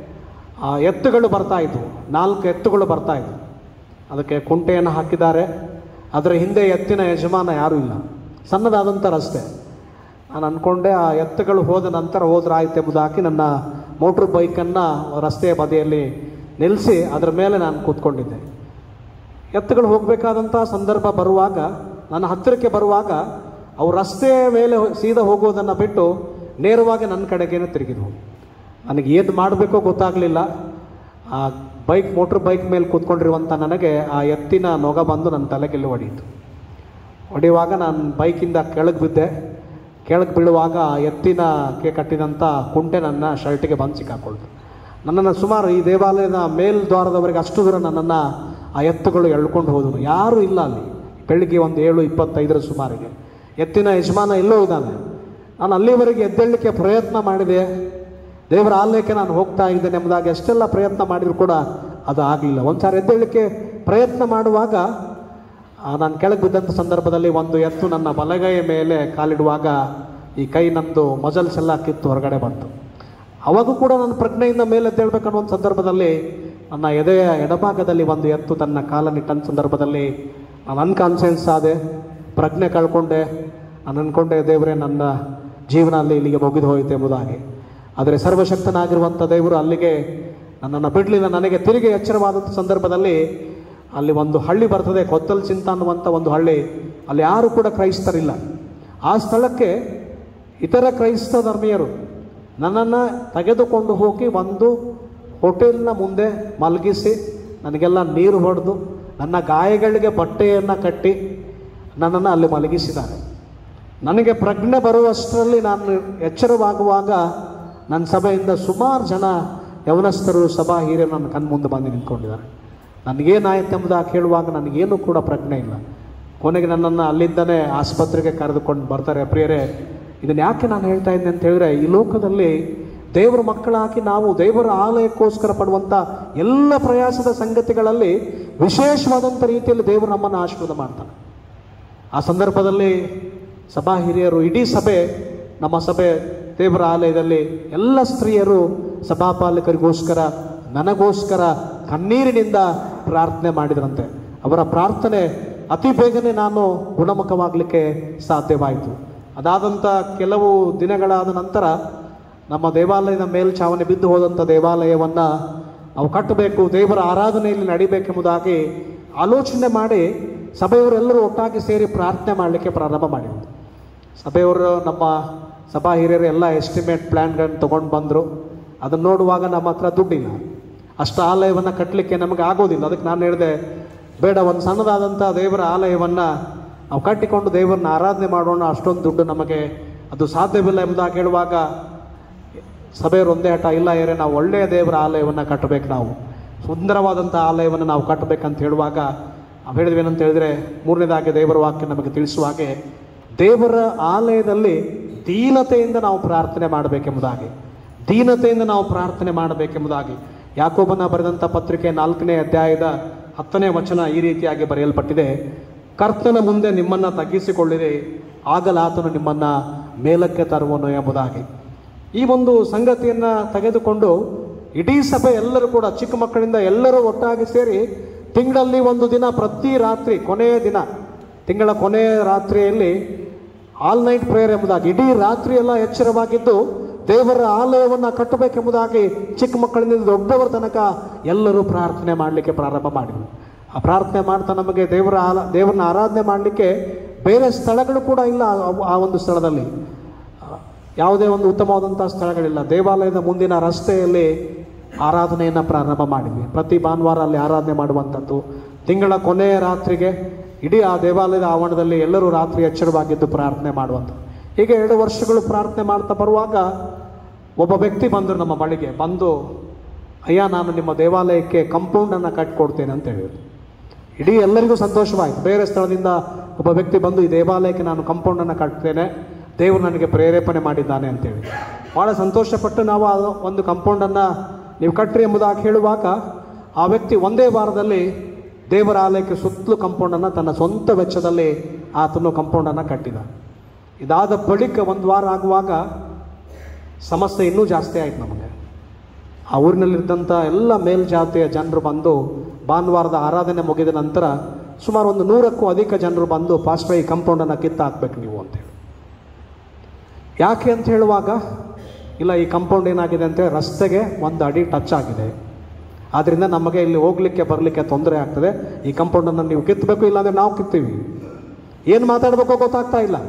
ಆ, ಎತ್ತುಗಳು ಬರ್ತಾ ಇದ್ವು ನಾಲ್ಕು ಎತ್ತುಗಳು ಬರ್ತಾ ಇದ್ವು ಅದಕ್ಕೆ ಕುಂಟೆಯನ್ನು ಹಾಕಿದ್ದಾರೆ ಅದರ ಹಿಂದೆ ಎತ್ತಿನ ಯಜಮಾನ ಯಾರೂ ಇಲ್ಲ ಸಣ್ಣದಾದಂಥ ರಸ್ತೆ ನಾನು ಅಂದ್ಕೊಂಡೆ ಆ ಎತ್ತುಗಳು ಹೋದ ನಂತರ ಹೋದ್ರೆ ಆಯ್ತು ಎಂಬುದಾಗಿ ನನ್ನ ಮೋಟ್ರ್ ಬೈಕನ್ನು ರಸ್ತೆಯ ಬದಿಯಲ್ಲಿ ನಿಲ್ಲಿಸಿ ಅದರ ಮೇಲೆ ನಾನು ಕೂತ್ಕೊಂಡಿದ್ದೆ ಎತ್ತುಗಳು ಹೋಗಬೇಕಾದಂಥ ಸಂದರ್ಭ ಬರುವಾಗ ನನ್ನ ಹತ್ತಿರಕ್ಕೆ ಬರುವಾಗ ಅವು ರಸ್ತೆಯ ಮೇಲೆ ಹೋ- ಸೀದಾ ಹೋಗೋದನ್ನು ಬಿಟ್ಟು ನೇರವಾಗಿ ನನ್ನ ಕಡೆಗೇನೆ ತಿರುಗಿದ್ವು ನನಗೆ ಏನು ಮಾಡಬೇಕೋ ಗೊತ್ತಾಗಲಿಲ್ಲ ಆ ಬೈಕ್ ಮೋಟ್ರ್ ಬೈಕ್ ಮೇಲೆ ಕೂತ್ಕೊಂಡಿರುವಂಥ ನನಗೆ ಆ ಎತ್ತಿನ ನೊಗ ಬಂದು ನನ್ನ ತಲೆಗೆಲ್ಲಿ ಹೊಡೀತು ಹೊಡೆಯುವಾಗ ನಾನು ಬೈಕಿಂದ ಕೆಳಗೆ ಬಿದ್ದೆ ಕೆಳಗೆ ಬೀಳುವಾಗ ಆ ಎತ್ತಿನಕ್ಕೆ ಕಟ್ಟಿದಂಥ ಕುಂಟೆ ನನ್ನ ಶರ್ಟಿಗೆ ಬಂದು ಸಿಕ್ಕಾಕೊಳ್ತು ನನ್ನನ್ನು ಸುಮಾರು ಈ ದೇವಾಲಯದ ಮೇಲ್ದ್ವಾರದವರೆಗೆ ಅಷ್ಟು ದೂರ ನನ್ನನ್ನು ಆ ಎತ್ತುಗಳು ಎಳ್ಕೊಂಡು ಹೋದವು ಯಾರೂ ಇಲ್ಲ ಅಲ್ಲಿ ಬೆಳಿಗ್ಗೆ ಒಂದು ಏಳು ಇಪ್ಪತ್ತೈದರ ಸುಮಾರಿಗೆ ಎತ್ತಿನ ಯಜಮಾನ ಎಲ್ಲೋ ಇದ್ದಾನೆ ನಾನು ಅಲ್ಲಿವರೆಗೆ ಎದ್ದೇಳಲಿಕ್ಕೆ ಪ್ರಯತ್ನ ಮಾಡಿದೆ ದೇವರ ಆಲಯಕ್ಕೆ ನಾನು ಹೋಗ್ತಾ ಇದ್ದೇನೆ ಎಂಬುದಾಗಿ ಎಷ್ಟೆಲ್ಲ ಪ್ರಯತ್ನ ಮಾಡಿದ್ರು ಕೂಡ ಅದು ಆಗಲಿಲ್ಲ ಒಂದು ಸಾರಿ ಎದ್ದೇಳಲಿಕ್ಕೆ ಪ್ರಯತ್ನ ಮಾಡುವಾಗ ಆ, ನಾನು ಕೆಳಗೆ ಬಿದ್ದಂಥ ಸಂದರ್ಭದಲ್ಲಿ ಒಂದು ಎತ್ತು ನನ್ನ ಬಲಗೈಯ ಮೇಲೆ ಕಾಲಿಡುವಾಗ ಈ ಕೈ ನಂದು ಮಜಲ್ಸ್ ಎಲ್ಲ ಕಿತ್ತು ಹೊರಗಡೆ ಬಂತು ಅವಾಗೂ ಕೂಡ ನಾನು ಪ್ರಜ್ಞೆಯಿಂದ ಮೇಲೆ ಎದ್ದೇಳ್ಬೇಕನ್ನೋ ಒಂದು ಸಂದರ್ಭದಲ್ಲಿ ನನ್ನ ಎದೆಯ ಎಡಭಾಗದಲ್ಲಿ ಒಂದು ಎತ್ತು ತನ್ನ ಕಾಲನ್ನಿಟ್ಟಂಥ ಸಂದರ್ಭದಲ್ಲಿ ನಾನು ಅನ್ಕಾನ್ಸಿಯನ್ಸ್ ಆದೆ ಪ್ರಜ್ಞೆ ಕಳ್ಕೊಂಡೆ ನಾನು ಅಂದ್ಕೊಂಡೆ ದೇವರೇ ನನ್ನ ಜೀವನ ಅಲ್ಲಿ ಇಲ್ಲಿಗೆ ಮುಗಿದು ಹೋಯಿತು ಎಂಬುದಾಗಿ ಆದರೆ ಸರ್ವಶಕ್ತನಾಗಿರುವಂಥ ದೇವರು ಅಲ್ಲಿಗೆ ನನ್ನನ್ನು ಬಿಡಲಿಲ್ಲ ನನಗೆ ತಿರುಗಿ ಎಚ್ಚರವಾದಂಥ ಸಂದರ್ಭದಲ್ಲಿ ಅಲ್ಲಿ ಒಂದು ಹಳ್ಳಿ ಬರ್ತದೆ ಕೊತ್ತಲ್ ಚಿಂತ ಅನ್ನುವಂಥ ಒಂದು ಹಳ್ಳಿ ಅಲ್ಲಿ ಯಾರು ಕೂಡ ಕ್ರೈಸ್ತರಿಲ್ಲ ಆ ಸ್ಥಳಕ್ಕೆ ಇತರ ಕ್ರೈಸ್ತ ಧರ್ಮೀಯರು ನನ್ನನ್ನು ತೆಗೆದುಕೊಂಡು ಹೋಗಿ ಒಂದು ಹೋಟೆಲ್ನ ಮುಂದೆ ಮಲಗಿಸಿ ನನಗೆಲ್ಲ ನೀರು ಹೊಡೆದು ನನ್ನ ಗಾಯಗಳಿಗೆ ಬಟ್ಟೆಯನ್ನು ಕಟ್ಟಿ ನನ್ನನ್ನು ಅಲ್ಲಿ ಮಲಗಿಸಿದ್ದಾರೆ ನನಗೆ ಪ್ರಜ್ಞೆ ಬರುವಷ್ಟರಲ್ಲಿ ನಾನು ಎಚ್ಚರವಾಗುವಾಗ ನನ್ನ ಸಭೆಯಿಂದ ಸುಮಾರು ಜನ ಯವನಸ್ಥರು ಸಭಾ ಹಿರಿಯರು ನನ್ನ ಕಣ್ಮುಂದೆ ಬಂದು ನಿಂತ್ಕೊಂಡಿದ್ದಾರೆ ನನಗೇನಾಯ್ತು ಎಂಬುದಾಗಿ ಕೇಳುವಾಗ ನನಗೇನು ಕೂಡ ಪ್ರಜ್ಞೆ ಇಲ್ಲ ಕೊನೆಗೆ ನನ್ನನ್ನು ಅಲ್ಲಿಂದನೇ ಆಸ್ಪತ್ರೆಗೆ ಕರೆದುಕೊಂಡು ಬರ್ತಾರೆ ಪ್ರಿಯರೇ ಇದನ್ನು ಯಾಕೆ ನಾನು ಹೇಳ್ತಾ ಇದ್ದೆ ಅಂತ ಹೇಳಿದ್ರೆ ಈ ಲೋಕದಲ್ಲಿ ದೇವರ ಮಕ್ಕಳಾಗಿ ನಾವು ದೇವರ ಆಲಯಕ್ಕೋಸ್ಕರ ಪಡುವಂಥ ಎಲ್ಲ ಪ್ರಯಾಸದ ಸಂಗತಿಗಳಲ್ಲಿ ವಿಶೇಷವಾದಂಥ ರೀತಿಯಲ್ಲಿ ದೇವರು ನಮ್ಮನ್ನು ಆಶೀರ್ವಾದ ಮಾಡ್ತಾನೆ ಆ ಸಂದರ್ಭದಲ್ಲಿ ಸಭಾ ಹಿರಿಯರು ಇಡೀ ಸಭೆ ನಮ್ಮ ಸಭೆ ದೇವರ ಆಲಯದಲ್ಲಿ ಎಲ್ಲ ಸ್ತ್ರೀಯರು ಸಭಾಪಾಲಕರಿಗೋಸ್ಕರ ನನಗೋಸ್ಕರ ಕಣ್ಣೀರಿನಿಂದ ಪ್ರಾರ್ಥನೆ ಮಾಡಿದ್ರಂತೆ ಅವರ ಪ್ರಾರ್ಥನೆ ಅತಿ ಬೇಗನೆ ನಾನು ಗುಣಮುಖವಾಗಲಿಕ್ಕೆ ಸಾಧ್ಯವಾಯಿತು ಅದಾದಂಥ ಕೆಲವು ದಿನಗಳಾದ ನಂತರ ನಮ್ಮ ದೇವಾಲಯದ ಮೇಲ್ಛಾವಣಿ ಬಿದ್ದು ಹೋದಂಥ ದೇವಾಲಯವನ್ನು ನಾವು ಕಟ್ಟಬೇಕು ದೇವರ ಆರಾಧನೆಯಲ್ಲಿ ನಡಿಬೇಕೆಂಬುದಾಗಿ ಆಲೋಚನೆ ಮಾಡಿ ಸಭೆಯವರೆಲ್ಲರೂ ಒಟ್ಟಾಗಿ ಸೇರಿ ಪ್ರಾರ್ಥನೆ ಮಾಡಲಿಕ್ಕೆ ಪ್ರಾರಂಭ ಮಾಡಿದ್ರು ಸಭೆಯವರು ನಮ್ಮ ಸಭಾ ಹಿರಿಯರು ಎಲ್ಲ ಎಸ್ಟಿಮೇಟ್ ಪ್ಲ್ಯಾನ್ಗಳನ್ನು ತೊಗೊಂಡು ಬಂದರು ಅದನ್ನು ನೋಡುವಾಗ ನಮ್ಮ ಹತ್ರ ದುಡ್ಡಿಲ್ಲ ಅಷ್ಟು ಆಲಯವನ್ನು ಕಟ್ಟಲಿಕ್ಕೆ ನಮಗೆ ಆಗೋದಿಲ್ಲ ಅದಕ್ಕೆ ನಾನು ಹೇಳಿದೆ ಬೇಡ ಒಂದು ಸಣ್ಣದಾದಂಥ ದೇವರ ಆಲಯವನ್ನು ನಾವು ಕಟ್ಟಿಕೊಂಡು ದೇವರನ್ನ ಆರಾಧನೆ ಮಾಡೋಣ ಅಷ್ಟೊಂದು ದುಡ್ಡು ನಮಗೆ ಅದು ಸಾಧ್ಯವಿಲ್ಲ ಎಂಬುದಾಗಿ ಹೇಳುವಾಗ ಸಭೆಯವರು ಒಂದೇ ಹಠ ಇಲ್ಲ ಏರೆ ನಾವು ಒಳ್ಳೆಯ ದೇವರ ಆಲಯವನ್ನು ಕಟ್ಟಬೇಕು ನಾವು ಸುಂದರವಾದಂಥ ಆಲಯವನ್ನು ನಾವು ಕಟ್ಟಬೇಕಂತ ಹೇಳುವಾಗ ನಾವು ಹೇಳಿದ್ವಿ ಏನಂತ ಹೇಳಿದ್ರೆ ಮೂರನೇದಾಗಿ ದೇವರ ವಾಕ್ಯ ನಮಗೆ ತಿಳಿಸುವ ಹಾಗೆ ದೇವರ ಆಲಯದಲ್ಲಿ ದೀನತೆಯಿಂದ ನಾವು ಪ್ರಾರ್ಥನೆ ಮಾಡಬೇಕೆಂಬುದಾಗಿ ದೀನತೆಯಿಂದ ನಾವು ಪ್ರಾರ್ಥನೆ ಮಾಡಬೇಕೆಂಬುದಾಗಿ ಯಾಕೋಬನ ಬರೆದಂಥ ಪತ್ರಿಕೆ ನಾಲ್ಕನೇ ಅಧ್ಯಾಯದ ಹತ್ತನೇ ವಚನ ಈ ರೀತಿಯಾಗಿ ಬರೆಯಲ್ಪಟ್ಟಿದೆ ಕರ್ತನ ಮುಂದೆ ನಿಮ್ಮನ್ನು ತಗ್ಗಿಸಿಕೊಳ್ಳಿರಿ ಆಗಲಾತನು ನಿಮ್ಮನ್ನು ಮೇಲಕ್ಕೆ ತರುವನು ಎಂಬುದಾಗಿ ಈ ಒಂದು ಸಂಗತಿಯನ್ನು ತೆಗೆದುಕೊಂಡು ಇಡೀ ಸಭೆ ಎಲ್ಲರೂ ಕೂಡ ಚಿಕ್ಕ ಮಕ್ಕಳಿಂದ ಎಲ್ಲರೂ ಒಟ್ಟಾಗಿ ಸೇರಿ ತಿಂಗಳಲ್ಲಿ ಒಂದು ದಿನ ಪ್ರತಿ ರಾತ್ರಿ ಕೊನೆಯ ದಿನ ತಿಂಗಳ ಕೊನೆಯ ರಾತ್ರಿಯಲ್ಲಿ ಆಲ್ ನೈಟ್ ಪ್ರೇಯರ್ ಎಂಬುದಾಗಿ ಇಡೀ ರಾತ್ರಿ ಎಲ್ಲ ಎಚ್ಚರವಾಗಿದ್ದು ದೇವರ ಆಲಯವನ್ನು ಕಟ್ಟಬೇಕೆಂಬುದಾಗಿ ಚಿಕ್ಕ ಮಕ್ಕಳಿಂದ ದೊಡ್ಡವರ ತನಕ ಎಲ್ಲರೂ ಪ್ರಾರ್ಥನೆ ಮಾಡಲಿಕ್ಕೆ ಪ್ರಾರಂಭ ಮಾಡಿದರು ಆ ಪ್ರಾರ್ಥನೆ ಮಾಡ್ತಾ ನಮಗೆ ದೇವರ ಆಲ ದೇವರನ್ನ ಆರಾಧನೆ ಮಾಡಲಿಕ್ಕೆ ಬೇರೆ ಸ್ಥಳಗಳು ಕೂಡ ಇಲ್ಲ ಆ- ಆ ಒಂದು ಸ್ಥಳದಲ್ಲಿ ಯಾವುದೇ ಒಂದು ಉತ್ತಮವಾದಂಥ ಸ್ಥಳಗಳಿಲ್ಲ ದೇವಾಲಯದ ಮುಂದಿನ ರಸ್ತೆಯಲ್ಲಿ ಆರಾಧನೆಯನ್ನು ಪ್ರಾರಂಭ ಮಾಡಿದ್ವಿ ಪ್ರತಿ ಭಾನುವಾರ ಅಲ್ಲಿ ಆರಾಧನೆ ಮಾಡುವಂಥದ್ದು ತಿಂಗಳ ಕೊನೆಯ ರಾತ್ರಿಗೆ ಇಡೀ ಆ ದೇವಾಲಯದ ಆವರಣದಲ್ಲಿ ಎಲ್ಲರೂ ರಾತ್ರಿ ಎಚ್ಚರವಾಗಿದ್ದು ಪ್ರಾರ್ಥನೆ ಮಾಡುವಂಥದ್ದು ಹೀಗೆ ಎರಡು ವರ್ಷಗಳು ಪ್ರಾರ್ಥನೆ ಮಾಡ್ತಾ ಬರುವಾಗ ಒಬ್ಬ ವ್ಯಕ್ತಿ ಬಂದರು ನಮ್ಮ ಬಳಿಗೆ ಬಂದು ಅಯ್ಯ ನಾನು ನಿಮ್ಮ ದೇವಾಲಯಕ್ಕೆ ಕಂಪೌಂಡನ್ನು ಕಟ್ಟಿಕೊಡ್ತೇನೆ ಅಂತ ಹೇಳಿದ್ರು ಇಡೀ ಎಲ್ಲರಿಗೂ ಸಂತೋಷವಾಯಿತು ಬೇರೆ ಸ್ಥಳದಿಂದ ಒಬ್ಬ ವ್ಯಕ್ತಿ ಬಂದು ಈ ದೇವಾಲಯಕ್ಕೆ ನಾನು ಕಂಪೌಂಡನ್ನು ಕಟ್ತೇನೆ ದೇವರು ನನಗೆ ಪ್ರೇರೇಪಣೆ ಮಾಡಿದ್ದಾನೆ ಅಂತೇಳಿ ಭಾಳ ಸಂತೋಷಪಟ್ಟು ನಾವು ಆ ಒಂದು ಕಂಪೌಂಡನ್ನು ನೀವು ಕಟ್ಟ್ರಿ ಎಂಬುದಾಗಿ ಹೇಳುವಾಗ ಆ ವ್ಯಕ್ತಿ ಒಂದೇ ವಾರದಲ್ಲಿ ದೇವರ ಆಲಯಕ್ಕೆ ಸುತ್ತಲೂ ಕಂಪೌಂಡನ್ನು ತನ್ನ ಸ್ವಂತ ವೆಚ್ಚದಲ್ಲಿ ಆತನು ಕಂಪೌಂಡನ್ನು ಕಟ್ಟಿದ ಇದಾದ ಬಳಿಕ ಒಂದು ವಾರ ಆಗುವಾಗ ಸಮಸ್ಯೆ ಇನ್ನೂ ಜಾಸ್ತಿ ಆಯ್ತು ನಮಗೆ ಆ ಊರಿನಲ್ಲಿದ್ದಂಥ ಎಲ್ಲ ಮೇಲ್ಜಾತಿಯ ಜನರು ಬಂದು ಭಾನುವಾರದ ಆರಾಧನೆ ಮುಗಿದ ನಂತರ ಸುಮಾರು ಒಂದು ನೂರಕ್ಕೂ ಅಧಿಕ ಜನರು ಬಂದು ಪಾಸ್ಟ್ರ ಈ ಕಂಪೌಂಡನ್ನು ಕಿತ್ತು ಹಾಕ್ಬೇಕು ನೀವು ಅಂತೇಳಿ ಯಾಕೆ ಅಂತ ಹೇಳುವಾಗ ಇಲ್ಲ ಈ ಕಂಪೌಂಡ್ ಏನಾಗಿದೆ ಅಂತ ರಸ್ತೆಗೆ ಒಂದು ಅಡಿ ಟಚ್ ಆಗಿದೆ ಆದ್ದರಿಂದ ನಮಗೆ ಇಲ್ಲಿ ಹೋಗ್ಲಿಕ್ಕೆ ಬರಲಿಕ್ಕೆ ತೊಂದರೆ ಆಗ್ತದೆ ಈ ಕಂಪೌಂಡನ್ನು ನೀವು ಕಿತ್ತಬೇಕು ಇಲ್ಲಾಂದ್ರೆ ನಾವು ಕಿತ್ತೀವಿ ಏನು ಮಾತಾಡಬೇಕೋ ಗೊತ್ತಾಗ್ತಾ ಇಲ್ಲ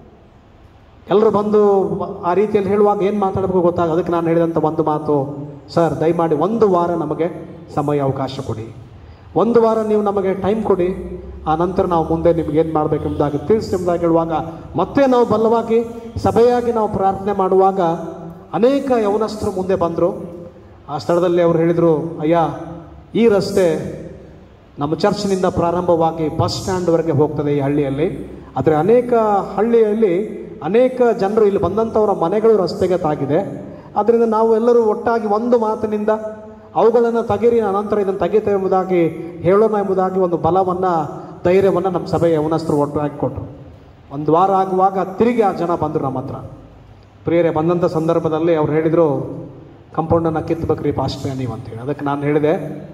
ಎಲ್ಲರೂ ಬಂದು ಆ ರೀತಿಯಲ್ಲಿ ಹೇಳುವಾಗ ಏನು ಮಾತಾಡಬೇಕು ಗೊತ್ತಾಗ ಅದಕ್ಕೆ ನಾನು ಹೇಳಿದಂಥ ಒಂದು ಮಾತು ಸರ್ ದಯಮಾಡಿ ಒಂದು ವಾರ ನಮಗೆ ಸಮಯ ಅವಕಾಶ ಕೊಡಿ ಒಂದು ವಾರ ನೀವು ನಮಗೆ ಟೈಮ್ ಕೊಡಿ ಆ ನಂತರ ನಾವು ಮುಂದೆ ನಿಮ್ಗೆ ಏನು ಮಾಡಬೇಕೆಂಬುದಾಗಿ ತಿಳಿಸಿ ಎಂಬುದಾಗಿ ಹೇಳುವಾಗ ಮತ್ತೆ ನಾವು ಬಲವಾಗಿ ಸಭೆಯಾಗಿ ನಾವು ಪ್ರಾರ್ಥನೆ ಮಾಡುವಾಗ ಅನೇಕ ಯೌನಸ್ಥರು ಮುಂದೆ ಬಂದರು ಆ ಸ್ಥಳದಲ್ಲಿ ಅವರು ಹೇಳಿದರು ಅಯ್ಯ ಈ ರಸ್ತೆ ನಮ್ಮ ಚರ್ಚ್ನಿಂದ ಪ್ರಾರಂಭವಾಗಿ ಬಸ್ ಸ್ಟ್ಯಾಂಡ್ವರೆಗೆ ಹೋಗ್ತದೆ ಈ ಹಳ್ಳಿಯಲ್ಲಿ ಆದರೆ ಅನೇಕ ಹಳ್ಳಿಯಲ್ಲಿ ಅನೇಕ ಜನರು ಇಲ್ಲಿ ಬಂದಂಥವರ ಮನೆಗಳು ರಸ್ತೆಗೆ ತಾಗಿದೆ ಆದ್ದರಿಂದ ನಾವು ಎಲ್ಲರೂ ಒಟ್ಟಾಗಿ ಒಂದು ಮಾತಿನಿಂದ ಅವುಗಳನ್ನು ತೆಗೀರಿ ಅನಂತರ ಇದನ್ನು ತೆಗಿತೇವೆ ಎಂಬುದಾಗಿ ಹೇಳೋಣ ಎಂಬುದಾಗಿ ಒಂದು ಬಲವನ್ನು ಧೈರ್ಯವನ್ನು ನಮ್ಮ ಸಭೆಯ ಯವನಸ್ಥರು ಒಟ್ಟಾಗಿ ಕೊಟ್ಟರು ಒಂದು ವಾರ ಆಗುವಾಗ ತಿರುಗಿ ಆ ಜನ ಬಂದರು ನಮ್ಮ ಹತ್ರ ಪ್ರಿಯರೇ ಬಂದಂಥ ಸಂದರ್ಭದಲ್ಲಿ ಅವ್ರು ಹೇಳಿದರು ಕಂಪೌಂಡನ್ನು ಕಿತ್ತಬೇಕ್ರಿ ಪಾಸ್ಟ್ರೇ ನೀವು ಅಂತೇಳಿ ಅದಕ್ಕೆ ನಾನು ಹೇಳಿದೆ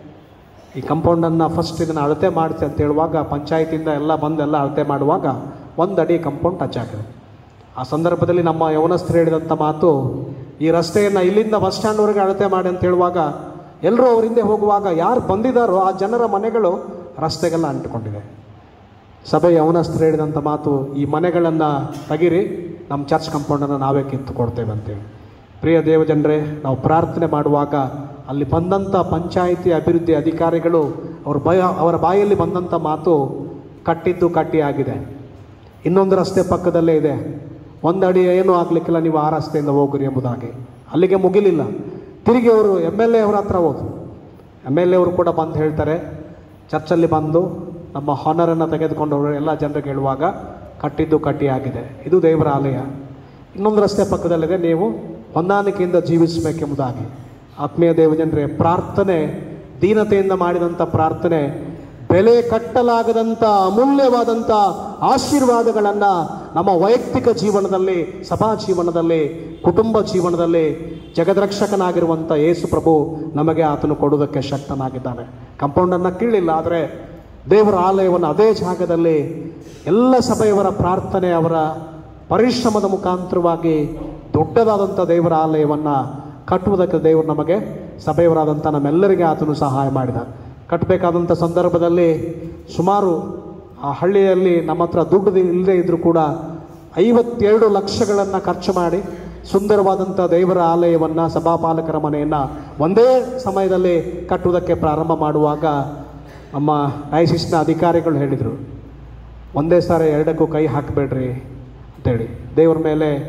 ಈ ಕಂಪೌಂಡನ್ನು ಫಸ್ಟ್ ಇದನ್ನು ಅಳತೆ ಮಾಡಿಸಿ ಅಂತ ಹೇಳುವಾಗ ಪಂಚಾಯತಿಂದ ಎಲ್ಲ ಬಂದು ಎಲ್ಲ ಅಳತೆ ಮಾಡುವಾಗ ಒಂದು ಅಡಿ ಕಂಪೌಂಡ್ ಟಚ್ ಆಗಿದೆ ಆ ಸಂದರ್ಭದಲ್ಲಿ ನಮ್ಮ ಯವನಸ್ಥರು ಹೇಳಿದಂಥ ಮಾತು ಈ ರಸ್ತೆಯನ್ನು ಇಲ್ಲಿಂದ ಬಸ್ ಸ್ಟ್ಯಾಂಡ್ವರೆಗೆ ಅಳತೆ ಮಾಡಿ ಅಂತ ಹೇಳುವಾಗ ಎಲ್ಲರೂ ಅವ್ರ ಹಿಂದೆ ಹೋಗುವಾಗ ಯಾರು ಬಂದಿದ್ದಾರೋ ಆ ಜನರ ಮನೆಗಳು ರಸ್ತೆಗೆಲ್ಲ ಅಂಟಿಕೊಂಡಿದೆ ಸಭೆ ಯವನಸ್ಥರು ಹೇಳಿದಂಥ ಮಾತು ಈ ಮನೆಗಳನ್ನು ತೆಗಿರಿ ನಮ್ಮ ಚರ್ಚ್ ಕಂಪೌಂಡನ್ನು ನಾವೇ ಕಿತ್ತು ಕೊಡ್ತೇವೆ ಅಂತೇಳಿ ಪ್ರಿಯ ದೇವಜನರೇ ನಾವು ಪ್ರಾರ್ಥನೆ ಮಾಡುವಾಗ ಅಲ್ಲಿ ಬಂದಂಥ ಪಂಚಾಯಿತಿ ಅಭಿವೃದ್ಧಿ ಅಧಿಕಾರಿಗಳು ಅವ್ರ ಭಯ ಅವರ ಬಾಯಲ್ಲಿ ಬಂದಂಥ ಮಾತು ಕಟ್ಟಿದ್ದು ಕಟ್ಟಿ ಆಗಿದೆ ಇನ್ನೊಂದು ರಸ್ತೆ ಪಕ್ಕದಲ್ಲೇ ಇದೆ ಒಂದು ಅಡಿ ಏನೂ ಆಗಲಿಕ್ಕಿಲ್ಲ ನೀವು ಆ ರಸ್ತೆಯಿಂದ ಹೋಗ್ರಿ ಎಂಬುದಾಗಿ ಅಲ್ಲಿಗೆ ಮುಗಿಲಿಲ್ಲ ತಿರುಗಿ ಅವರು ಎಮ್ ಎಲ್ ಎ ಅವರ ಹತ್ರ ಹೋದ್ರು ಎಮ್ ಎಲ್ ಎ ಅವರು ಕೂಡ ಬಂದು ಹೇಳ್ತಾರೆ ಚರ್ಚಲ್ಲಿ ಬಂದು ನಮ್ಮ ಹಾನರನ್ನು ತೆಗೆದುಕೊಂಡವರು ಎಲ್ಲ ಜನರಿಗೆ ಹೇಳುವಾಗ ಕಟ್ಟಿದ್ದು ಕಟ್ಟಿ ಆಗಿದೆ ಇದು ದೇವರ ಆಲಯ ಇನ್ನೊಂದು ರಸ್ತೆ ಪಕ್ಕದಲ್ಲಿದೆ ನೀವು ಹೊಂದಾಣಿಕೆಯಿಂದ ಜೀವಿಸಬೇಕೆಂಬುದಾಗಿ ಆತ್ಮೀಯ ದೇವಜನರೇ ಪ್ರಾರ್ಥನೆ ದೀನತೆಯಿಂದ ಮಾಡಿದಂಥ ಪ್ರಾರ್ಥನೆ ಬೆಲೆ ಕಟ್ಟಲಾಗದಂಥ ಅಮೂಲ್ಯವಾದಂಥ ಆಶೀರ್ವಾದಗಳನ್ನು ನಮ್ಮ ವೈಯಕ್ತಿಕ ಜೀವನದಲ್ಲಿ ಸಭಾ ಜೀವನದಲ್ಲಿ ಕುಟುಂಬ ಜೀವನದಲ್ಲಿ ಜಗದ್ರಕ್ಷಕನಾಗಿರುವಂಥ ಯೇಸು ಪ್ರಭು ನಮಗೆ ಆತನು ಕೊಡುವುದಕ್ಕೆ ಶಕ್ತನಾಗಿದ್ದಾನೆ ಕಂಪೌಂಡನ್ನು ಕೀಳಿಲ್ಲ ಆದರೆ ದೇವರ ಆಲಯವನ್ನು ಅದೇ ಜಾಗದಲ್ಲಿ ಎಲ್ಲ ಸಭೆಯವರ ಪ್ರಾರ್ಥನೆ ಅವರ ಪರಿಶ್ರಮದ ಮುಖಾಂತರವಾಗಿ ದೊಡ್ಡದಾದಂಥ ದೇವರ ಆಲಯವನ್ನು ಕಟ್ಟುವುದಕ್ಕೆ ದೇವರು ನಮಗೆ ಸಭೆಯವರಾದಂಥ ನಮ್ಮೆಲ್ಲರಿಗೆ ಆತನು ಸಹಾಯ ಮಾಡಿದ ಕಟ್ಟಬೇಕಾದಂಥ ಸಂದರ್ಭದಲ್ಲಿ ಸುಮಾರು ಆ ಹಳ್ಳಿಯಲ್ಲಿ ನಮ್ಮ ಹತ್ರ ದುಡ್ಡು ಇಲ್ಲದೇ ಇದ್ದರೂ ಕೂಡ ಐವತ್ತೆರಡು ಲಕ್ಷಗಳನ್ನು ಖರ್ಚು ಮಾಡಿ ಸುಂದರವಾದಂಥ ದೇವರ ಆಲಯವನ್ನು ಸಭಾಪಾಲಕರ ಮನೆಯನ್ನು ಒಂದೇ ಸಮಯದಲ್ಲಿ ಕಟ್ಟುವುದಕ್ಕೆ ಪ್ರಾರಂಭ ಮಾಡುವಾಗ ನಮ್ಮ ಡೈಸಿಸ್ನ ಅಧಿಕಾರಿಗಳು ಹೇಳಿದರು ಒಂದೇ ಸಾರಿ ಎರಡಕ್ಕೂ ಕೈ ಹಾಕಬೇಡ್ರಿ ಅಂತೇಳಿ ದೇವ್ರ ಮೇಲೆ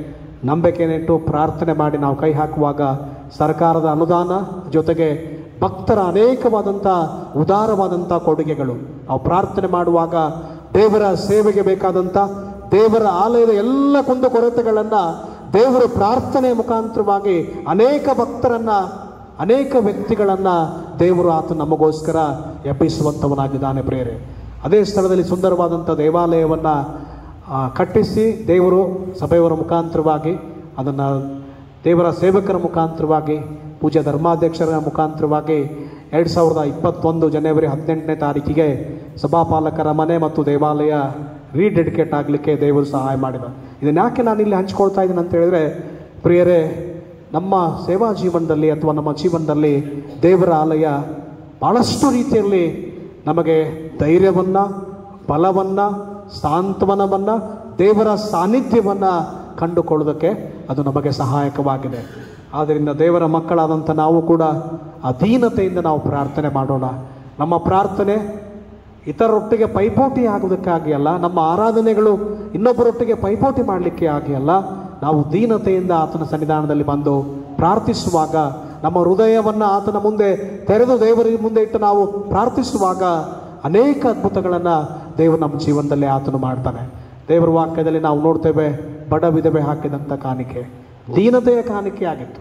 ನಂಬಿಕೆನಿಟ್ಟು ಪ್ರಾರ್ಥನೆ ಮಾಡಿ ನಾವು ಕೈ ಹಾಕುವಾಗ ಸರ್ಕಾರದ ಅನುದಾನ ಜೊತೆಗೆ ಭಕ್ತರ ಅನೇಕವಾದಂಥ ಉದಾರವಾದಂಥ ಕೊಡುಗೆಗಳು ನಾವು ಪ್ರಾರ್ಥನೆ ಮಾಡುವಾಗ ದೇವರ ಸೇವೆಗೆ ಬೇಕಾದಂಥ ದೇವರ ಆಲಯದ ಎಲ್ಲ ಕುಂದುಕೊರತೆಗಳನ್ನು ದೇವರು ಪ್ರಾರ್ಥನೆಯ ಮುಖಾಂತರವಾಗಿ ಅನೇಕ ಭಕ್ತರನ್ನ ಅನೇಕ ವ್ಯಕ್ತಿಗಳನ್ನ ದೇವರು ಆತ ನಮಗೋಸ್ಕರ ಎಬ್ಬಿಸುವಂಥವನಾಗಿದ್ದಾನೆ ಪ್ರೇರೆ ಅದೇ ಸ್ಥಳದಲ್ಲಿ ಸುಂದರವಾದಂಥ ದೇವಾಲಯವನ್ನ ಆ, ಕಟ್ಟಿಸಿ ದೇವರು ಸಭೆಯವರ ಮುಖಾಂತರವಾಗಿ ಅದನ್ನು ದೇವರ ಸೇವಕರ ಮುಖಾಂತರವಾಗಿ ಪೂಜ್ಯ ಧರ್ಮಾಧ್ಯಕ್ಷರ ಮುಖಾಂತರವಾಗಿ ಎರಡು ಸಾವಿರದ ಇಪ್ಪತ್ತೊಂದು ಜನವರಿ ಹದಿನೆಂಟನೇ ತಾರೀಕಿಗೆ ಸಭಾಪಾಲಕರ ಮನೆ ಮತ್ತು ದೇವಾಲಯ ರೀಡೆಡಿಕೇಟ್ ಆಗಲಿಕ್ಕೆ ದೇವರು ಸಹಾಯ ಮಾಡಿದ ಇದನ್ನ ಯಾಕೆ ನಾನು ಇಲ್ಲಿ ಹಂಚ್ಕೊಳ್ತಾ ಇದ್ದೀನಿ ಅಂತ ಹೇಳಿದ್ರೆ ಪ್ರಿಯರೇ ನಮ್ಮ ಸೇವಾ ಜೀವನದಲ್ಲಿ ಅಥವಾ ನಮ್ಮ ಜೀವನದಲ್ಲಿ ದೇವರ ಆಲಯ ಬಹಳಷ್ಟು ರೀತಿಯಲ್ಲಿ ನಮಗೆ ಧೈರ್ಯವನ್ನ ಬಲವನ್ನ ಸಾಂತ್ವನವನ್ನ ದೇವರ ಸಾನ್ನಿಧ್ಯವನ್ನ ಕಂಡುಕೊಳ್ಳೋದಕ್ಕೆ ಅದು ನಮಗೆ ಸಹಾಯಕವಾಗಿದೆ ಆದ್ದರಿಂದ ದೇವರ ಮಕ್ಕಳಾದಂಥ ನಾವು ಕೂಡ ಅಧೀನತೆಯಿಂದ ನಾವು ಪ್ರಾರ್ಥನೆ ಮಾಡೋಣ ನಮ್ಮ ಪ್ರಾರ್ಥನೆ ಇತರರೊಟ್ಟಿಗೆ ಪೈಪೋಟಿ ಆಗುವುದಕ್ಕಾಗಿ ಅಲ್ಲ ನಮ್ಮ ಆರಾಧನೆಗಳು ಇನ್ನೊಬ್ಬರೊಟ್ಟಿಗೆ ಪೈಪೋಟಿ ಮಾಡಲಿಕ್ಕೆ ಆಗಿ ಅಲ್ಲ ನಾವು ದೀನತೆಯಿಂದ ಆತನ ಸನ್ನಿಧಾನದಲ್ಲಿ ಬಂದು ಪ್ರಾರ್ಥಿಸುವಾಗ ನಮ್ಮ ಹೃದಯವನ್ನು ಆತನ ಮುಂದೆ ತೆರೆದು ದೇವರ ಮುಂದೆ ಇಟ್ಟು ನಾವು ಪ್ರಾರ್ಥಿಸುವಾಗ ಅನೇಕ ಅದ್ಭುತಗಳನ್ನು ದೇವರು ನಮ್ಮ ಜೀವನದಲ್ಲಿ ಆತನು ಮಾಡ್ತಾನೆ ದೇವರ ವಾಕ್ಯದಲ್ಲಿ ನಾವು ನೋಡ್ತೇವೆ ಬಡ ವಿಧವೆ ಹಾಕಿದಂಥ ಕಾಣಿಕೆ ದೀನತೆಯ ಕಾಣಿಕೆ ಆಗಿತ್ತು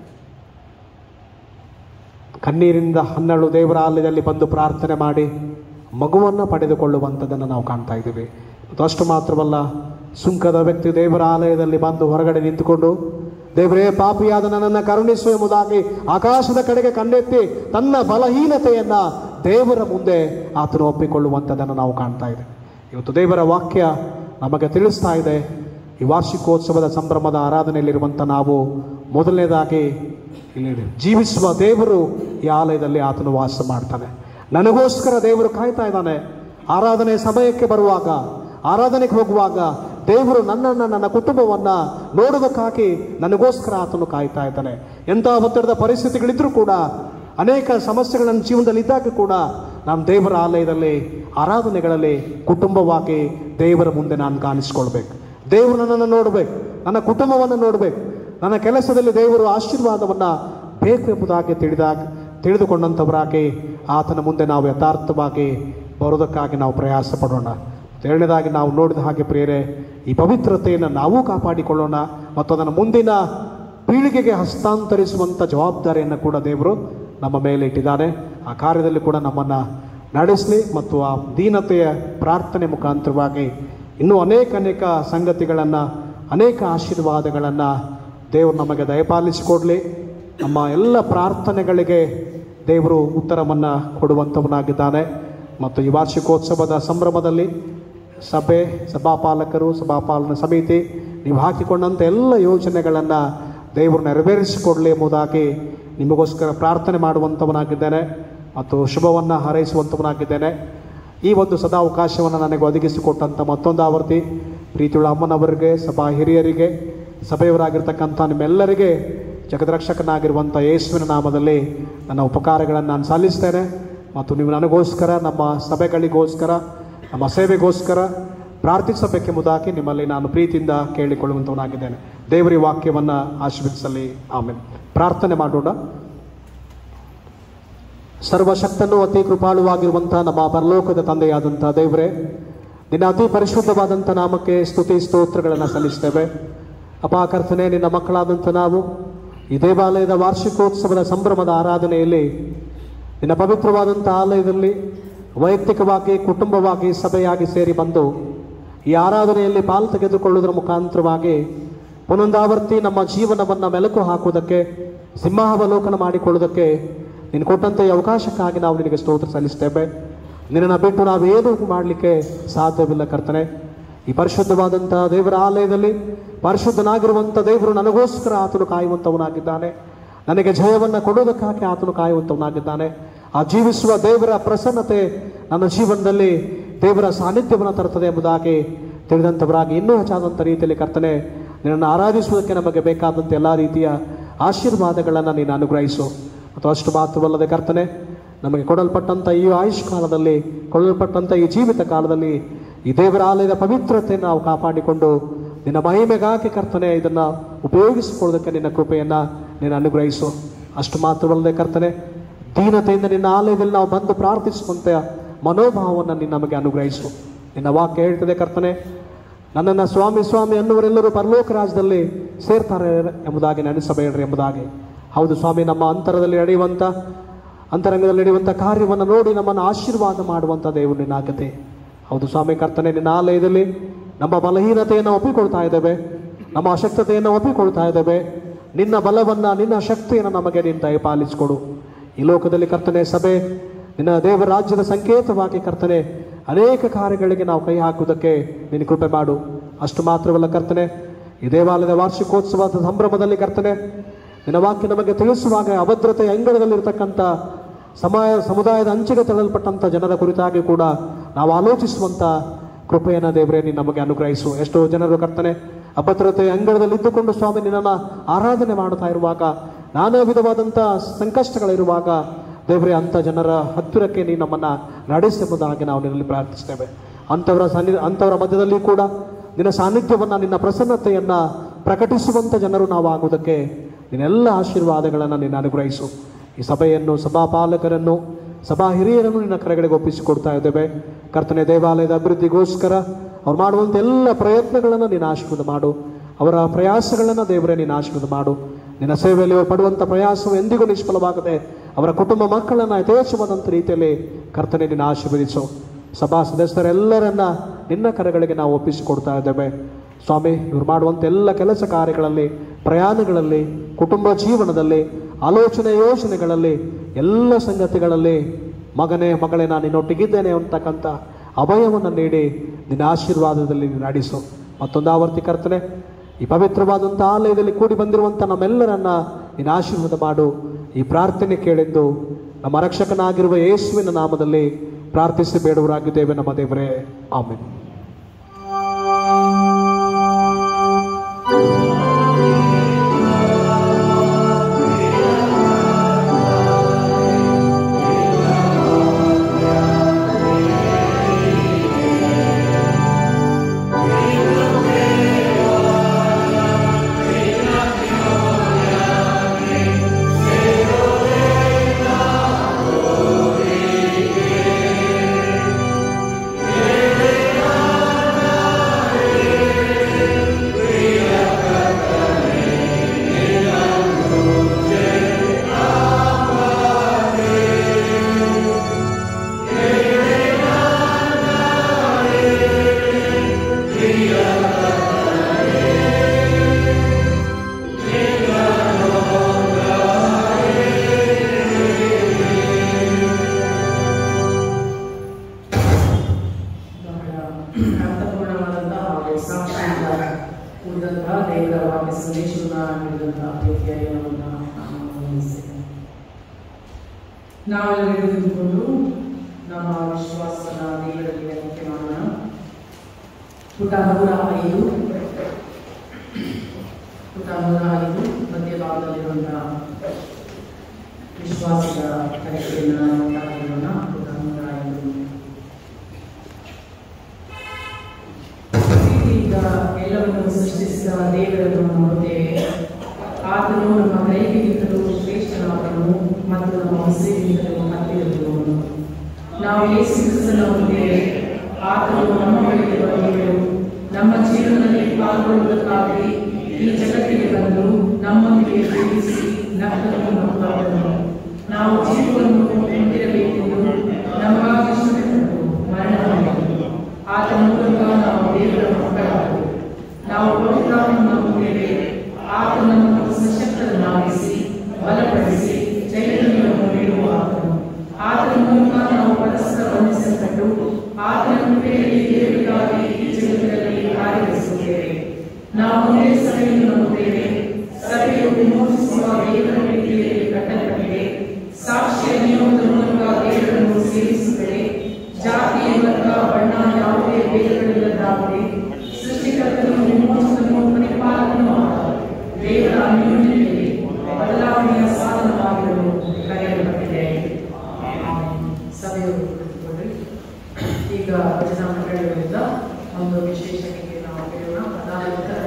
ಕಣ್ಣೀರಿಂದ ಹನ್ನೆರಡು ದೇವರ ಆಲಯದಲ್ಲಿ ಬಂದು ಪ್ರಾರ್ಥನೆ ಮಾಡಿ ಮಗುವನ್ನು ಪಡೆದುಕೊಳ್ಳುವಂಥದ್ದನ್ನು ನಾವು ಕಾಣ್ತಾ ಇದ್ದೀವಿ ಮತ್ತು ಅಷ್ಟು ಮಾತ್ರವಲ್ಲ ಸುಂಕದ ವ್ಯಕ್ತಿ ದೇವರ ಆಲಯದಲ್ಲಿ ಬಂದು ಹೊರಗಡೆ ನಿಂತುಕೊಂಡು ದೇವರೇ ಪಾಪಿಯಾದ ನನ್ನನ್ನು ಕರುಣಿಸು ಎಂಬುದಾಗಿ ಆಕಾಶದ ಕಡೆಗೆ ಕಣ್ಣೆತ್ತಿ ತನ್ನ ಬಲಹೀನತೆಯನ್ನ ದೇವರ ಮುಂದೆ ಆತನು ಒಪ್ಪಿಕೊಳ್ಳುವಂಥದ್ದನ್ನು ನಾವು ಕಾಣ್ತಾ ಇದ್ದೇವೆ ಇವತ್ತು ದೇವರ ವಾಕ್ಯ ನಮಗೆ ತಿಳಿಸ್ತಾ ಇದೆ ಈ ವಾರ್ಷಿಕೋತ್ಸವದ ಸಂಭ್ರಮದ ಆರಾಧನೆಯಲ್ಲಿರುವಂಥ ನಾವು ಮೊದಲನೇದಾಗಿ ಇಲ್ಲಿ ಜೀವಿಸುವ ದೇವರು ಈ ಆಲಯದಲ್ಲಿ ಆತನು ವಾಸ ಮಾಡ್ತಾನೆ ನನಗೋಸ್ಕರ ದೇವರು ಕಾಯ್ತಾ ಇದ್ದಾನೆ ಆರಾಧನೆ ಸಮಯಕ್ಕೆ ಬರುವಾಗ ಆರಾಧನೆಗೆ ಹೋಗುವಾಗ ದೇವರು ನನ್ನನ್ನು ನನ್ನ ಕುಟುಂಬವನ್ನ ನೋಡೋದಕ್ಕಾಗಿ ನನಗೋಸ್ಕರ ಆತನು ಕಾಯ್ತಾ ಇದ್ದಾನೆ ಎಂಥ ಒತ್ತಡದ ಪರಿಸ್ಥಿತಿಗಳಿದ್ರೂ ಕೂಡ ಅನೇಕ ಸಮಸ್ಯೆಗಳು ನನ್ನ ಜೀವನದಲ್ಲಿ ಇದ್ದಾಗ ಕೂಡ ನಾನು ದೇವರ ಆಲಯದಲ್ಲಿ ಆರಾಧನೆಗಳಲ್ಲಿ ಕುಟುಂಬವಾಗಿ ದೇವರ ಮುಂದೆ ನಾನು ಕಾಣಿಸ್ಕೊಳ್ಬೇಕು ದೇವರು ನನ್ನನ್ನು ನೋಡಬೇಕು ನನ್ನ ಕುಟುಂಬವನ್ನು ನೋಡಬೇಕು ನನ್ನ ಕೆಲಸದಲ್ಲಿ ದೇವರು ಆಶೀರ್ವಾದವನ್ನು ಬೇಕು ಎಂಬುದಾಗಿ ತಿಳಿದಾಗ ತಿಳಿದುಕೊಂಡಂಥವರಾಗಿ ಆತನ ಮುಂದೆ ನಾವು ಯಥಾರ್ಥವಾಗಿ ಬರೋದಕ್ಕಾಗಿ ನಾವು ಪ್ರಯಾಸ ಪಡೋಣ ಎರಡನೇದಾಗಿ ನಾವು ನೋಡಿದ ಹಾಗೆ ಪ್ರಿಯರೇ ಈ ಪವಿತ್ರತೆಯನ್ನು ನಾವು ಕಾಪಾಡಿಕೊಳ್ಳೋಣ ಮತ್ತು ಅದನ್ನು ಮುಂದಿನ ಪೀಳಿಗೆಗೆ ಹಸ್ತಾಂತರಿಸುವಂಥ ಜವಾಬ್ದಾರಿಯನ್ನು ಕೂಡ ದೇವರು ನಮ್ಮ ಮೇಲೆ ಇಟ್ಟಿದ್ದಾನೆ ಆ ಕಾರ್ಯದಲ್ಲಿ ಕೂಡ ನಮ್ಮನ್ನು ನಡೆಸಲಿ ಮತ್ತು ಆ ದೀನತೆಯ ಪ್ರಾರ್ಥನೆ ಮುಖಾಂತರವಾಗಿ ಇನ್ನೂ ಅನೇಕ ಅನೇಕ ಸಂಗತಿಗಳನ್ನು ಅನೇಕ ಆಶೀರ್ವಾದಗಳನ್ನು ದೇವರು ನಮಗೆ ದಯಪಾಲಿಸಿಕೊಡಲಿ ನಮ್ಮ ಎಲ್ಲ ಪ್ರಾರ್ಥನೆಗಳಿಗೆ ದೇವರು ಉತ್ತರವನ್ನು ಕೊಡುವಂಥವನಾಗಿದ್ದಾನೆ ಮತ್ತು ಈ ವಾರ್ಷಿಕೋತ್ಸವದ ಸಂಭ್ರಮದಲ್ಲಿ ಸಭೆ ಸಭಾಪಾಲಕರು ಸಭಾಪಾಲನಾ ಸಮಿತಿ ನೀವು ಹಾಕಿಕೊಂಡಂಥ ಎಲ್ಲ ಯೋಜನೆಗಳನ್ನು ದೇವರು ನೆರವೇರಿಸಿಕೊಡಲಿ ಎಂಬುದಾಗಿ ನಿಮಗೋಸ್ಕರ ಪ್ರಾರ್ಥನೆ ಮಾಡುವಂಥವನಾಗಿದ್ದೇನೆ ಮತ್ತು ಶುಭವನ್ನು ಹಾರೈಸುವಂಥವನಾಗಿದ್ದೇನೆ ಈ ಒಂದು ಸದಾವಕಾಶವನ್ನು ನನಗೆ ಒದಗಿಸಿಕೊಟ್ಟಂಥ ಮತ್ತೊಂದು ಆವರ್ತಿ ಪ್ರೀತಿಯುಳ್ಳ ಅಮ್ಮನವರಿಗೆ ಸಭಾ ಹಿರಿಯರಿಗೆ ಸಭೆಯವರಾಗಿರ್ತಕ್ಕಂಥ ನಿಮ್ಮೆಲ್ಲರಿಗೆ ಜಗದ್ರಕ್ಷಕನಾಗಿರುವಂಥ ಯೇಸುವಿನ ನಾಮದಲ್ಲಿ ನನ್ನ ಉಪಕಾರಗಳನ್ನು ನಾನು ಸಲ್ಲಿಸ್ತೇನೆ ಮತ್ತು ನೀವು ನನಗೋಸ್ಕರ ನಮ್ಮ ಸಭೆಗಳಿಗೋಸ್ಕರ ನಮ್ಮ ಸೇವೆಗೋಸ್ಕರ ಪ್ರಾರ್ಥಿಸಬೇಕೆಂಬುದಾಗಿ ನಿಮ್ಮಲ್ಲಿ ನಾನು ಪ್ರೀತಿಯಿಂದ ಕೇಳಿಕೊಳ್ಳುವಂಥವನಾಗಿದ್ದೇನೆ ದೇವರಿ ವಾಕ್ಯವನ್ನು ಆಶೀರ್ವದಿಸಲಿ ಆಮೇಲೆ ಪ್ರಾರ್ಥನೆ ಮಾಡೋಣ ಸರ್ವಶಕ್ತನೂ ಅತಿ ಕೃಪಾಳುವಾಗಿರುವಂಥ ನಮ್ಮ ಪರಲೋಕದ ತಂದೆಯಾದಂಥ ದೇವರೇ ನಿನ್ನ ಅತಿ ಪರಿಶುದ್ಧವಾದಂಥ ನಾಮಕ್ಕೆ ಸ್ತುತಿ ಸ್ತೋತ್ರಗಳನ್ನು ಸಲ್ಲಿಸ್ತೇವೆ ಅಪಾಕರ್ತನೆ ನಿನ್ನ ಮಕ್ಕಳಾದಂಥ ನಾವು ಈ ದೇವಾಲಯದ ವಾರ್ಷಿಕೋತ್ಸವದ ಸಂಭ್ರಮದ ಆರಾಧನೆಯಲ್ಲಿ ನಿನ್ನ ಪವಿತ್ರವಾದಂಥ ಆಲಯದಲ್ಲಿ ವೈಯಕ್ತಿಕವಾಗಿ ಕುಟುಂಬವಾಗಿ ಸಭೆಯಾಗಿ ಸೇರಿ ಬಂದು ಈ ಆರಾಧನೆಯಲ್ಲಿ ಪಾಲು ತೆಗೆದುಕೊಳ್ಳುವುದರ ಮುಖಾಂತರವಾಗಿ ಒಂದೊಂದಾವರ್ತಿ ನಮ್ಮ ಜೀವನವನ್ನು ಮೆಲುಕು ಹಾಕುವುದಕ್ಕೆ ಸಿಂಹಾವಲೋಕನ ಮಾಡಿಕೊಳ್ಳುವುದಕ್ಕೆ ನೀನು ಕೊಟ್ಟಂಥ ಈ ಅವಕಾಶಕ್ಕಾಗಿ ನಾವು ನಿನಗೆ ಸ್ತೋತ್ರ ಸಲ್ಲಿಸ್ತೇವೆ ನಿನ್ನನ್ನು ಬಿಟ್ಟು ನಾವೇನು ಮಾಡಲಿಕ್ಕೆ ಸಾಧ್ಯವಿಲ್ಲ ಕರ್ತನೆ ಈ ಪರಿಶುದ್ಧವಾದಂಥ ದೇವರ ಆಲಯದಲ್ಲಿ ಪರಿಶುದ್ಧನಾಗಿರುವಂಥ ದೇವರು ನನಗೋಸ್ಕರ ಆತನು ಕಾಯುವಂಥವನಾಗಿದ್ದಾನೆ ನನಗೆ ಜಯವನ್ನು ಕೊಡೋದಕ್ಕಾಗಿ ಆತನು ಕಾಯುವಂಥವನಾಗಿದ್ದಾನೆ ಆ ಜೀವಿಸುವ ದೇವರ ಪ್ರಸನ್ನತೆ ನನ್ನ ಜೀವನದಲ್ಲಿ ದೇವರ ಸಾನ್ನಿಧ್ಯವನ್ನು ತರುತ್ತದೆ ಎಂಬುದಾಗಿ ತಿಳಿದಂಥವರಾಗಿ ಇನ್ನೂ ಹೆಚ್ಚಾದಂಥ ರೀತಿಯಲ್ಲಿ ಕರ್ತನೆ ನಿನ್ನನ್ನು ಆರಾಧಿಸುವುದಕ್ಕೆ ನಮಗೆ ಬೇಕಾದಂಥ ಎಲ್ಲ ರೀತಿಯ ಆಶೀರ್ವಾದಗಳನ್ನು ನೀನು ಅನುಗ್ರಹಿಸು ಮತ್ತು ಅಷ್ಟು ಮಾತ್ರವಲ್ಲದೆ ಕರ್ತನೆ ನಮಗೆ ಕೊಡಲ್ಪಟ್ಟಂಥ ಈ ಆಯುಷ್ ಕಾಲದಲ್ಲಿ ಕೊಡಲ್ಪಟ್ಟಂಥ ಈ ಜೀವಿತ ಕಾಲದಲ್ಲಿ ಈ ದೇವರ ಆಲಯದ ಪವಿತ್ರತೆಯನ್ನು ನಾವು ಕಾಪಾಡಿಕೊಂಡು ನಿನ್ನ ಮಹಿಮೆಗಾಗಿ ಕರ್ತನೆ ಇದನ್ನು ಉಪಯೋಗಿಸಿಕೊಳ್ಳೋದಕ್ಕೆ ನಿನ್ನ ಕೃಪೆಯನ್ನು ನೀನು ಅನುಗ್ರಹಿಸು ಅಷ್ಟು ಮಾತ್ರವಲ್ಲದೆ ಕರ್ತನೆ ದೀನತೆಯಿಂದ ನಿನ್ನ ಆಲಯದಲ್ಲಿ ನಾವು ಬಂದು ಪ್ರಾರ್ಥಿಸುವಂಥ ಮನೋಭಾವವನ್ನು ನೀನು ನಮಗೆ ಅನುಗ್ರಹಿಸು ನಿನ್ನ ವಾಕ್ಯ ಹೇಳ್ತದೆ ಕರ್ತನೆ ನನ್ನನ್ನು ಸ್ವಾಮಿ ಸ್ವಾಮಿ ಅನ್ನುವರೆಲ್ಲರೂ ಪರಲೋಕ ರಾಜ್ಯದಲ್ಲಿ ಸೇರ್ತಾರೆ ಎಂಬುದಾಗಿ ನೆನೆಸಬೇಡ್ರಿ ಎಂಬುದಾಗಿ ಹೌದು ಸ್ವಾಮಿ ನಮ್ಮ ಅಂತರದಲ್ಲಿ ನಡೆಯುವಂಥ ಅಂತರಂಗದಲ್ಲಿ ನಡೆಯುವಂಥ ಕಾರ್ಯವನ್ನು ನೋಡಿ ನಮ್ಮನ್ನು ಆಶೀರ್ವಾದ ಮಾಡುವಂಥ ದೇವರು ನಿನ್ನಾಗತೆ ಹೌದು ಸ್ವಾಮಿ ಕರ್ತನೆ ನಿನ್ನ ಆಲಯದಲ್ಲಿ ನಮ್ಮ ಬಲಹೀನತೆಯನ್ನು ಒಪ್ಪಿಕೊಳ್ತಾ ಇದ್ದೇವೆ ನಮ್ಮ ಅಶಕ್ತತೆಯನ್ನು ಒಪ್ಪಿಕೊಳ್ತಾ ಇದ್ದೇವೆ ನಿನ್ನ ಬಲವನ್ನು ನಿನ್ನ ಶಕ್ತಿಯನ್ನು ನಮಗೆ ನೀನು ದಯಪಾಲಿಸಿಕೊಡು ಈ ಲೋಕದಲ್ಲಿ ಕರ್ತನೆ ಸಭೆ ನಿನ್ನ ದೇವರ ರಾಜ್ಯದ ಸಂಕೇತವಾಗಿ ಕರ್ತನೆ ಅನೇಕ ಕಾರ್ಯಗಳಿಗೆ ನಾವು ಕೈ ಹಾಕುವುದಕ್ಕೆ ನೀನು ಕೃಪೆ ಮಾಡು ಅಷ್ಟು ಮಾತ್ರವಲ್ಲ ಕರ್ತನೆ ಈ ದೇವಾಲಯದ ವಾರ್ಷಿಕೋತ್ಸವದ ಸಂಭ್ರಮದಲ್ಲಿ ಕರ್ತನೆ ನಿನ್ನ ವಾಕ್ಯ ನಮಗೆ ತಿಳಿಸುವಾಗ ಅಭದ್ರತೆಯ ಅಂಗಳದಲ್ಲಿರ್ತಕ್ಕಂಥ ಸಮಾಯ ಸಮುದಾಯದ ಅಂಚಿಗೆ ತಳ್ಳಲ್ಪಟ್ಟಂಥ ಜನರ ಕುರಿತಾಗಿ ಕೂಡ ನಾವು ಆಲೋಚಿಸುವಂಥ ಕೃಪೆಯನ್ನು ದೇವರೇ ನೀನು ನಮಗೆ ಅನುಗ್ರಹಿಸು ಎಷ್ಟೋ ಜನರು ಕರ್ತನೆ ಅಭದ್ರತೆಯ ಅಂಗಳದಲ್ಲಿ ಇದ್ದುಕೊಂಡು ಸ್ವಾಮಿ ನಿನ್ನನ್ನು ಆರಾಧನೆ ಮಾಡುತ್ತಾ ಇರುವಾಗ ನಾನಾ ವಿಧವಾದಂಥ ಸಂಕಷ್ಟಗಳಿರುವಾಗ ದೇವರೇ ಅಂಥ ಜನರ ಹತ್ತಿರಕ್ಕೆ ನೀನು ನಮ್ಮನ್ನು ನಡೆಸೆಂಬುದಾಗಿ ನಾವು ನಿನ್ನಲ್ಲಿ ಪ್ರಾರ್ಥಿಸ್ತೇವೆ ಅಂಥವರ ಸನ್ನಿ ಅಂಥವರ ಮಧ್ಯದಲ್ಲಿ ಕೂಡ ನಿನ್ನ ಸಾನ್ನಿಧ್ಯವನ್ನು ನಿನ್ನ ಪ್ರಸನ್ನತೆಯನ್ನು ಪ್ರಕಟಿಸುವಂಥ ಜನರು ನಾವು ಆಗುವುದಕ್ಕೆ ನಿನ್ನೆಲ್ಲ ಆಶೀರ್ವಾದಗಳನ್ನು ನೀನು ಅನುಗ್ರಹಿಸು ಈ ಸಭೆಯನ್ನು ಸಭಾಪಾಲಕರನ್ನು ಸಭಾ ಹಿರಿಯರನ್ನು ನಿನ್ನ ಕರೆಗಳಿಗೆ ಒಪ್ಪಿಸಿಕೊಡ್ತಾ ಇದ್ದೇವೆ ಕರ್ತನೆ ದೇವಾಲಯದ ಅಭಿವೃದ್ಧಿಗೋಸ್ಕರ ಅವ್ರು ಮಾಡುವಂಥ ಎಲ್ಲ ಪ್ರಯತ್ನಗಳನ್ನು ನೀನು ಆಶೀರ್ವಾದ ಮಾಡು ಅವರ ಪ್ರಯಾಸಗಳನ್ನು ದೇವರೇ ನೀನು ಆಶೀರ್ವಾದ ಮಾಡು ನಿನ್ನ ಸೇವೆಯಲ್ಲಿ ಅವರು ಪಡುವಂಥ ಪ್ರಯಾಸವು ಎಂದಿಗೂ ನಿಷ್ಫಲವಾಗದೆ ಅವರ ಕುಟುಂಬ ಮಕ್ಕಳನ್ನು ಯಥೇಚ್ಛವಾದಂಥ ರೀತಿಯಲ್ಲಿ ಕರ್ತನೆ ನೀನು ಆಶೀರ್ವದಿಸು ಸಭಾ ಸದಸ್ಯರೆಲ್ಲರನ್ನ ನಿನ್ನ ಕರೆಗಳಿಗೆ ನಾವು ಒಪ್ಪಿಸಿಕೊಡ್ತಾ ಇದ್ದೇವೆ ಸ್ವಾಮಿ ಇವರು ಮಾಡುವಂಥ ಎಲ್ಲ ಕೆಲಸ ಕಾರ್ಯಗಳಲ್ಲಿ ಪ್ರಯಾಣಗಳಲ್ಲಿ ಕುಟುಂಬ ಜೀವನದಲ್ಲಿ ಆಲೋಚನೆ ಯೋಚನೆಗಳಲ್ಲಿ ಎಲ್ಲ ಸಂಗತಿಗಳಲ್ಲಿ ಮಗನೇ ಮಗಳೇ ನಾನು ನಿನ್ನೊಟ್ಟಿಗಿದ್ದೇನೆ ಅಂತಕ್ಕಂಥ ಅಭಯವನ್ನು ನೀಡಿ ನಿನ್ನ ಆಶೀರ್ವಾದದಲ್ಲಿ ನೀನು ನಡೆಸು ಮತ್ತೊಂದು ಆವರ್ತಿ ಕರ್ತನೆ ಈ ಪವಿತ್ರವಾದಂಥ ಆಲಯದಲ್ಲಿ ಕೂಡಿ ಬಂದಿರುವಂಥ ನಮ್ಮೆಲ್ಲರನ್ನ ನೀನು ಆಶೀರ್ವಾದ ಮಾಡು ಈ ಪ್ರಾರ್ಥನೆ ಕೇಳೆಂದು ನಮ್ಮ ರಕ್ಷಕನಾಗಿರುವ ಯೇಸುವಿನ ನಾಮದಲ್ಲಿ ಪ್ರಾರ್ಥಿಸಿ ಬೇಡುವರಾಗಿದ್ದೇವೆ ನಮ್ಮ ದೇವರೇ ಆಮೇಲೆ ಬಹಳ ಅರ್ಥಪೂರ್ಣವಾದಂತಹ ಹಾಗೂ ಸಾಕ್ಷಿಯಿಂದ ಕೂಡಿದಂತಹ ದೇವರ ವಾಕ್ಯ ಸಂದೇಶವನ್ನು ನೀಡಿದಂತಹ ಅತ್ಯಧ್ಯಯನವನ್ನು ನಾನು ಗಮನಿಸಿದ್ದೇನೆ ನಾವೆಲ್ಲ ಹಿಡಿದುಕೊಂಡು ನಮ್ಮ ವಿಶ್ವಾಸದ ದೇವರಲ್ಲಿ ನಂಬಿಕೆ ಮಾಡೋಣ ಪುಟ ನೂರ ಐದು ಪುಟ ನೂರ ಐದು ಮಧ್ಯಭಾಗದಲ್ಲಿರುವಂತಹ ವಿಶ್ವಾಸದ ಕರೆಕೆಯನ್ನು ನಾವು ನೋಡೋಣ ಪುಟ ನೂರ ಐದು ಪ್ರೀತಿಯಿಂದ ಎಲ್ಲವನ್ನು ಸೃಷ್ಟಿಸಿದ ದೇವರನ್ನು ನೋಡುತ್ತೇವೆ ಆತನು ನಮ್ಮ ಕೈಗಿಂತಲೂ ಶ್ರೇಷ್ಠನಾದನು ಮತ್ತು ನಮ್ಮ ಉಸಿರಿಗಿಂತಲೂ ಹತ್ತಿರದವನು ನಾವು ಯೇಸು ಕ್ರಿಸ್ತನ ಹೊಂದಿದ್ದೇವೆ ಆತನು ನಮ್ಮ ಬಳಿಗೆ ಬಂದಿದ್ದೆವು ನಮ್ಮ ಜೀವನದಲ್ಲಿ ಪಾಲ್ಗೊಳ್ಳುವುದಕ್ಕಾಗಿ ಈ ಜಗತ್ತಿಗೆ ಬಂದು ನಮ್ಮೊಂದಿಗೆ ಜೀವಿಸಿ ನಕ್ಕನ್ನು ನಂಬದನು ನಾವು ಜೀವವನ್ನು ಹೊಂದಿರಬೇಕೆಂದು ನಮಗಾಗಿ ಶ್ರಮೆಪಟ್ಟು ಮರಣ ಮಾಡಿದನು ಆತನ ಮೂಲಕ ನಾವು ದೇವರ ಮಕ್ಕಳಾದೆವು ನಾವು ಪವಿತ್ರವನ್ನು ನಂಬುತ್ತೇವೆ ಆತನನ್ನು ಸಶಕ್ತರನ್ನಾಗಿಸಿ ಬಲಪಡಿಸಿ ಚೈತನ್ಯವನ್ನು ನೀಡುವ ಆತನು ಆತನ ಮೂಲಕ ನಾವು ಪರಸ್ಪರ ವಂದಿಸಲ್ಪಟ್ಟು ಆತನ ಕೃಪೆಯಲ್ಲಿ ದೇವರಿಗಾಗಿ ಈ ಜಗತ್ತಿನಲ್ಲಿ ಕಾರ್ಯನಿರ್ವಹಿಸುತ್ತೇವೆ ನಾವು ಒಂದೇ ಸಭೆಯನ್ನು ನಂಬುತ್ತೇವೆ ಸಭೆಯು ವಿಮೋಚಿಸುವ ದೇವರ ಪ್ರೀತಿಯಲ್ಲಿ ಕಟ್ಟಲ್ಪಟ್ಟಿದೆ ಸಾಕ್ಷಿಯ ನಿಯಮದ ಮೂಲಕ ದೇವರನ್ನು ಸೇವಿಸುತ್ತದೆ ಜಾತಿ ವರ್ಗ ಬಣ್ಣ ಯಾವುದೇ ಭೇದಗಳಿಲ್ಲದಾಗಿದೆ ಸೃಷ್ಟಿಕರ್ತನು ವಿಮೋಚಕನು ಪರಿಪಾಲಕನು ಆದ ದೇವರ ಅನ್ಯೋನ್ಯತೆಯಲ್ಲಿ ಬದಲಾವಣೆಯ ಸಾಧನವಾಗಿರಲು ಕರೆಯಲ್ಪಟ್ಟಿದೆ ಸಭೆಯು ಕುಳಿತುಕೊಳ್ಳಿ ಈಗ ಭಜನಾ ಮಂಡಳಿಗಳಿಂದ ಒಂದು ವಿಶೇಷ ಗೀತೆ ನಾವು ಕೇಳೋಣ ಅದಾದ ನಂತರ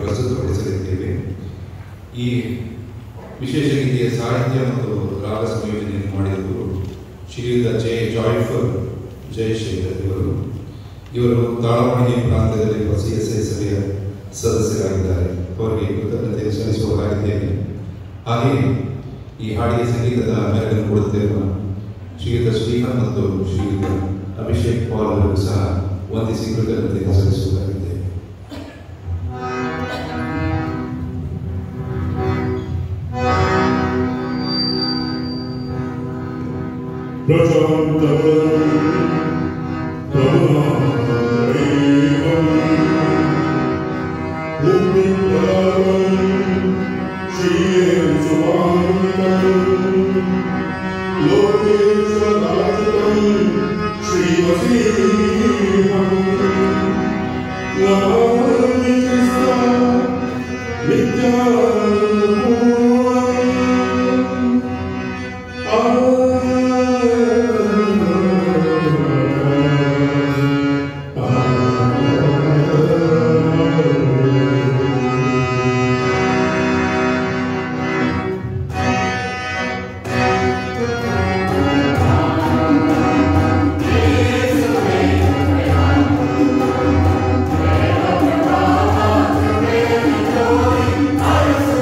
ಪ್ರಸ್ತುತಪಡಿಸಲಿದ್ದೇವೆ ಈ ವಿಶೇಷ ಗೀತೆಯ ಸಾಹಿತ್ಯ ಮತ್ತು ರಾಗ ಸಂಯೋಜನೆಯನ್ನು ಮಾಡಿದವರು ಶ್ರೀಯುತ ಜೆ ಜಾಯ್ಫರ್ ಜಯಶೇಖರ್ ಇವರು ಇವರು ತಾಳಮಣಿ ಪ್ರಾಂತ್ಯದಲ್ಲಿ ಸಿ ಎಸ್ ಐ ಸಭೆಯ ಸದಸ್ಯರಾಗಿದ್ದಾರೆ ಅವರಿಗೆ ಕೃತಜ್ಞತೆ ಸಲ್ಲಿಸುವ ಹಾಗಿದ್ದೇನೆ ಹಾಗೆಯೇ ಈ ಹಾಡಿಗೆ ಸಂಗೀತದ ಮೆರಗನ್ನು ಕೊಡುತ್ತಿರುವ ಶ್ರೀಯುತ ಶ್ರೀಕಾಂತ್ ಮತ್ತು ಶ್ರೀಯುತ ಅಭಿಷೇಕ್ ಪಾಲ್ ಅವರು ಸಹ ವಂದಿಸಿ ಕೃತಜ್ಞತೆ ಸಲ್ಲಿಸುವುದಾಗಿದೆ Amen.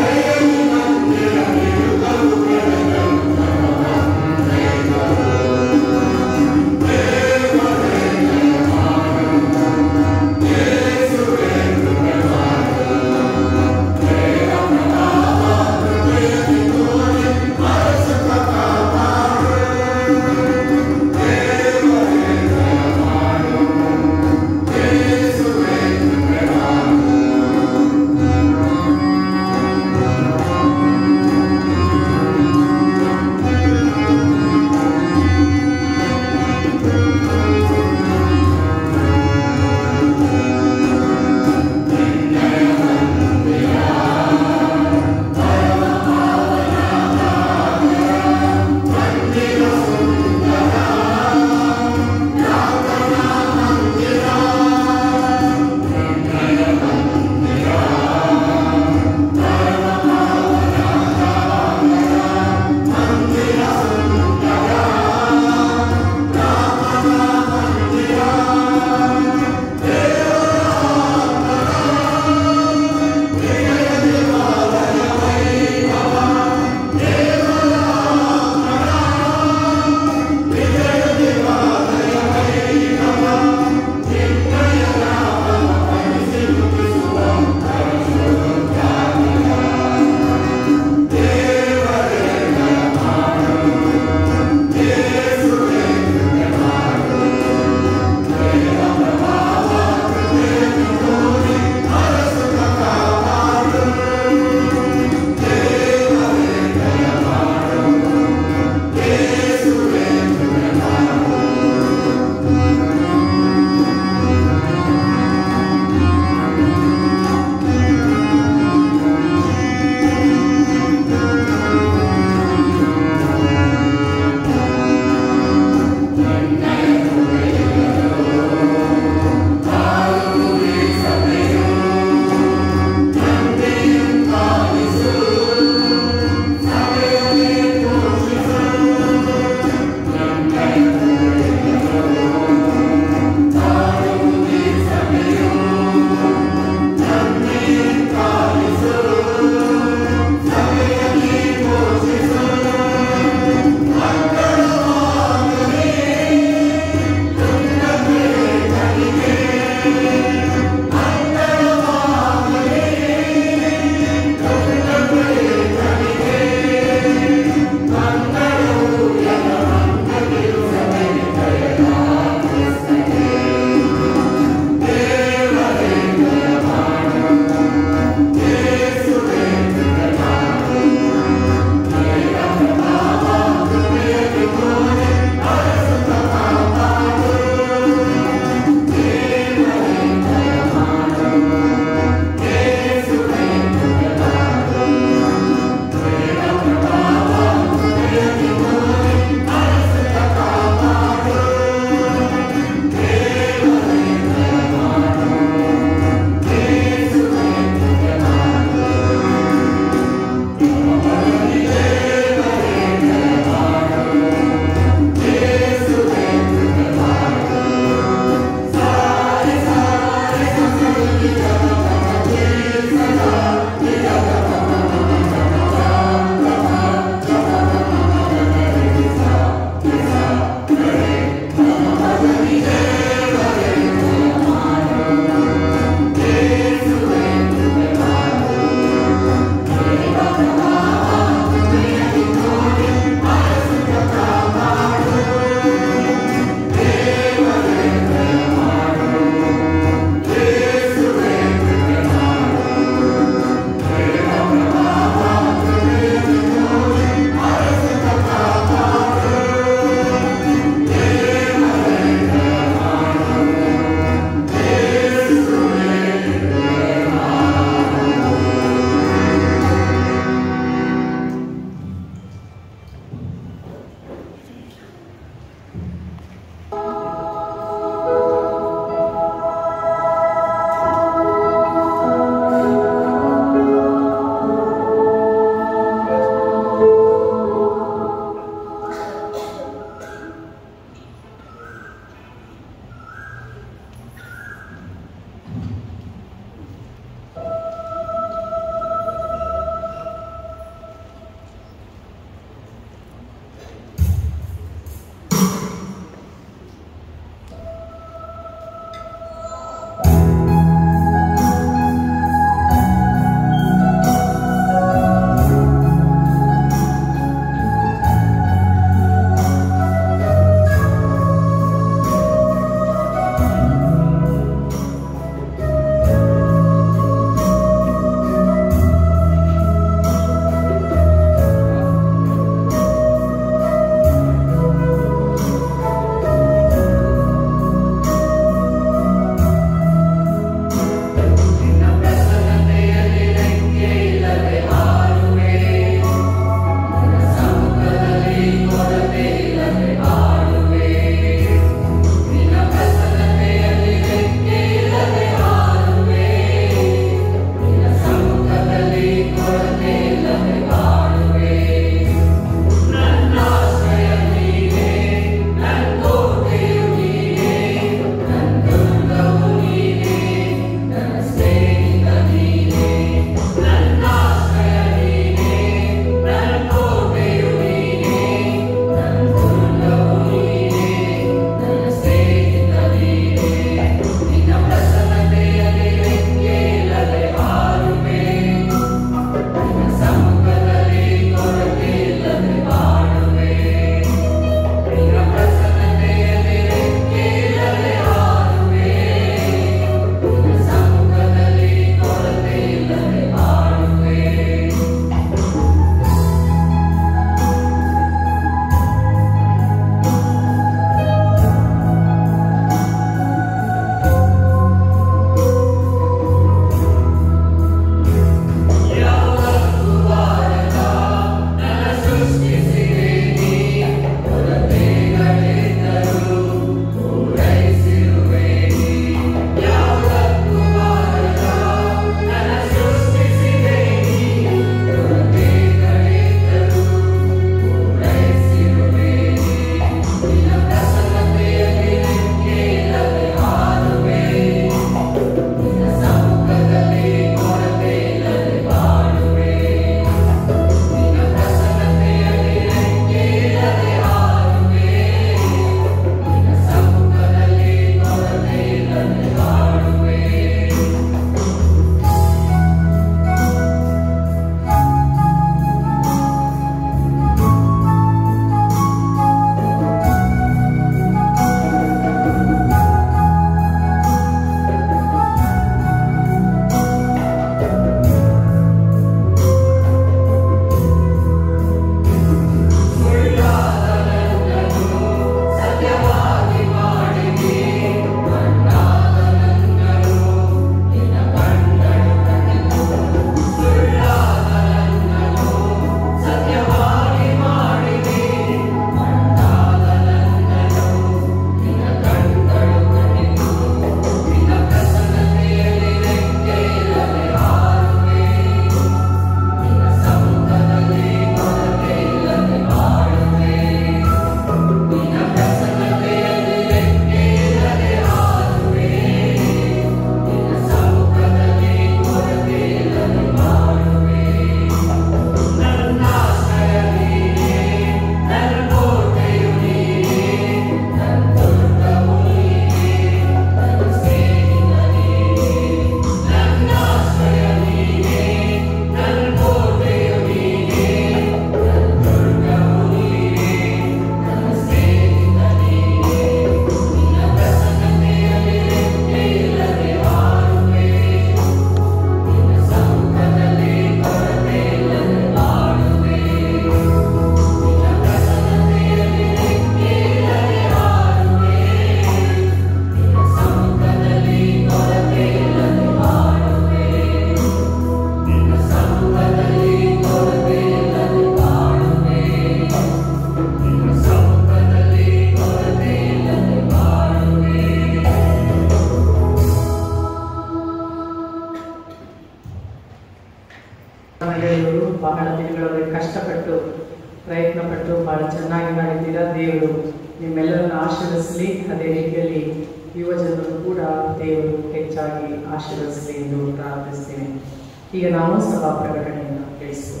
ಬಹಳ ದಿನಗಳವರೆಗೆ ಕಷ್ಟಪಟ್ಟು ಪ್ರಯತ್ನಪಟ್ಟು ಬಹಳ ಚೆನ್ನಾಗಿ ಮಾಡಿದ್ದೀರಾ ದೇವರು ನಿಮ್ಮೆಲ್ಲರನ್ನು ಆಶೀರ್ವದಿಸಲಿ ಅದೇ ರೀತಿಯಲ್ಲಿ ಯುವ ಜನರು ಕೂಡ ದೇವರು ಹೆಚ್ಚಾಗಿ ಆಶೀರ್ವದಿಸಲಿ ಎಂದು ಪ್ರಾರ್ಥಿಸ್ತೇನೆ ಈಗ ನಾವು ಸಭಾ ಪ್ರಕಟಣೆಯನ್ನು ಕೇಳಿಸುவோம்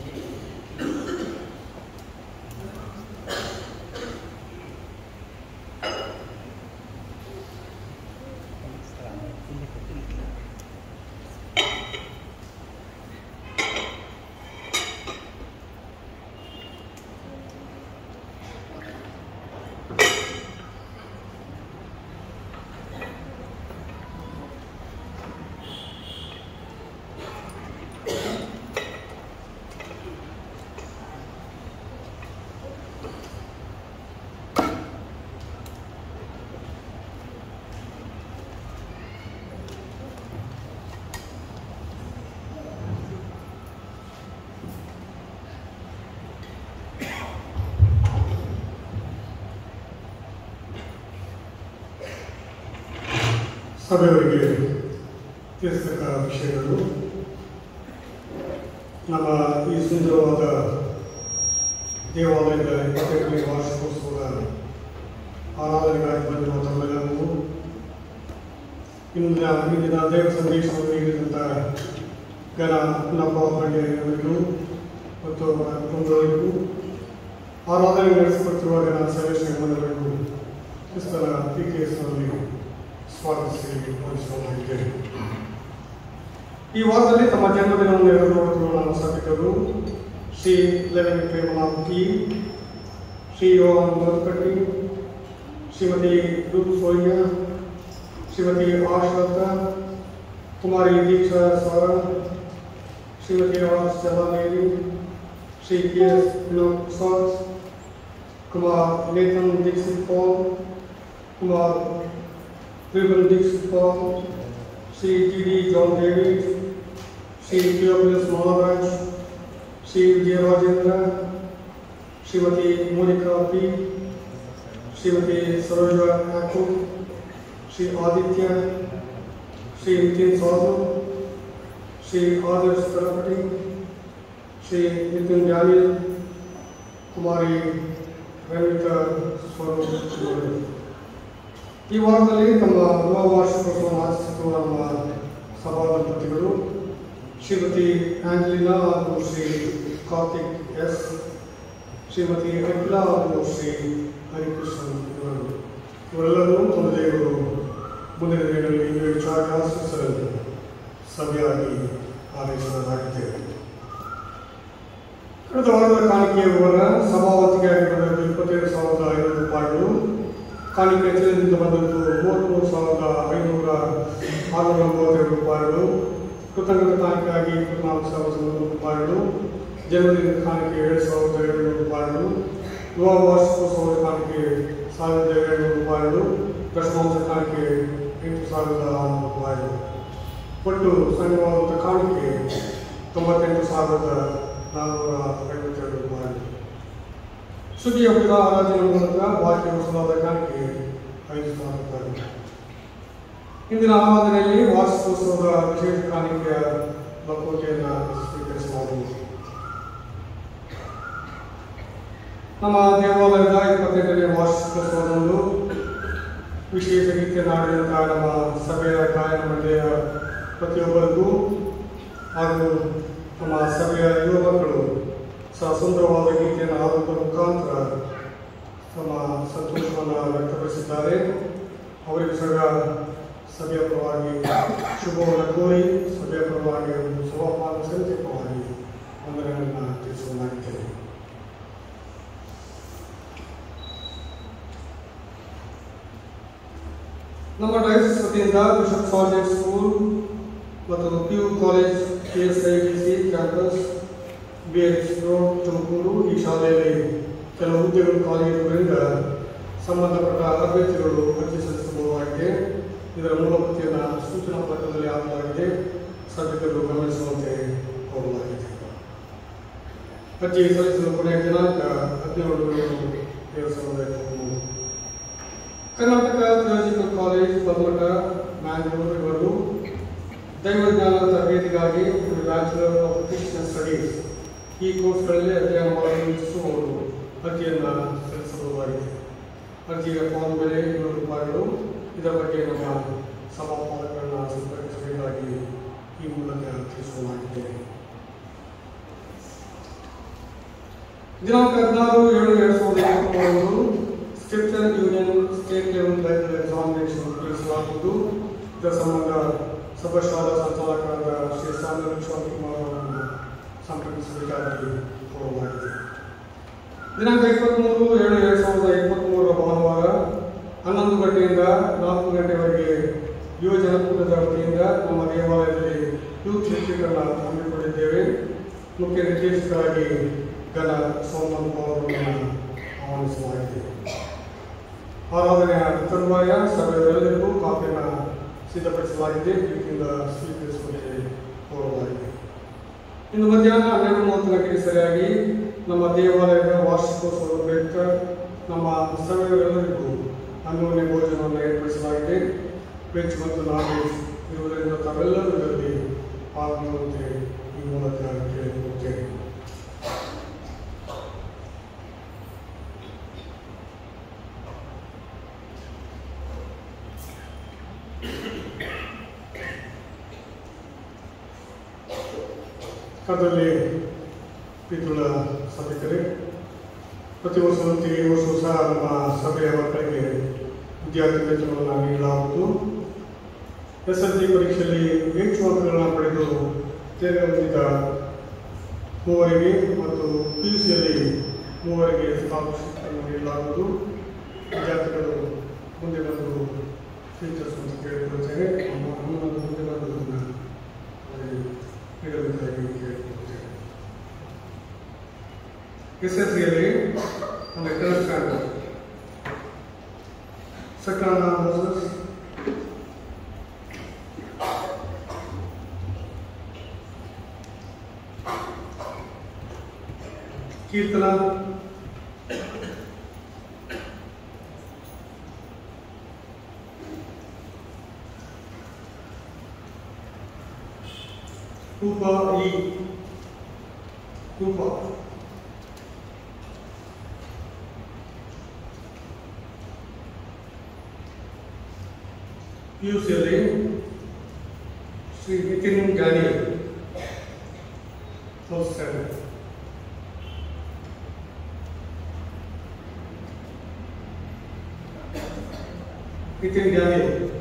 ಸಭೆಯವರಿಗೆ ತಿಳಿಸತಕ್ಕ ವಿಷಯಗಳು ನಮ್ಮ ಈ ಸುಂದರವಾದ ದೇವಾಲಯದ ಇಪ್ಪತ್ತೆಂಟನೇ ವಾರ್ಷಿಕೋತ್ಸವದ ಆರಾಧನೆಗಾಗಿ ಬಂದಿರುವ ತಮ್ಮೆಲ್ಲರಿಗೂ ಇಂದಿನ ಇಂದಿನ ದೇವ ಸಂದೇಶವನ್ನು ನೀಡಿದಂಥ ಗಣ ನಪ್ಪ ಪಂಡ್ಯರಿಗೂ ಮತ್ತು ಅವರ ಕುಟುಂಬಗಳಿಗೂ ಆರಾಧನೆ ನಡೆಸಿಕೊಟ್ಟಿರುವ ಗಣ ಸಭೆ ಶ್ರೀಮಂತರಿಗೂ ಕ್ರಿಸ್ತನ ಪೀಕೆಯಲ್ಲಿ ಸ್ವಾಗತಿಸಿ ವಂದಿಸುತ್ತಿದ್ದೇನೆ ಈ ವಾರದಲ್ಲಿ ತಮ್ಮ ಜನ್ಮದಿನವನ್ನು ಎರಡು ನೋಡುತ್ತಿರುವ ನಮ್ಮ ಸಭಿಕರು ಶ್ರೀ ಲೆವೆನ್ ಪ್ರೇಮನಾಥ್ ಟಿ ಶ್ರೀ ಯೋಹನ್ ಮಧುಕಟ್ಟಿ ಶ್ರೀಮತಿ ರೂಪ್ ಸೋಯ್ಯ ಶ್ರೀಮತಿ ಆಶ್ರತ ಕುಮಾರಿ ದೀಕ್ಷಾ ಸರ Shrimati R Chaladevi Shri K S Vinod Prasad Kumar Nathan Dikshit Paul Kumar Ruben Dixon Paul, Sri T.D. John David, Sri Theophilus Maharaj, Sri Vijay Rajendra, Srimati Monica P, Srimati Saroja Akku, Sri Aditya, Sri Nitin Sadhu, Sri Adarsh Tarapati, Sri Nitin Daniel, Kumari Renita Swarup ಈ ವಾರದಲ್ಲಿ ತಮ್ಮ ನವ ವಾರ್ಷಿಕೋತ್ಸವ ಆಚರಿಸುತ್ತಿರುವ ನಮ್ಮ ಸಭಾ ದಂಪತಿಗಳು Shrimati Angelina ಹಾಗೂ ಶ್ರೀ ಕಾರ್ತಿಕ್ ಎಸ್ ಶ್ರೀಮತಿ ಅಖಿಲಾ ಹಾಗೂ ಶ್ರೀ ಹರಿಕೃಷ್ಣನ್ ಇವರು ಇವರೆಲ್ಲರೂ ತಮ್ಮ ದೇವರು ಮುಂದಿನ ದಿನಗಳಲ್ಲಿ ಇನ್ನೂ ಹೆಚ್ಚಾಗಿ ಆಶ್ರಯಿಸಲು ಸಭೆಯಾಗಿ ಆರೈಸಲಾಗಿದ್ದೇವೆ ಕಳೆದ ವಾರದ ಕಾಣಿಕೆಯ ವಿವರ ಸಭಾವತಿಗೆ ಆಗಿರುವುದು ಇಪ್ಪತ್ತೈದು ಸಾವಿರದ ಐನೂರು ರೂಪಾಯಿಗಳು ಕಾಣಿಕೆ ಚಲನದಿಂದ ಬಂದದ್ದು ಮೂವತ್ತ್ಮೂರು ಸಾವಿರದ ಐನೂರ ಆರುನೂರ ಮೂವತ್ತೆರಡು ರೂಪಾಯಿಗಳು ಕೃತಜ್ಞತ ಕಾಣಿಕೆಯಾಗಿ ಇಪ್ಪತ್ನಾಲ್ಕು ಸಾವಿರದ ನೂರು ರೂಪಾಯಿಗಳು ಜನ್ಮದಿನದ ಕಾಣಿಕೆ ಏಳು ಸಾವಿರದ ಏಳುನೂರು ರೂಪಾಯಿಗಳು ಯುವ ವಾರ್ಷಿಕೋತ್ಸವದ ಕಾಣಿಕೆ ಸಾವಿರದ ಏಳುನೂರು ರೂಪಾಯಿಗಳು ದಶಮಾಂಶ ಕಾಣಿಕೆ ಎಂಟು ಸಾವಿರದ ಆರುನೂರು ರೂಪಾಯಿಗಳು ಒಟ್ಟು ಸಂಗ್ರಹವಾದಂಥ ಕಾಣಿಕೆ ತೊಂಬತ್ತೆಂಟು ಸಾವಿರದ ನಾನ್ನೂರ ಐವತ್ತೆರಡು ರೂಪಾಯಿಗಳು ಸುದ್ದಿಯ ಹುಟ್ಟಿದ ಆರಾಧನೆ ಮೂಲಕ ವಾಕ್ಯೋತ್ಸವದ ಕಾಣಿಕೆ ಐದು ಸಾವಿರ ರೂಪಾಯಿ ಇಂದಿನ ಆರಾಧನೆಯಲ್ಲಿ ವಾರ್ಷಿಕೋತ್ಸವದ ವಿಶೇಷ ಕಾಣಿಕೆಯ ಲಕೋಟೆಯನ್ನು ಸ್ವೀಕರಿಸಲಾಗುವುದು ನಮ್ಮ ದೇವಾಲಯದ ಇಪ್ಪತ್ತೆಂಟನೇ ವಾರ್ಷಿಕೋತ್ಸವದಂದು ವಿಶೇಷ ಗೀತೆ ನಾಡಿದಂಥ ನಮ್ಮ ಸಭೆಯ ಗಾಯನ ಮಂಡಳಿಯ ಪ್ರತಿಯೊಬ್ಬರಿಗೂ ಹಾಗೂ ನಮ್ಮ ಸಭೆಯ ಯುವ ಮಕ್ಕಳು ಸಹ ಸುಂದರವಾದ ಗೀತೆಯನ್ನು ಹಾಡುವುದರ ಮುಖಾಂತರ ತಮ್ಮ ಸಂತೋಷವನ್ನು ವ್ಯಕ್ತಪಡಿಸಿದ್ದಾರೆ ಅವರಿಗೆ ಸಹ ಸಭೆಯ ಪರವಾಗಿ ಶುಭವನ್ನು ಕೋರಿ ಸಭೆಯ ಪರವಾಗಿ ಒಂದು ಸಭಾಪಾಲ ಸಮಿತಿಯ ಪರವಾಗಿ ವಂದನೆಗಳನ್ನು ತಿಳಿಸುವುದಾಗಿದ್ದೇನೆ ನಮ್ಮ ಡೈಸ್ ವತಿಯಿಂದ ಬಿಷಪ್ ಸಾರ್ಜೆಂಟ್ ಸ್ಕೂಲ್ ಮತ್ತು P U college K S I T C campus B H road Tumakuru ಈ ಶಾಲೆಯಲ್ಲಿ ಕೆಲವು ಹುದ್ದೆಗಳು ಖಾಲಿಯಿರುವುದರಿಂದ ಸಂಬಂಧಪಟ್ಟ ಅಭ್ಯರ್ಥಿಗಳು ಅರ್ಜಿ ಸಲ್ಲಿಸಬಹುದಾಗಿದೆ ಇದರ ಮೂಲಪತಿಯನ್ನು ಸೂಚನಾ ಪತ್ರದಲ್ಲಿ ಹಾಕಲಾಗಿದೆ ಸಭ್ಯಕರು ಗಮನಿಸುವಂತೆ ಕೋರಲಾಗಿದೆ ಅರ್ಜಿ ಸಲ್ಲಿಸಲು ಕೊನೆಯ ದಿನಾಂಕ ಹದಿನೇಳು ಏಳು ಎರಡು ಸಾವಿರದ ಇಪ್ಪತ್ತ್ಮೂರು ಕರ್ನಾಟಕ ಥಿಯಾಲಜಿಕಲ್ ಕಾಲೇಜ್ ಬಲ್ಮಠ ಮ್ಯಾಂಗ್ಳೂರು ಇವರು ದೈವಜ್ಞಾನ ತರಬೇತಿಗಾಗಿ ಬ್ಯಾಚುಲರ್ ಆಫ್ ಕ್ರಿಶ್ಚಿಯನ್ ಸ್ಟಡೀಸ್ ಈ ಕೋರ್ಸ್ಗಳಲ್ಲಿ ಅಧ್ಯಯನ ಮಾಡಲು ಇಚ್ಛಿಸುವವರು ಅರ್ಜಿಯನ್ನು ಸಲ್ಲಿಸಬಹುದಾಗಿದೆ ಅರ್ಜಿಯ ಫಾರ್ಮ್ ಬೆಲೆ ಇನ್ನೂರು ರೂಪಾಯಿಗಳು ಇದರ ಬಗ್ಗೆ ನಮ್ಮ ಸಭಾಪಾಲಕರನ್ನು ಸಂಪರ್ಕಿಸಬೇಕಾಗಿ ಈ ಮೂಲಕ ತಿಳಿಸಲಾಗಿದೆ ದಿನಾಂಕ ಹದಿನಾರು ಏಳು ಎರಡು ಸಾವಿರದ ಇಪ್ಪತ್ತ್ಮೂರರಂದು scripture union state level library examination ತಿಳಿಸಲಾಗುವುದು ಇದರ ಸಂಬಂಧ ಸಭಾಶಾಲಾ ಸಂಚಾಲಕರಾದ ಶ್ರೀ ಸಾಂದ್ರ ಶಿವಕುಮಾರ್ ಅವರನ್ನು ಸಂಪರ್ಕಿಸಬೇಕಾಗಿ ಕೋರಲಾಗಿದೆ ದಿನಾಂಕ ಇಪ್ಪತ್ತ್ಮೂರು ಏಳು ಎರಡು ಸಾವಿರದ ಇಪ್ಪತ್ತ್ಮೂರರ ಭಾನುವಾರ ಹನ್ನೊಂದು ಗಂಟೆಯಿಂದ ನಾಲ್ಕು ಗಂಟೆವರೆಗೆ ಯುವ ಜನಕೂಟದ ವತಿಯಿಂದ ನಮ್ಮ ದೇವಾಲಯದಲ್ಲಿ ಯೂತ್ ಶಿಕ್ಷಕರನ್ನು ಹಮ್ಮಿಕೊಂಡಿದ್ದೇವೆ ಮುಖ್ಯ ನಿರ್ದೇಶಕರಾಗಿ ಘನ ಸೋಮಂತ ಅವರನ್ನು ಆಹ್ವಾನಿಸಲಾಗಿದೆ ಆರಾಧನೆಯ ತರುವಾಯ ಸಭೆಯವರೆಲ್ಲರಿಗೂ ಕಾಫಿಯನ್ನು ಸಿದ್ಧಪಡಿಸಲಾಗಿದೆ ಪ್ರೀತಿಯಿಂದ ಸ್ವೀಕರಿಸುವಂತೆ ಕೋರಲಾಗಿದೆ ಇನ್ನು ಮಧ್ಯಾಹ್ನ ಹನ್ನೆರಡು ಮೂವತ್ತು ಗಂಟೆಗೆ ಸರಿಯಾಗಿ ನಮ್ಮ ದೇವಾಲಯದ ವಾರ್ಷಿಕೋತ್ಸವದ ಪ್ರಯುಕ್ತ ನಮ್ಮ ಸಭೆಯವರೆಲ್ಲರಿಗೂ ಅನ್ಯೋನ್ಯ ಭೋಜನವನ್ನು ಏರ್ಪಡಿಸಲಾಗಿದೆ ವೆಜ್ ಮತ್ತು ನಾನ್ ವೆಜ್ ಇರುವುದರಿಂದ ತಾವೆಲ್ಲರೂ ಇದರಲ್ಲಿ ಪಾಲ್ಗೊಳ್ಳುವಂತೆ ಈ ಮೂಲಕ ಕೇಳಿಕೊಳ್ಳುತ್ತೇನೆ ಅದರಲ್ಲಿ ಪಿತೃಳ ಸಭಿಕರೇ ಪ್ರತಿ ವರ್ಷದಂತೆ ಈ ವರ್ಷವೂ ಸಹ ನಮ್ಮ ಸಭೆಯ ಮಕ್ಕಳಿಗೆ ವಿದ್ಯಾರ್ಥಿ ವೇತನವನ್ನು ನೀಡಲಾಗುವುದು ಎಸ್ ಎಲ್ ಸಿ ಪರೀಕ್ಷೆಯಲ್ಲಿ ಹೆಚ್ಚು ಅಂಕಗಳನ್ನು ಪಡೆದು ತೇರ್ಗಡೆ ಹೊಂದಿದ ಮೂವರಿಗೆ ಮತ್ತು ಪಿ ಯು ಸಿಯಲ್ಲಿ ಮೂವರಿಗೆ ಸ್ಕಾಲರ್ಶಿಪ್ ಅನ್ನು ನೀಡಲಾಗುವುದು ವಿದ್ಯಾರ್ಥಿಗಳು ಮುಂದೆ ಬಂದು ಸ್ವೀಕರಿಸುವಂತ ಕೇಳಿಕೊಳ್ಳುತ್ತೇನೆ ನಮ್ಮ ಅನುದಾನದ ಮುಂದೆ ಬಂದು ಅವರಿಗೆ ನೀಡಬೇಕಾಗಿ ಕೇಳಿಕೊಳ್ಳುತ್ತೇನೆ ಎಸ್ ಎಸ್ ಸಿಯಲ್ಲಿ ಒಂದು ಥರ್ಡ್ ಸ್ಟ್ಯಾಂಡರ್ಡ್ ಸಕಾನ ಮೋಸಸ್ ಕೀರ್ತನ ರೂಪ ಈ ರೂಪ ಪಿ ಯು ಸಿಯಲ್ಲಿ ಶ್ರೀ ನಿತಿನ್ ಗಾಡಿ ಫಸ್ಟ್ ಸ್ಟ್ಯಾಂಡರ್ಡ್ ನಿತಿನ್ ಗಾಡಿ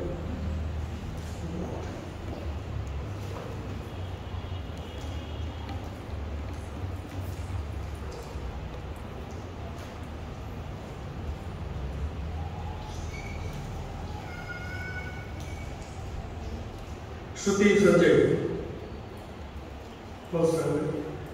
ಶ್ರುತಿ ಸಂಜಯ್ ಫಸ್ಟ್ ಸ್ಟ್ಯಾಂಡರ್ಡ್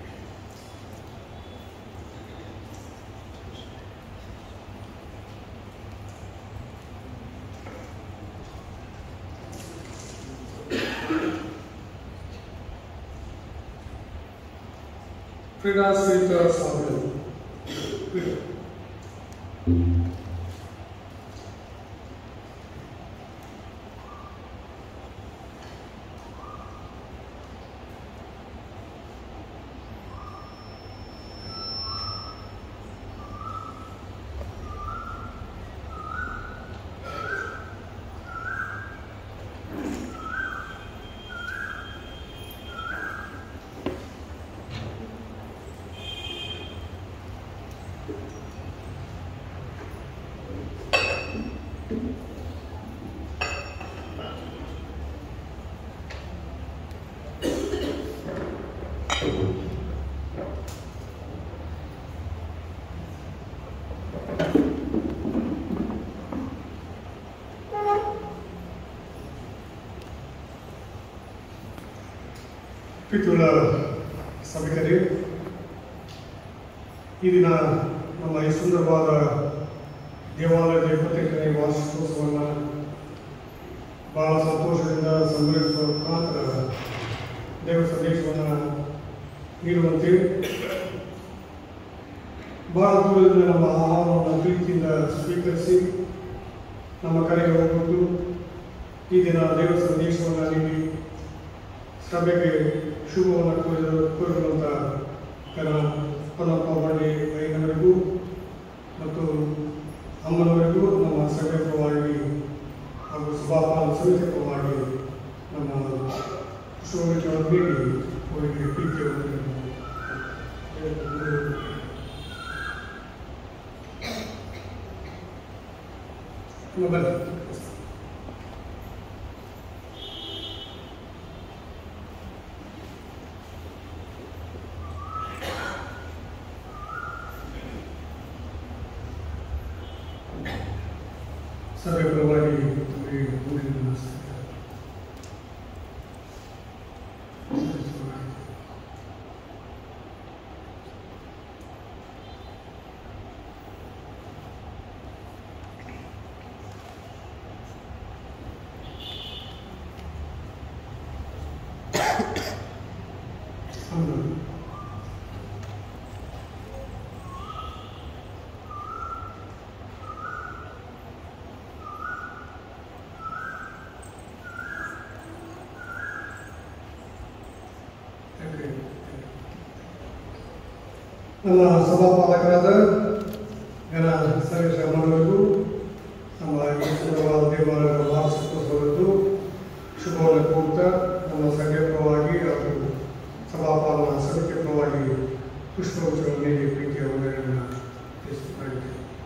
ಕ್ರೀಡಾ ಶ್ರೀತ ಸಾಧನೆ ಕ್ರೀಡಾ ಪಿತೃಳ ಸಭಿಕರೇ ಈ ದಿನ ನಮ್ಮ ಈ ಸುಂದರವಾದ ದೇವಾಲಯದ ಇಪ್ಪತ್ತೆಂಟನೇ ವಾರ್ಷಿಕೋತ್ಸವವನ್ನು ಬಹಳ ಸಂತೋಷದಿಂದ ಸಂಗ್ರಹಿಸುವ ಮುಖಾಂತರ ದೇವರ ಸಂದೇಶವನ್ನು ನೀಡುವಂತೆ ಬಹಳ ದೂರದಿಂದ ನಮ್ಮ ಆಹಾರವನ್ನು ಪ್ರೀತಿಯಿಂದ ಸ್ವೀಕರಿಸಿ ನಮ್ಮ ಕರೆಗೆ ಹೋಗುವುದು ಈ ದಿನ ದೇವರ ಸಂದೇಶವನ್ನು ನೀಡಿ ಸಭೆಗೆ ಶುಭವನ್ನು ಕೋರಿದ ಕೋರಿರುವಂಥ ಕರ ಪಲ್ಲಪ್ಪ ಬಂಡಿ ಐನವರಿಗೂ ಮತ್ತು ಅಮ್ಮನವರಿಗೂ ನಮ್ಮ ಸಭೆ ಪರವಾಗಿ ಹಾಗೂ ಸಭಾಪಾಲ ಸಮಿತಿ ಪರವಾಗಿ ನಮ್ಮ ಶಿವಮೊಗ್ಗ ಭೇಟಿ ಅವರಿಗೆ ಪ್ರೀತಿಯನ್ನು ಬನ್ನಿ ಸಭೆ ಪರವಾಗಿ ತಮಗೆ ವಂದನೆಗಳನ್ನು ಸಲ್ಲಿಸುತ್ತೇನೆ. ಹೌದು. ಓಕೆ. ನಮ್ಮ ಸಭಾಪಾಲಕರಾದ ಜನ ಸರ್ವೇಶ ಅಮ್ಮನವರಿಗೂ ನಮ್ಮ ಈ ಸುಂದರವಾದ ದೇವಾಲಯದ ವಾರ್ಷಿಕೋತ್ಸವದ್ದು ಶುಭವನ್ನು ಕೋರ್ತಾ ನಮ್ಮ ಸಂಘ ಪರವಾಗಿ ಹಾಗೂ ಸಭಾಪಾಲನಾ ಸಮಿತಿ ಪರವಾಗಿ ಪುಷ್ಪಗುಚ್ಛವನ್ನು ನೀಡಿ ಪ್ರೀತಿಯ ವಂದನೆಯನ್ನು ತಿಳಿಸುತ್ತಿದ್ದೇನೆ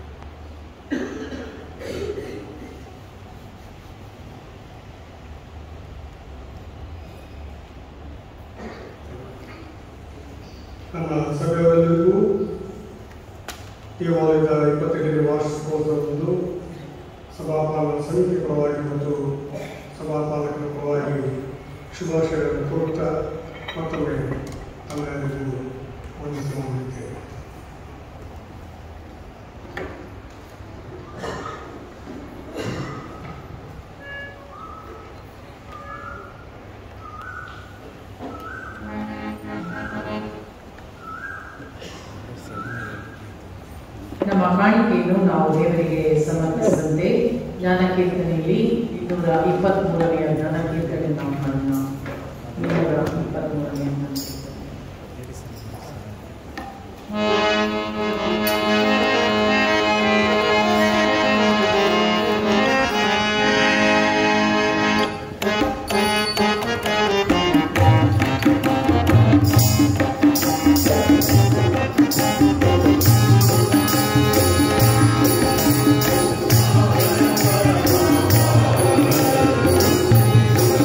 ನಮ್ಮ ಸಭೆಯವರೆಲ್ಲರಿಗೂ ದೇವಾಲಯದ ಇಪ್ಪತ್ತೈದನೇ ವಾರ್ಷಿಕೋತ್ಸವದಂದು ಸಭಾಪಾಲನ ಸಮಿತಿ ಪರವಾಗಿ ಮತ್ತು ಸಭಾಪಾಲಕರ ಪರವಾಗಿ ಶುಭಾಶಯಗಳನ್ನು ಕೋರುತ್ತಾ ಮತ್ತೊಮ್ಮೆ ತಮ್ಮೆಲ್ಲರಿಗೂ ವಂದಿಸಿ ಮಾಡಿದ್ದೇವೆ ನಮ್ಮ ಕಾಣಿಕೆಯನ್ನು ನಾವು ದೇವರಿಗೆ ಸಮರ್ಪಿಸಿದಂತೆ ಜ್ಞಾನ ಕೀರ್ತನೆಯಲ್ಲಿ ಇನ್ನೂರ ಇಪ್ಪತ್ತ್ಮೂರನೆಯ ಜ್ಞಾನ ಕೀರ್ತನೆ ನಾವು ಮಾಡೋಣ ಇನ್ನೂರ ಇಪ್ಪತ್ತ್ಮೂರನೆಯ ಜ್ಞಾನ ಕೀರ್ತನೆ. ಿ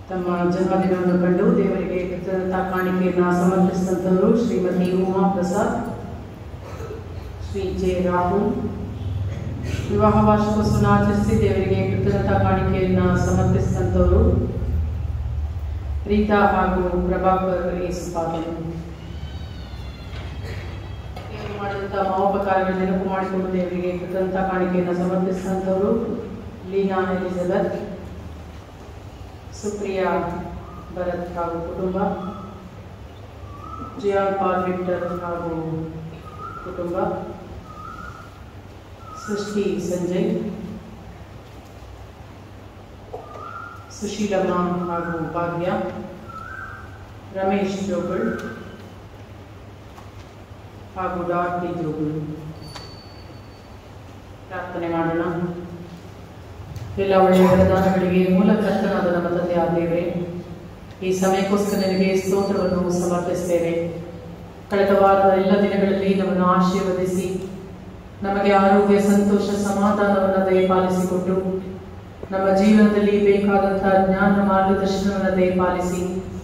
ತಮ್ಮ ಜನ್ಮದಿನವನ್ನು ಕಂಡು ದೇವರಿಗೆ ಕೃತಜ್ಞತಾ ಕಾಣಿಕೆಯನ್ನು ಸಮರ್ಪಿಸಿದಂಥವರು ಶ್ರೀಮತಿ ಉಮಾ ಪ್ರಸಾದ್ ಶ್ರೀ ಜೆ ರಾಹುಲ್ ವಿವಾಹ ವಾರ್ಷಿಕೋತ್ಸವವನ್ನು ಆಚರಿಸಿ ದೇವರಿಗೆ ಕೃತಜ್ಞತಾ ಕಾಣಿಕೆಯನ್ನು ಸಮರ್ಪಿಸಿದಂಥವರು ರೀತಾ ಹಾಗೂ ಪ್ರಭಾಕರ್ ಯೇಸುಪಾದನ್ ದೇವರು ಮಾಡಿದಂಥ ಮಹೋಪಕಾರಗಳನ್ನು ನೆನಪು ಮಾಡಿಕೊಂಡು ದೇವರಿಗೆ ಕೃತಜ್ಞತಾ ಕಾಣಿಕೆಯನ್ನು ಸಮರ್ಪಿಸಿದಂಥವರು ಲೀನಾ ಎಲಿಜಬೆತ್ ಸುಪ್ರಿಯಾ ಭರತ್ ಹಾಗೂ ಕುಟುಂಬ ಜಿಯಾನ್ ಪಾಲ್ ವಿಕ್ಟರ್ ಹಾಗೂ ಕುಟುಂಬ ಸೃಷ್ಟಿ ಸಂಜಯ್ ಸುಶೀಲಮ್ಮ ಹಾಗೂ ಭಾಗ್ಯ ರಮೇಶ್ ಜೋಗಳ್ ಹಾಗೂ ಡಾರ್ಟಿ ಜೋಗಳ್ ಪ್ರಾರ್ಥನೆ ಮಾಡೋಣ ಎಲ್ಲ ಒಳ್ಳೆಯ ವರದಾನಗಳಿಗೆ ಮೂಲ ಕರ್ತನಾದ ನಮ್ಮ ತಂದೆ ಆದೇವೆ ಈ ಸಮಯಕ್ಕೋಸ್ಕರ ನಿನಗೆ ಸ್ತೋತ್ರವನ್ನು ಸಮರ್ಪಿಸ್ತೇವೆ ಕಳೆದ ವಾರದ ಎಲ್ಲ ದಿನಗಳಲ್ಲಿ ನಮ್ಮನ್ನು ಆಶೀರ್ವದಿಸಿ ನಮಗೆ ಆರೋಗ್ಯ ಸಂತೋಷ ಸಮಾಧಾನವನ್ನು ದಯಪಾಲಿಸಿಕೊಟ್ಟು ನಮ್ಮ ಜೀವನದಲ್ಲಿ ಬೇಕಾದಂತಹ ಜ್ಞಾನ ಮಾರ್ಗದರ್ಶನವನ್ನು ದಯಪಾಲಿಸಿ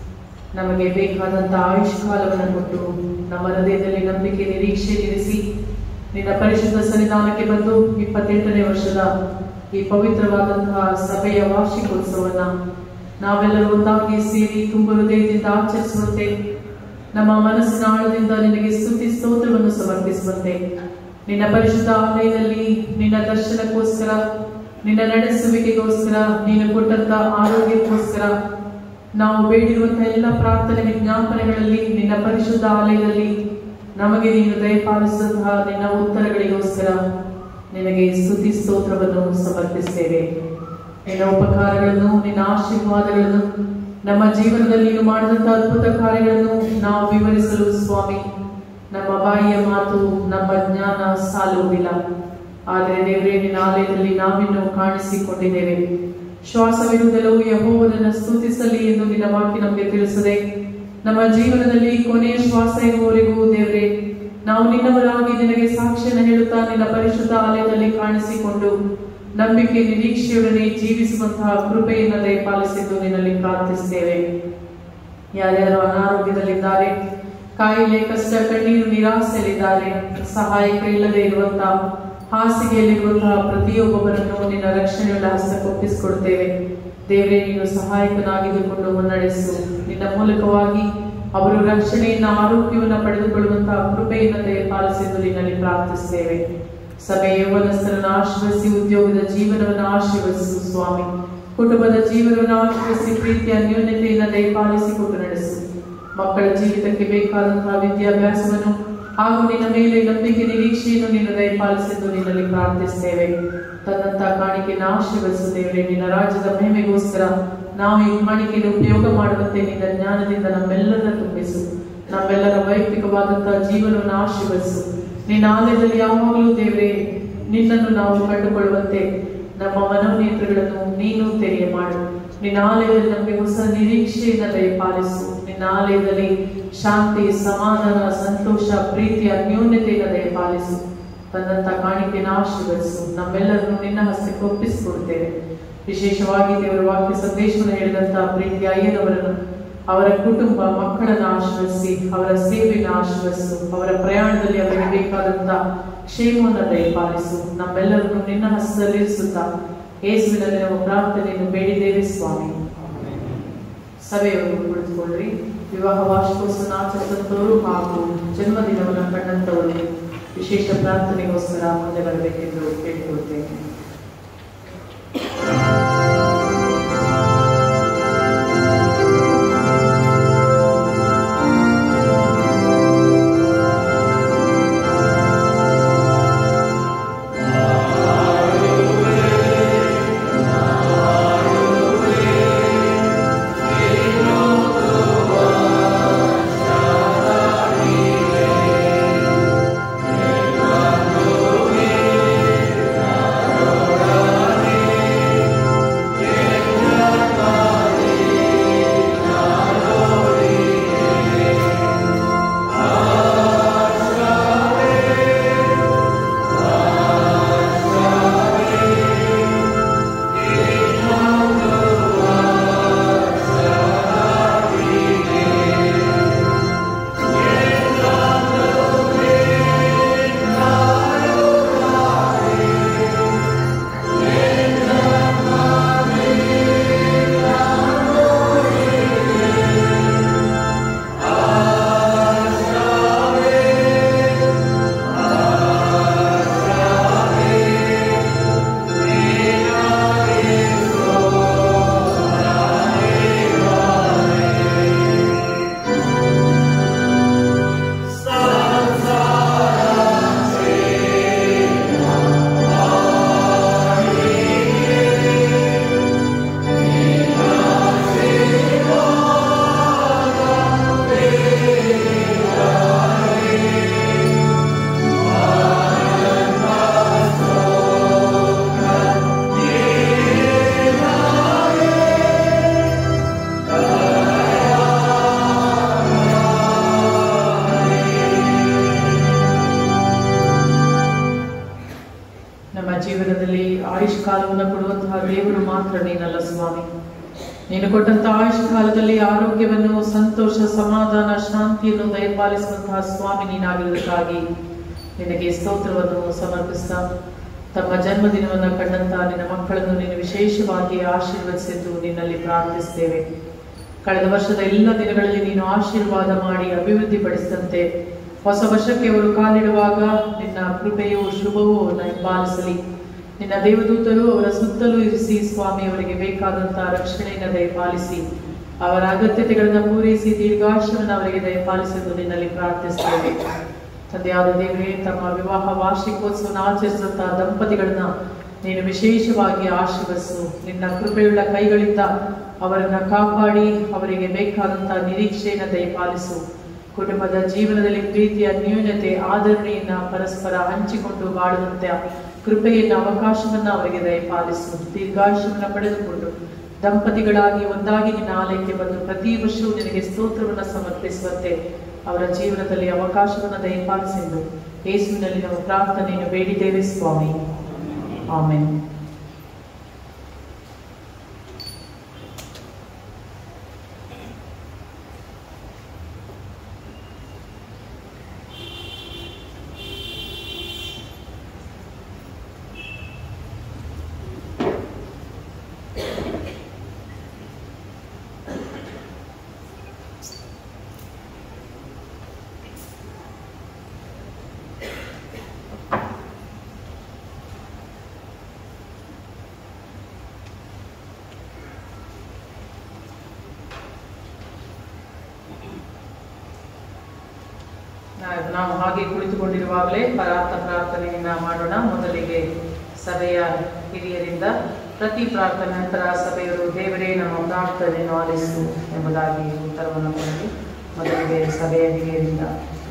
ನಮಗೆ ಬೇಕಾದಂತಹ ಆಯುಷ್ಕಾಲವನ್ನು ಕೊಟ್ಟು ನಮ್ಮ ಹೃದಯದಲ್ಲಿ ನಂಬಿಕೆ ನಿರೀಕ್ಷೆ ಇರಿಸಿ ನಿನ್ನ ಪರಿಶುದ್ಧ ಸನ್ನಿಧಾನಕ್ಕೆ ಬಂದು ಇಪ್ಪತ್ತೆಂಟನೇ ವರ್ಷದ ಈ ಪವಿತ್ರವಾದಂತಹ ಸಭೆಯ ವಾರ್ಷಿಕೋತ್ಸವನ್ನ ನಾವೆಲ್ಲರೂ ಒಂದಾಗಿ ಸೇರಿ ತುಂಬ ಹೃದಯದಿಂದ ಆಚರಿಸುವಂತೆ ನಮ್ಮ ಮನಸ್ಸಿನ ಆಳದಿಂದ ನಿನಗೆ ಸ್ತುತಿ ಸ್ತೋತ್ರವನ್ನು ಸಮರ್ಪಿಸುವಂತೆ ನಿನ್ನ ಪರಿಶುದ್ಧ ಆಲಯದಲ್ಲಿ ನಿನ್ನ ದರ್ಶನಕ್ಕೋಸ್ಕರ ನಿನ್ನ ನಡೆಸುವಿಕೆಗೋಸ್ಕರ ನೀನು ಕೊಟ್ಟಂತ ಆರೋಗ್ಯಕ್ಕೋಸ್ಕರ ನಾವು ಬೇಡಿರುವಂತಹ ಎಲ್ಲ ಪ್ರಾರ್ಥನೆ ವಿಜ್ಞಾಪನೆಗಳಲ್ಲಿ ನಿನ್ನ ಪರಿಶುದ್ಧ ಆಲಯದಲ್ಲಿ ನಮಗೆ ನೀನು ದಯಪಾಲಿಸಿದಂತಹ ನಿನ್ನ ಉತ್ತರಗಳಿಗೋಸ್ಕರ ನಿನಗೆ ಸ್ತುತಿ ಸ್ತೋತ್ರವನ್ನು ಸಮರ್ಪಿಸ್ತೇವೆ ನಿನ್ನ ಉಪಕಾರಗಳನ್ನು ನಿನ್ನ ಆಶೀರ್ವಾದಗಳನ್ನು ನಮ್ಮ ಜೀವನದಲ್ಲಿ ನೀನು ಮಾಡಿದಂತಹ ಅದ್ಭುತ ಕಾರ್ಯಗಳನ್ನು ನಾವು ವಿವರಿಸಲು ಸ್ವಾಮಿ ನಮ್ಮ ಬಾಯಿಯ ಮಾತು ನಮ್ಮ ಜ್ಞಾನ ಸಾಲುವುದಿಲ್ಲ ಆದರೆ ದೇವರೇ ನಿನ್ನ ಆಲಯದಲ್ಲಿ ನಾವಿನ್ನು ಕಾಣಿಸಿಕೊಂಡಿದ್ದೇವೆ ಶ್ವಾಸವಿರುವುದೆಲ್ಲವೂ ಯಹೋವನನ್ನು ಸ್ತುತಿಸಲಿ ಎಂದು ನಿನ್ನ ವಾಕ್ಯ ನಮಗೆ ತಿಳಿಸದೆ ನಮ್ಮ ಜೀವನದಲ್ಲಿ ಕೊನೆಯ ಶ್ವಾಸ ಇರುವವರೆಗೂ ದೇವರೇ ನಾವು ನಿನ್ನವರಾಗಿ ನಿನಗೆ ಸಾಕ್ಷ್ಯನ ಹೇಳುತ್ತಾ ನಿನ್ನ ಪರಿಶುದ್ಧ ಆಲಯದಲ್ಲಿ ಕಾಣಿಸಿಕೊಂಡು ನಂಬಿಕೆ ನಿರೀಕ್ಷೆಯೊಡನೆ ಜೀವಿಸುವಂತಹ ಕೃಪೆಯನ್ನು ದಯಪಾಲಿಸಿದ್ದು ನಿನ್ನಲ್ಲಿ ಪ್ರಾರ್ಥಿಸ್ತೇವೆ ಯಾರ್ಯಾರು ಅನಾರೋಗ್ಯದಲ್ಲಿದ್ದಾರೆ ಕಾಯಿಲೆ ಕಷ್ಟ ಕಣ್ಣೀರು ನಿರಾಸೆಯಲ್ಲಿದ್ದಾರೆ ಸಹಾಯಕ ಇಲ್ಲದೆ ಇರುವಂತಹ ಹಾಸಿಗೆಯಲ್ಲಿರುವಂತಹ ಪ್ರತಿಯೊಬ್ಬೊಬ್ಬರನ್ನು ನಿನ್ನ ರಕ್ಷಣೆಯುಳ್ಳ ಹಸ್ತಕ್ಕೊಪ್ಪಿಸಿಕೊಡ್ತೇವೆ ದೇವರೇ ನೀನು ಸಹಾಯಕನಾಗಿದ್ದುಕೊಂಡು ಮುನ್ನಡೆಸು ನಿನ್ನ ಮೂಲಕವಾಗಿ ಅವರು ರಕ್ಷಣೆಯನ್ನ ಆರೋಗ್ಯವನ್ನು ಪಡೆದುಕೊಳ್ಳುವಂತಹ ಕೃಪೆಯನ್ನು ದಯಪಾಲಿಸಿದ್ದು ನಿನ್ನಲ್ಲಿ ಪ್ರಾರ್ಥಿಸ್ತೇವೆ ಸಭೆ ಯೌವನಸ್ಥರನ್ನು ಆಶೀರ್ವದಿಸಿ ಉದ್ಯೋಗದ ಜೀವನವನ್ನು ಆಶೀರ್ವದಿಸು ಸ್ವಾಮಿ ಕುಟುಂಬದ ಜೀವನವನ್ನು ಆಶೀರ್ವದಿಸಿ ಪ್ರೀತಿಯ ನ್ಯೂನತೆಯನ್ನು ದಯಪಾಲಿಸಿಕೊಟ್ಟು ನಡೆಸು ಮಕ್ಕಳ ಜೀವಿತಕ್ಕೆ ಬೇಕಾದಂತಹ ವಿದ್ಯಾಭ್ಯಾಸವನ್ನು ಹಾಗೂ ನಿನ್ನ ಮೇಲೆ ನಂಬಿಕೆ ನಿರೀಕ್ಷೆಯನ್ನು ನೀನು ದಯಪಾಲಿಸಿದ್ದು ನಿನ್ನಲ್ಲಿ ಪ್ರಾರ್ಥಿಸ್ತೇವೆ ತನ್ನಂತ ಕಾಣಿಕೆಯನ್ನು ಆಶೀರ್ವದಿಸು ದೇವರೇ ನಿನ್ನ ರಾಜ್ಯದ ಮಹಿಮೆಗೋಸ್ಕರ ನಾವು ಈ ಕಾಣಿಕೆಯನ್ನು ಉಪಯೋಗ ಮಾಡುವಂತೆ ನಿನ್ನ ಜ್ಞಾನದಿಂದ ನಮ್ಮೆಲ್ಲರ ತುಂಬಿಸು ನಮ್ಮೆಲ್ಲರ ವೈಯಕ್ತಿಕವಾದಂತಹ ಜೀವನವನ್ನು ಆಶೀರ್ವದಿಸು ನಿನ್ನ ಆಲಯದಲ್ಲಿ ಯಾವಾಗಲೂ ದೇವರೇ ನಿನ್ನನ್ನು ನಾವು ಕಂಡುಕೊಳ್ಳುವಂತೆ ನಮ್ಮ ಮನೋನೇತ್ರಗಳನ್ನು ನೀನು ತೆರೆಯ ಮಾಡು ನಿನ್ನ ಆಲಯದಲ್ಲಿ ನಮಗೆ ಹೊಸ ನಿರೀಕ್ಷೆಯಿಂದ ದಯಪಾಲಿಸು ನಿನ್ನ ಆಲಯದಲ್ಲಿ ಶಾಂತಿ ಸಮಾಧಾನ ಸಂತೋಷ ಪ್ರೀತಿ ಅನ್ಯೋನ್ಯತೆಯಿಂದ ದಯಪಾಲಿಸು ತನ್ನಂತ ಕಾಣಿಕೆಯನ್ನು ಆಶೀರ್ವದಿಸು ನಮ್ಮೆಲ್ಲರನ್ನು ನಿನ್ನ ಹಸ್ತಕ್ಕೆ ಒಪ್ಪಿಸಿಕೊಡ್ತೇವೆ ವಿಶೇಷವಾಗಿ ದೇವರ ವಾಕ್ಯ ಸಂದೇಶವನ್ನು ಹೇಳಿದಂತಹ ಪ್ರೀತಿ ಅಯ್ಯನವರನ್ನು ಅವರ ಕುಟುಂಬ ಮಕ್ಕಳನ್ನು ಆಶೀರ್ವದಿಸಿ ಅವರ ಸೇವೆಯನ್ನು ಆಶೀರ್ವದಿಸು ಅವರ ಪ್ರಯಾಣದಲ್ಲಿ ಅವರಿಗೆ ಬೇಕಾದಂತಹ ಕ್ಷೇಮವನ್ನು ದಯಪಾಲಿಸು ನಮ್ಮೆಲ್ಲರನ್ನು ನಿನ್ನ ಹಸ್ತದಲ್ಲಿರಿಸುತ್ತಾ ಯೇಸುವಿನಲ್ಲಿ ನಾವು ಪ್ರಾರ್ಥನೆಯನ್ನು ಬೇಡಿದ್ದೇವೆ ಸ್ವಾಮಿ ಸಭೆಯವರು ಕುಳಿತುಕೊಳ್ಳ್ರಿ ವಿವಾಹ ವಾರ್ಷಿಕೋತ್ಸವ ಆಚರಿಸಿದಂಥವರು ಹಾಗೂ ಜನ್ಮದಿನವನ್ನು ಕಂಡಂಥವರು ವಿಶೇಷ ಪ್ರಾರ್ಥನೆಗೋಸ್ಕರ ಮುಂದೆ ಬರಬೇಕೆಂದು ಕೇಳಿಕೊಳ್ತೇನೆ Amen. ಮಾತ್ರ ನೀನಲ್ಲ ಸ್ವಾಮಿ ನೀನು ಕೊಟ್ಟಂತ ಆಯುಷ್ ಕಾಲದಲ್ಲಿ ಆರೋಗ್ಯವನ್ನು ಸಂತೋಷ ಸಮಾಧಾನ ಶಾಂತಿಯನ್ನು ದಯಪಾಲಿಸುವಂತಹ ಸ್ವಾಮಿ ನೀನಾಗಿರುವುದಕ್ಕಾಗಿ ನಿನಗೆ ಸ್ತೋತ್ರವನ್ನು ಸಮರ್ಪಿಸ್ತಾ ತಮ್ಮ ಜನ್ಮದಿನವನ್ನು ಕಂಡಂತಹ ನಿನ್ನ ಮಕ್ಕಳನ್ನು ನೀನು ವಿಶೇಷವಾಗಿ ಆಶೀರ್ವದಿಸಿದ್ದು ನಿನ್ನಲ್ಲಿ ಪ್ರಾರ್ಥಿಸ್ತೇವೆ ಕಳೆದ ವರ್ಷದ ಎಲ್ಲ ದಿನಗಳಲ್ಲಿ ನೀನು ಆಶೀರ್ವಾದ ಮಾಡಿ ಅಭಿವೃದ್ಧಿಪಡಿಸಿದಂತೆ ಹೊಸ ವರ್ಷಕ್ಕೆ ಅವರು ಕಾಲಿಡುವಾಗ ನಿನ್ನ ಕೃಪೆಯು ಶುಭವೂ ಅವರನ್ನು ಹಿಂಬಾಲಿಸಲಿ ನಿನ್ನ ದೇವದೂತರು ಅವರ ಸುತ್ತಲೂ ಇರಿಸಿ ಸ್ವಾಮಿ ಅವರಿಗೆ ಬೇಕಾದಂತಹ ರಕ್ಷಣೆಯನ್ನು ದಯಪಾಲಿಸಿ ಅವರ ಅಗತ್ಯತೆಗಳನ್ನು ಪೂರೈಸಿ ದೀರ್ಘಾಶವನ್ನು ಅವರಿಗೆ ದಯಪಾಲಿಸಲು ನಿನ್ನಲ್ಲಿ ಪ್ರಾರ್ಥಿಸ್ತೇವೆ ತಂದೆಯಾದ ದೇವರೇ ತಮ್ಮ ವಿವಾಹ ವಾರ್ಷಿಕೋತ್ಸವನ ಆಚರಿಸಿದಂತಹ ದಂಪತಿಗಳನ್ನ ನೀನು ವಿಶೇಷವಾಗಿ ಆಶೀರ್ವದಿಸು ನಿನ್ನ ಕೃಪೆಯುಳ್ಳ ಕೈಗಳಿಂದ ಅವರನ್ನ ಕಾಪಾಡಿ ಅವರಿಗೆ ಬೇಕಾದಂತಹ ನಿರೀಕ್ಷೆಯನ್ನು ದಯಪಾಲಿಸು ಕುಟುಂಬದ ಜೀವನದಲ್ಲಿ ಪ್ರೀತಿಯ ನ್ಯೂನತೆ ಆದರಣೆಯನ್ನ ಪರಸ್ಪರ ಹಂಚಿಕೊಂಡು ಬಾಳುವಂತೆ ಕೃಪೆಯನ್ನ ಅವಕಾಶವನ್ನ ಅವರಿಗೆ ದಯಪಾಲಿಸು ದೀರ್ಘಾಯುಷ್ಯವನ್ನ ಪಡೆದುಕೊಂಡು ದಂಪತಿಗಳಾಗಿ ಒಂದಾಗಿ ನಿನ್ನ ಆಲಯಕ್ಕೆ ಬಂದು ಪ್ರತಿ ವರ್ಷವೂ ನಿನಗೆ ಸ್ತೋತ್ರವನ್ನು ಸಮರ್ಪಿಸುವಂತೆ ಅವರ ಜೀವನದಲ್ಲಿ ಅವಕಾಶವನ್ನು ದಯಪಾಲಿಸೆಂದು ಯೇಸುವಿನಲ್ಲಿ ನಾವು ಪ್ರಾರ್ಥನೆಯನ್ನು ಬೇಡಿದ್ದೇವೆ ಸ್ವಾಮಿ ಆಮೇಲೆ ನಾ- ನಾವು ಹಾಗೆ ಕುಳಿತುಕೊಂಡಿರುವಾಗಲೇ ಪರಾರ್ಥ ಪ್ರಾರ್ಥನೆಯನ್ನ ಮಾಡೋಣ ಮೊದಲಿಗೆ ಸಭೆಯ ಹಿರಿಯರಿಂದ ಪ್ರತಿ ಪ್ರಾರ್ಥನೆ ನಂತರ ಸಭೆಯವರು ದೇವರೇ ನಮ್ಮ ಪ್ರಾರ್ಥನೆಯನ್ನು ಆಲಿಸು ಎಂಬುದಾಗಿ ಉತ್ತರವನ್ನು ಕೊಡಿ ಮೊದಲಿಗೆ ಸಭೆಯ ಹಿರಿಯರಿಂದ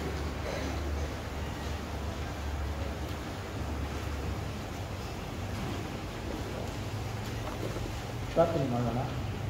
ಪ್ರಾರ್ಥನೆ ಮಾಡೋಣ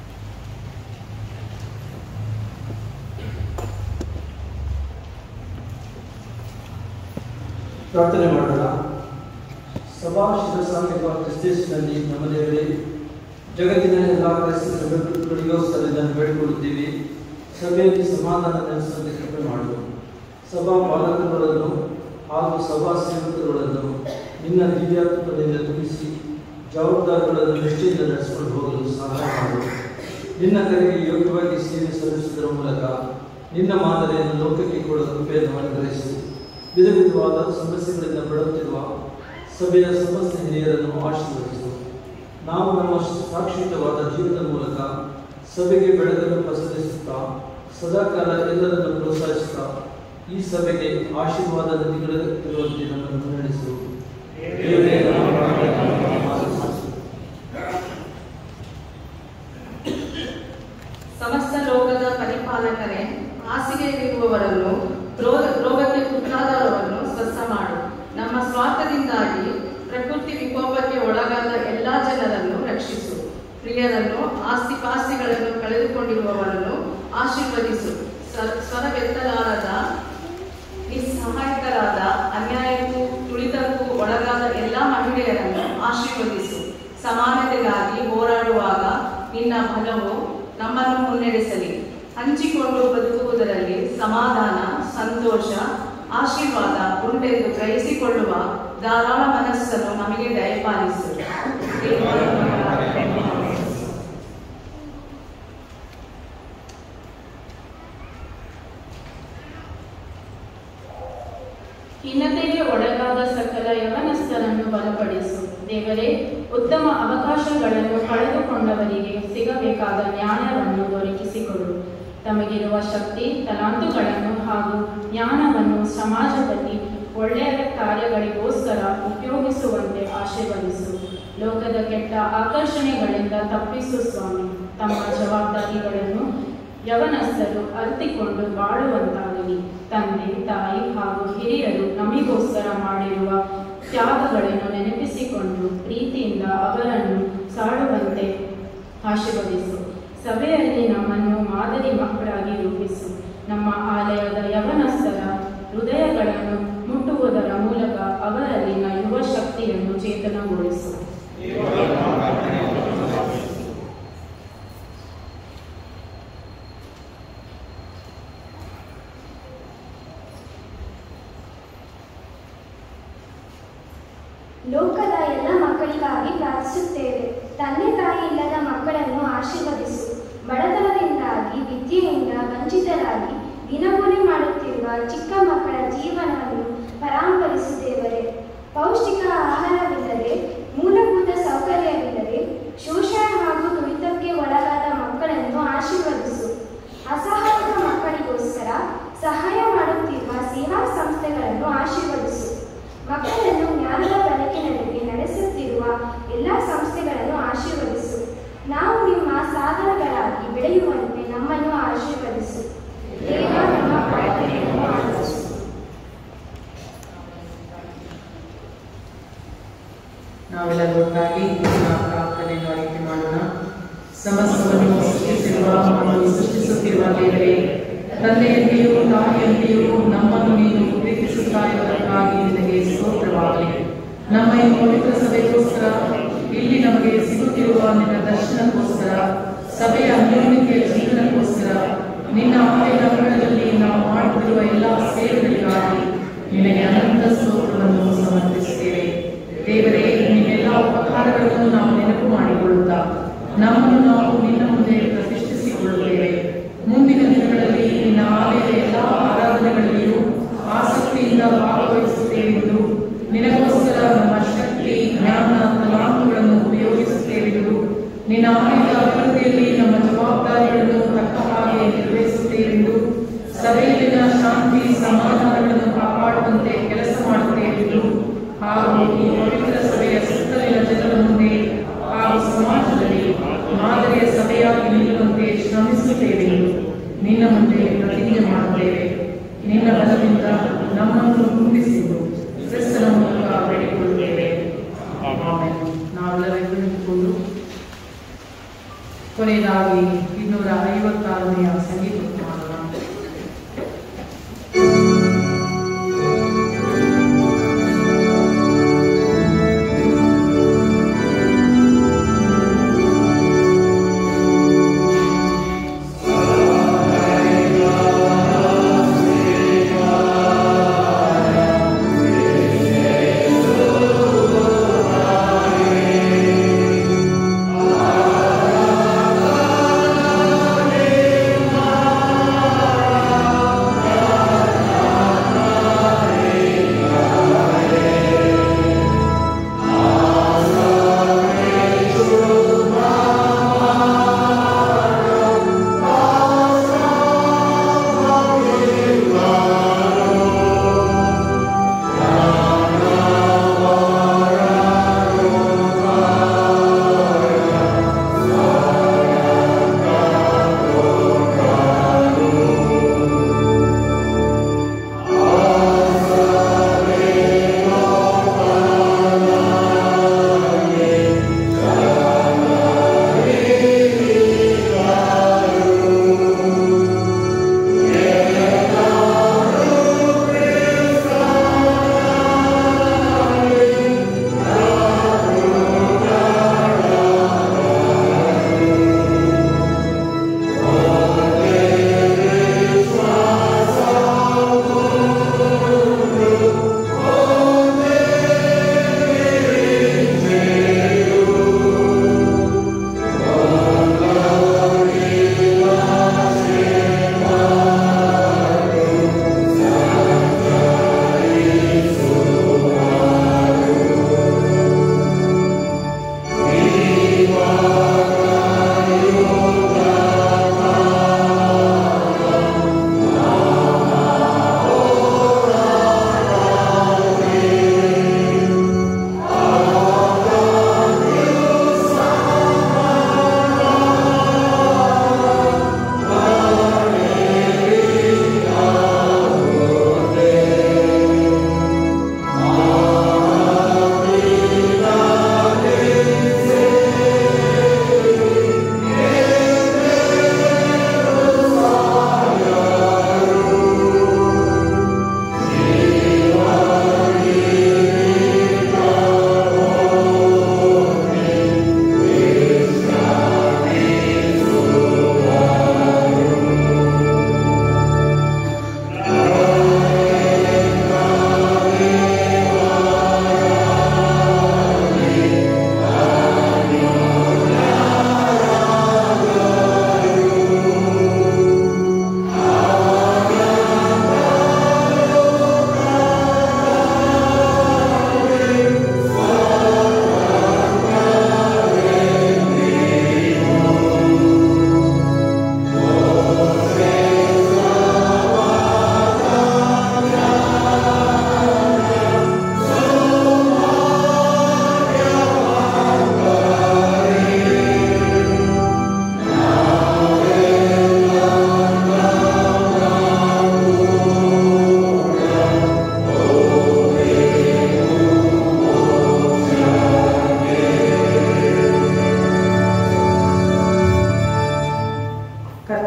ಪ್ರಾರ್ಥನೆ ಮಾಡೋಣ ಸಭಾ ಶಿರಸಾಂಗಿಕ ಕ್ರಿಸ್ತೇಶನಲ್ಲಿ ನಮ್ಮ ದೇವರೇ ಜಗತ್ತಿನ ಎಲ್ಲ ಕ್ರೈಸ್ತ ಸಭೆಗಳಿಗೋಸ್ಕರ ಇದನ್ನು ಬೇಡಿಕೊಳ್ಳುತ್ತೀವಿ ಸಭೆಯಲ್ಲಿ ಸಮಾಧಾನ ನೆಲೆಸುವಂತೆ ಕೃಪೆ ಮಾಡು ಸಭಾ ಪಾಲಕರುಗಳನ್ನು ಹಾಗೂ ಸಭಾ ಸೇವಕರುಗಳನ್ನು ನಿನ್ನ ದಿವ್ಯಾತ್ಮದಿಂದ ತುಂಬಿಸಿ ಜವಾಬ್ದಾರಿಗಳನ್ನು ನಿಷ್ಠೆಯಿಂದ ನಡೆಸಿಕೊಂಡು ಹೋಗಲು ಸಹಾಯ ಮಾಡು ನಿನ್ನ ಕರೆಗೆ ಯೋಗ್ಯವಾಗಿ ಸೇವೆ ಸಲ್ಲಿಸುವುದರ ಮೂಲಕ ನಿನ್ನ ಮಾದರಿಯನ್ನು ಲೋಕಕ್ಕೆ ಕೊಡುವ ಕೃಪೆಯನ್ನು ಅನುಗ್ರಹಿಸು ವಿಧ ವಿಧವಾದ ಸಮಸ್ಯೆಗಳಿಂದ ಬಳಲುತ್ತಿರುವ ಸಭೆಯ ಸಮಸ್ತ ಹಿರಿಯರನ್ನು ಆಶೀರ್ವದಿಸು ನಾವು ನಮ್ಮ ಸಾಕ್ಷಿಯುತವಾದ ಜೀವನದ ಮೂಲಕ ಸಭೆಗೆ ಬೆಳಗನ್ನು ಪ್ರಸರಿಸುತ್ತಾ ಸದಾಕಾಲ ಎಲ್ಲರನ್ನು ಪ್ರೋತ್ಸಾಹಿಸುತ್ತಾ ಈ ಸಭೆಗೆ ಆಶೀರ್ವಾದ ನದಿಗಳಿರುವಂತೆ ನಮ್ಮನ್ನು ಮುನ್ನಡೆಸು ದೇವರೇ ನಮ್ಮ ಪ್ರಾರ್ಥನೆಯನ್ನು ಆಲಿಸು. ಸಮಸ್ತ ಲೋಕದ ಪರಿಪಾಲಕರೇ ಹಾಸಿಗೆಯಲ್ಲಿರುವವರನ್ನು ರೋಗ ರೋಗಕ್ಕೆ ತುತ್ತಾದವರನ್ನು ಸ್ವಸ್ಥ ಮಾಡು ನಮ್ಮ ಸ್ವಾರ್ಥದಿಂದಾಗಿ ಪ್ರಕೃತಿ ವಿಕೋಪಕ್ಕೆ ಒಳಗಾದ ಎಲ್ಲಾ ಜನರನ್ನು ರಕ್ಷಿಸು ಪ್ರಿಯರನ್ನು ಆಸ್ತಿಪಾಸ್ತಿಗಳನ್ನು ಕಳೆದುಕೊಂಡಿರುವವರನ್ನು ಆಶೀರ್ವದಿಸು ಸ- ಸ್ವರವೆತ್ತಲಾರದ ನಿಸ್ಸಹಾಯಕರಾದ ಅನ್ಯಾಯಕ್ಕೂ ತುಳಿತಕ್ಕೂ ಒಳಗಾದ ಎಲ್ಲಾ ಮಹಿಳೆಯರನ್ನು ಆಶೀರ್ವದಿಸು ಸಮಾನತೆಗಾಗಿ ಹೋರಾಡುವಾಗ ನಿನ್ನ ಬಲವು ನಮ್ಮನ್ನು ಮುನ್ನಡೆಸಲಿ ಹಂಚಿಕೊಂಡು ಬದುಕುವುದರಲ್ಲಿ ಸಮಾಧಾನ ಸಂತೋಷ ಆಶೀರ್ವಾದ ಉಂಟೆಂದು ಗ್ರಹಿಸಿಕೊಳ್ಳುವ ಧಾರಾಳ ಮನಸ್ಸನ್ನು ನಮಗೆ ದಯಪಾಲಿಸು ಖಿನ್ನತೆಗೆ ಒಳಗಾದ ಸಕಲ ಯವನಸ್ಥರನ್ನು ಬಲಪಡಿಸು ದೇವರೇ ಉತ್ತಮ ಅವಕಾಶಗಳನ್ನು ಕಳೆದುಕೊಂಡವರಿಗೆ ಸಿಗಬೇಕಾದ ನ್ಯಾಯವನ್ನು ದೊರಕಿಸಿಕೊಡು ತಮಗಿರುವ ಶಕ್ತಿ ತಲಾಂತುಗಳನ್ನು ಹಾಗೂ ಜ್ಞಾನವನ್ನು ಸಮಾಜದಲ್ಲಿ ಒಳ್ಳೆಯ ಕಾರ್ಯಗಳಿಗೋಸ್ಕರ ಉಪಯೋಗಿಸುವಂತೆ ಆಶೀರ್ವದಿಸು ಲೋಕದ ಕೆಟ್ಟ ಆಕರ್ಷಣೆಗಳಿಂದ ತಪ್ಪಿಸು ಸ್ವಾಮಿ ತಮ್ಮ ಜವಾಬ್ದಾರಿಗಳನ್ನು ಯವನಸ್ಥರು ಅರಿತುಕೊಂಡು ಬಾಳುವಂತಾಗಲಿ ತಂದೆ ತಾಯಿ ಹಾಗೂ ಹಿರಿಯರು ನಮಗೋಸ್ಕರ ಮಾಡಿರುವ ತ್ಯಾಗಗಳನ್ನು ನೆನಪಿಸಿಕೊಂಡು ಪ್ರೀತಿಯಿಂದ ಅವರನ್ನು ಸಾಡುವಂತೆ ಆಶೀರ್ವದಿಸು ಸಭೆಯಲ್ಲಿ ನಮ್ಮನ್ನು ಮಾದರಿ ಮಕ್ಕಳಾಗಿ ರೂಪಿಸು ನಮ್ಮ ಆಲಯದ ಯವನಸ್ಥರ ಹೃದಯಗಳನ್ನು ಮುಟ್ಟುವುದರ ಮೂಲಕ ಅವರಲ್ಲಿನ ಯುವ ಶಕ್ತಿಯನ್ನು ಚೇತನಗೊಳಿಸು ಈ ಲೋಕದ ಎಲ್ಲ ಮಕ್ಕಳಿಗಾಗಿ ಪ್ರಾರ್ಥಿಸುತ್ತೇವೆ ತಂದೆ ತಾಯಿ ಇಲ್ಲದ ಮಕ್ಕಳನ್ನು ಆಶೀರ್ವದಿಸು ಬಡತನದಿಂದಾಗಿ ವಿದ್ಯೆಯಿಂದ ವಂಚಿತರಾಗಿ ದಿನಗೂಲಿ ಮಾಡುತ್ತಿರುವ ಚಿಕ್ಕ ಮಕ್ಕಳ ಜೀವನವನ್ನು ಪರಾಂಬರಿಸುತ್ತೇವರೆ ಪೌಷ್ಟಿಕ ಆಹಾರವಿಲ್ಲದೆ ಮೂಲಭೂತ ಸೌಕರ್ಯವಿಲ್ಲದೆ ಶೋಷಣೆ ಹಾಗೂ ತುಳಿತಕ್ಕೆ ಒಳಗಾದ ಮಕ್ಕಳನ್ನು ಆಶೀರ್ವದಿಸು ಅಸಹಾಯಕ ಮಕ್ಕಳಿಗೋಸ್ಕರ ಸಹಾಯ ಮಾಡುತ್ತಿರುವ ಸೇವಾ ಸಂಸ್ಥೆಗಳನ್ನು ಆಶೀರ್ವದಿಸು ಮಕ್ಕಳನ್ನು ಜ್ಞಾನದ ಬೆಳಕಿನಡೆಗೆ ನಡೆಸುತ್ತಿರುವ ಎಲ್ಲ ಸಂಸ್ಥೆಗಳನ್ನು ಆಶೀರ್ವದಿಸು ನಾವು ನಿಮ್ಮ ಸಾಧನಗಳಾಗಿ ಬೆಳೆಯುವಂತೆ ನಮ್ಮನ್ನು ಆಶೀರ್ವದಿಸು ದೇವ ನಮ್ಮ ಪ್ರಾರ್ಥನೆಯನ್ನು ಆಲಿಸು ನಾವೆಲ್ಲರೂ ಒಟ್ಟಾಗಿ ನಮ್ಮ ಪ್ರಾರ್ಥನೆಯನ್ನು ಆಯ್ಕೆ ಮಾಡೋಣ ಸಮಸ್ತವನ್ನು ಸೃಷ್ಟಿಸಿರುವ ಮತ್ತು ಸೃಷ್ಟಿಸುತ್ತಿರುವ ದೇವರೇ ತಂದೆಯಂತೆಯೂ ತಾಯಿಯಂತೆಯೂ ನಮ್ಮನ್ನು ನೀನು ಪ್ರೀತಿಸುತ್ತಾ ಇರುವುದಕ್ಕಾಗಿ ನಿನಗೆ ಸ್ತೋತ್ರವಾಗಲಿ ನಮ್ಮ ಈ ಪವಿತ್ರ ಸಭೆಗೋಸ್ಕರ ಇಲ್ಲಿ ನಮಗೆ ಸಿಗುತ್ತಿರುವ ನಿನ್ನ ದರ್ಶನಕ್ಕೋಸ್ಕರ ಸಭೆಯ ಅನ್ಯೋನ್ಯತೆಯ ಜೀವನಕ್ಕೋಸ್ಕರ ನಿನ್ನ ಆಲಯದ ಅಂಗಳದಲ್ಲಿ ನಾವು ಮಾಡುತ್ತಿರುವ ಎಲ್ಲ ಸೇವೆಗಳಿಗಾಗಿ ನಿನಗೆ ಅನಂತ ಸ್ತೋತ್ರವನ್ನು ಸಮರ್ಪಿಸುತ್ತೇವೆ ದೇವರೇ ನಿನ್ನೆಲ್ಲ ಉಪಕಾರಗಳನ್ನು ನಾವು ನೆನಪು ಮಾಡಿಕೊಳ್ಳುತ್ತಾ ನಮ್ಮನ್ನು ನಾವು ನಿನ್ನ ಮುಂದೆ ಪ್ರತಿಷ್ಠಿಸಿಕೊಳ್ಳುತ್ತೇವೆ ಮುಂದಿನ ದಿನಗಳಲ್ಲಿ ನಿನ್ನ ಆಲಯದ ಎಲ್ಲ ಆರಾಧನೆಗಳಲ್ಲಿಯೂ ಆಸಕ್ತಿಯಿಂದ ಭಾಗವಹಿಸುತ್ತೇವೆಂದು ನಿನಗೋಸ್ಕರ ನಮ್ಮ ಶಕ್ತಿ ಜ್ಞಾನ ತಲಾಂತುಗಳನ್ನು ಉಪಯೋಗಿಸುತ್ತೇವೆಂದು ನಿನ್ನ ಆಲಯದ ಅಭಿವೃದ್ಧಿಯಲ್ಲಿ ನಮ್ಮ ಜವಾಬ್ದಾರಿಗಳನ್ನು ತಕ್ಕ ಹಾಗೆ ನಿರ್ವಹಿಸುತ್ತೇವೆಂದು ಸಭೆಯಲ್ಲಿನ ಶಾಂತಿ ಸಮಾಧಾನಗಳನ್ನು ಕಾಪಾಡುವಂತೆ ಕೆಲಸ ಮಾಡುತ್ತೇವೆಂದು ಹಾಗೂ ಈ ಪವಿತ್ರ ಸಭೆಯ ಸುತ್ತಲಿನ ಜನರ ಮುಂದೆ ಹಾಗೂ ಸಮಾಜದಲ್ಲಿ ಮಾದರಿಯ ಸಭೆಯಾಗಿ ನಿಲ್ಲುವಂತೆ ಶ್ರಮಿಸುತ್ತೇವೆಂದು ನಿನ್ನ ಮುಂದೆ ಪ್ರತಿಜ್ಞೆ ಮಾಡುತ್ತೇವೆ ನಿನ್ನ ಬಲದಿಂದ ನಮ್ಮನ್ನು ತುಂಬಿಸಿದ್ದು ಕ್ರಿಸ್ತನ ಮೂಲಕ ಬೇಡಿಕೊಳ್ಳುತ್ತೇವೆ ಆಮೆನ್. ನಾವೆಲ್ಲರೂ ನಿಂತುಕೊಂಡು ಕೊನೆಯದಾಗಿ ಇನ್ನೂರ ಐವತ್ತಾರನೆಯ ಸಂಗೀತ ಮಾಡೋಣ ಆ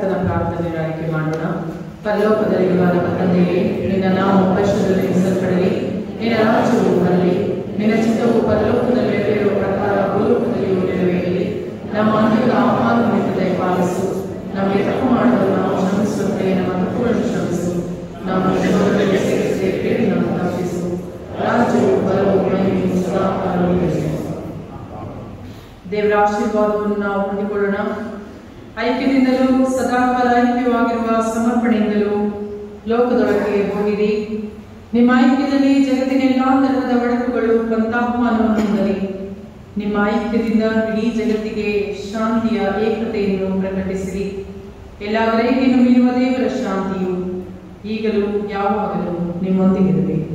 ಕರ್ತನ ಪ್ರಾರ್ಥನೆ ಆಯ್ಕೆ ಮಾಡೋಣ ಪರಲೋಕದಲ್ಲಿರುವ ನಮ್ಮ ತಂದೆಯೇ ನಿನ್ನ ನಾವು ಕಷ್ಟದಲ್ಲಿ ಹೆಸರುಪಡಲಿ ನಿನ್ನ ರಾಜ್ಯವು ಬರಲಿ ನಿನ್ನ ಚಿತ್ತವು ಪರಲೋಕದಲ್ಲಿ ನೆರವೇರುವ ಪ್ರಕಾರ ಭೂಲೋಕದಲ್ಲಿಯೂ ನೆರವೇರಲಿ ನಮ್ಮ ಅಂತ್ಯದ ಆಹ್ವಾನ ನಿಮಿತ್ತದ ಪಾಲಿಸು ನಮಗೆ ತಪ್ಪು ಮಾಡಲು ನಾವು ಕ್ಷಮಿಸುವಂತೆ ನಮ್ಮ ತಪ್ಪುಗಳನ್ನು ಕ್ಷಮಿಸು ನಮ್ಮ ಶೋಧನೆಗೆ ಸೇರಿಸದೆ ಕೇಳಿ ನಾವು ತಪ್ಪಿಸು ರಾಜ್ಯವು ಬಲವು ಮಹಿಮೆಯು ಸದಾ ಕಾಲವೂ ಇರಲಿ. ದೇವರ ಆಶೀರ್ವಾದವನ್ನು ನಾವು ಹೊಂದಿಕೊಳ್ಳೋಣ ಐಕ್ಯದಿಂದಲೂ ಸದಾಕಾಲ ಐಕ್ಯವಾಗಿರುವ ಸಮರ್ಪಣೆಯಿಂದಲೂ ಲೋಕದೊಳಗೆ ಹೋಗಿರಿ ನಿಮ್ಮ ಐಕ್ಯದಲ್ಲಿ ಜಗತ್ತಿನ ಎಲ್ಲಾ ತರಹದ ಒಡಕುಗಳು ಪಂಥಾಹ್ವಾನವನ್ನು ಹೊಂದಲಿ ನಿಮ್ಮ ಐಕ್ಯದಿಂದ ಇಡೀ ಜಗತ್ತಿಗೆ ಶಾಂತಿಯ ಏಕತೆಯನ್ನು ಪ್ರಕಟಿಸಿರಿ ಎಲ್ಲ ಗ್ರಹಿಕೆಯನ್ನು ಮೀರುವ ದೇವರ ಶಾಂತಿಯು ಈಗಲೂ ಯಾವಾಗಲೂ ನಿಮ್ಮೊಂದಿಗಿರಬೇಕು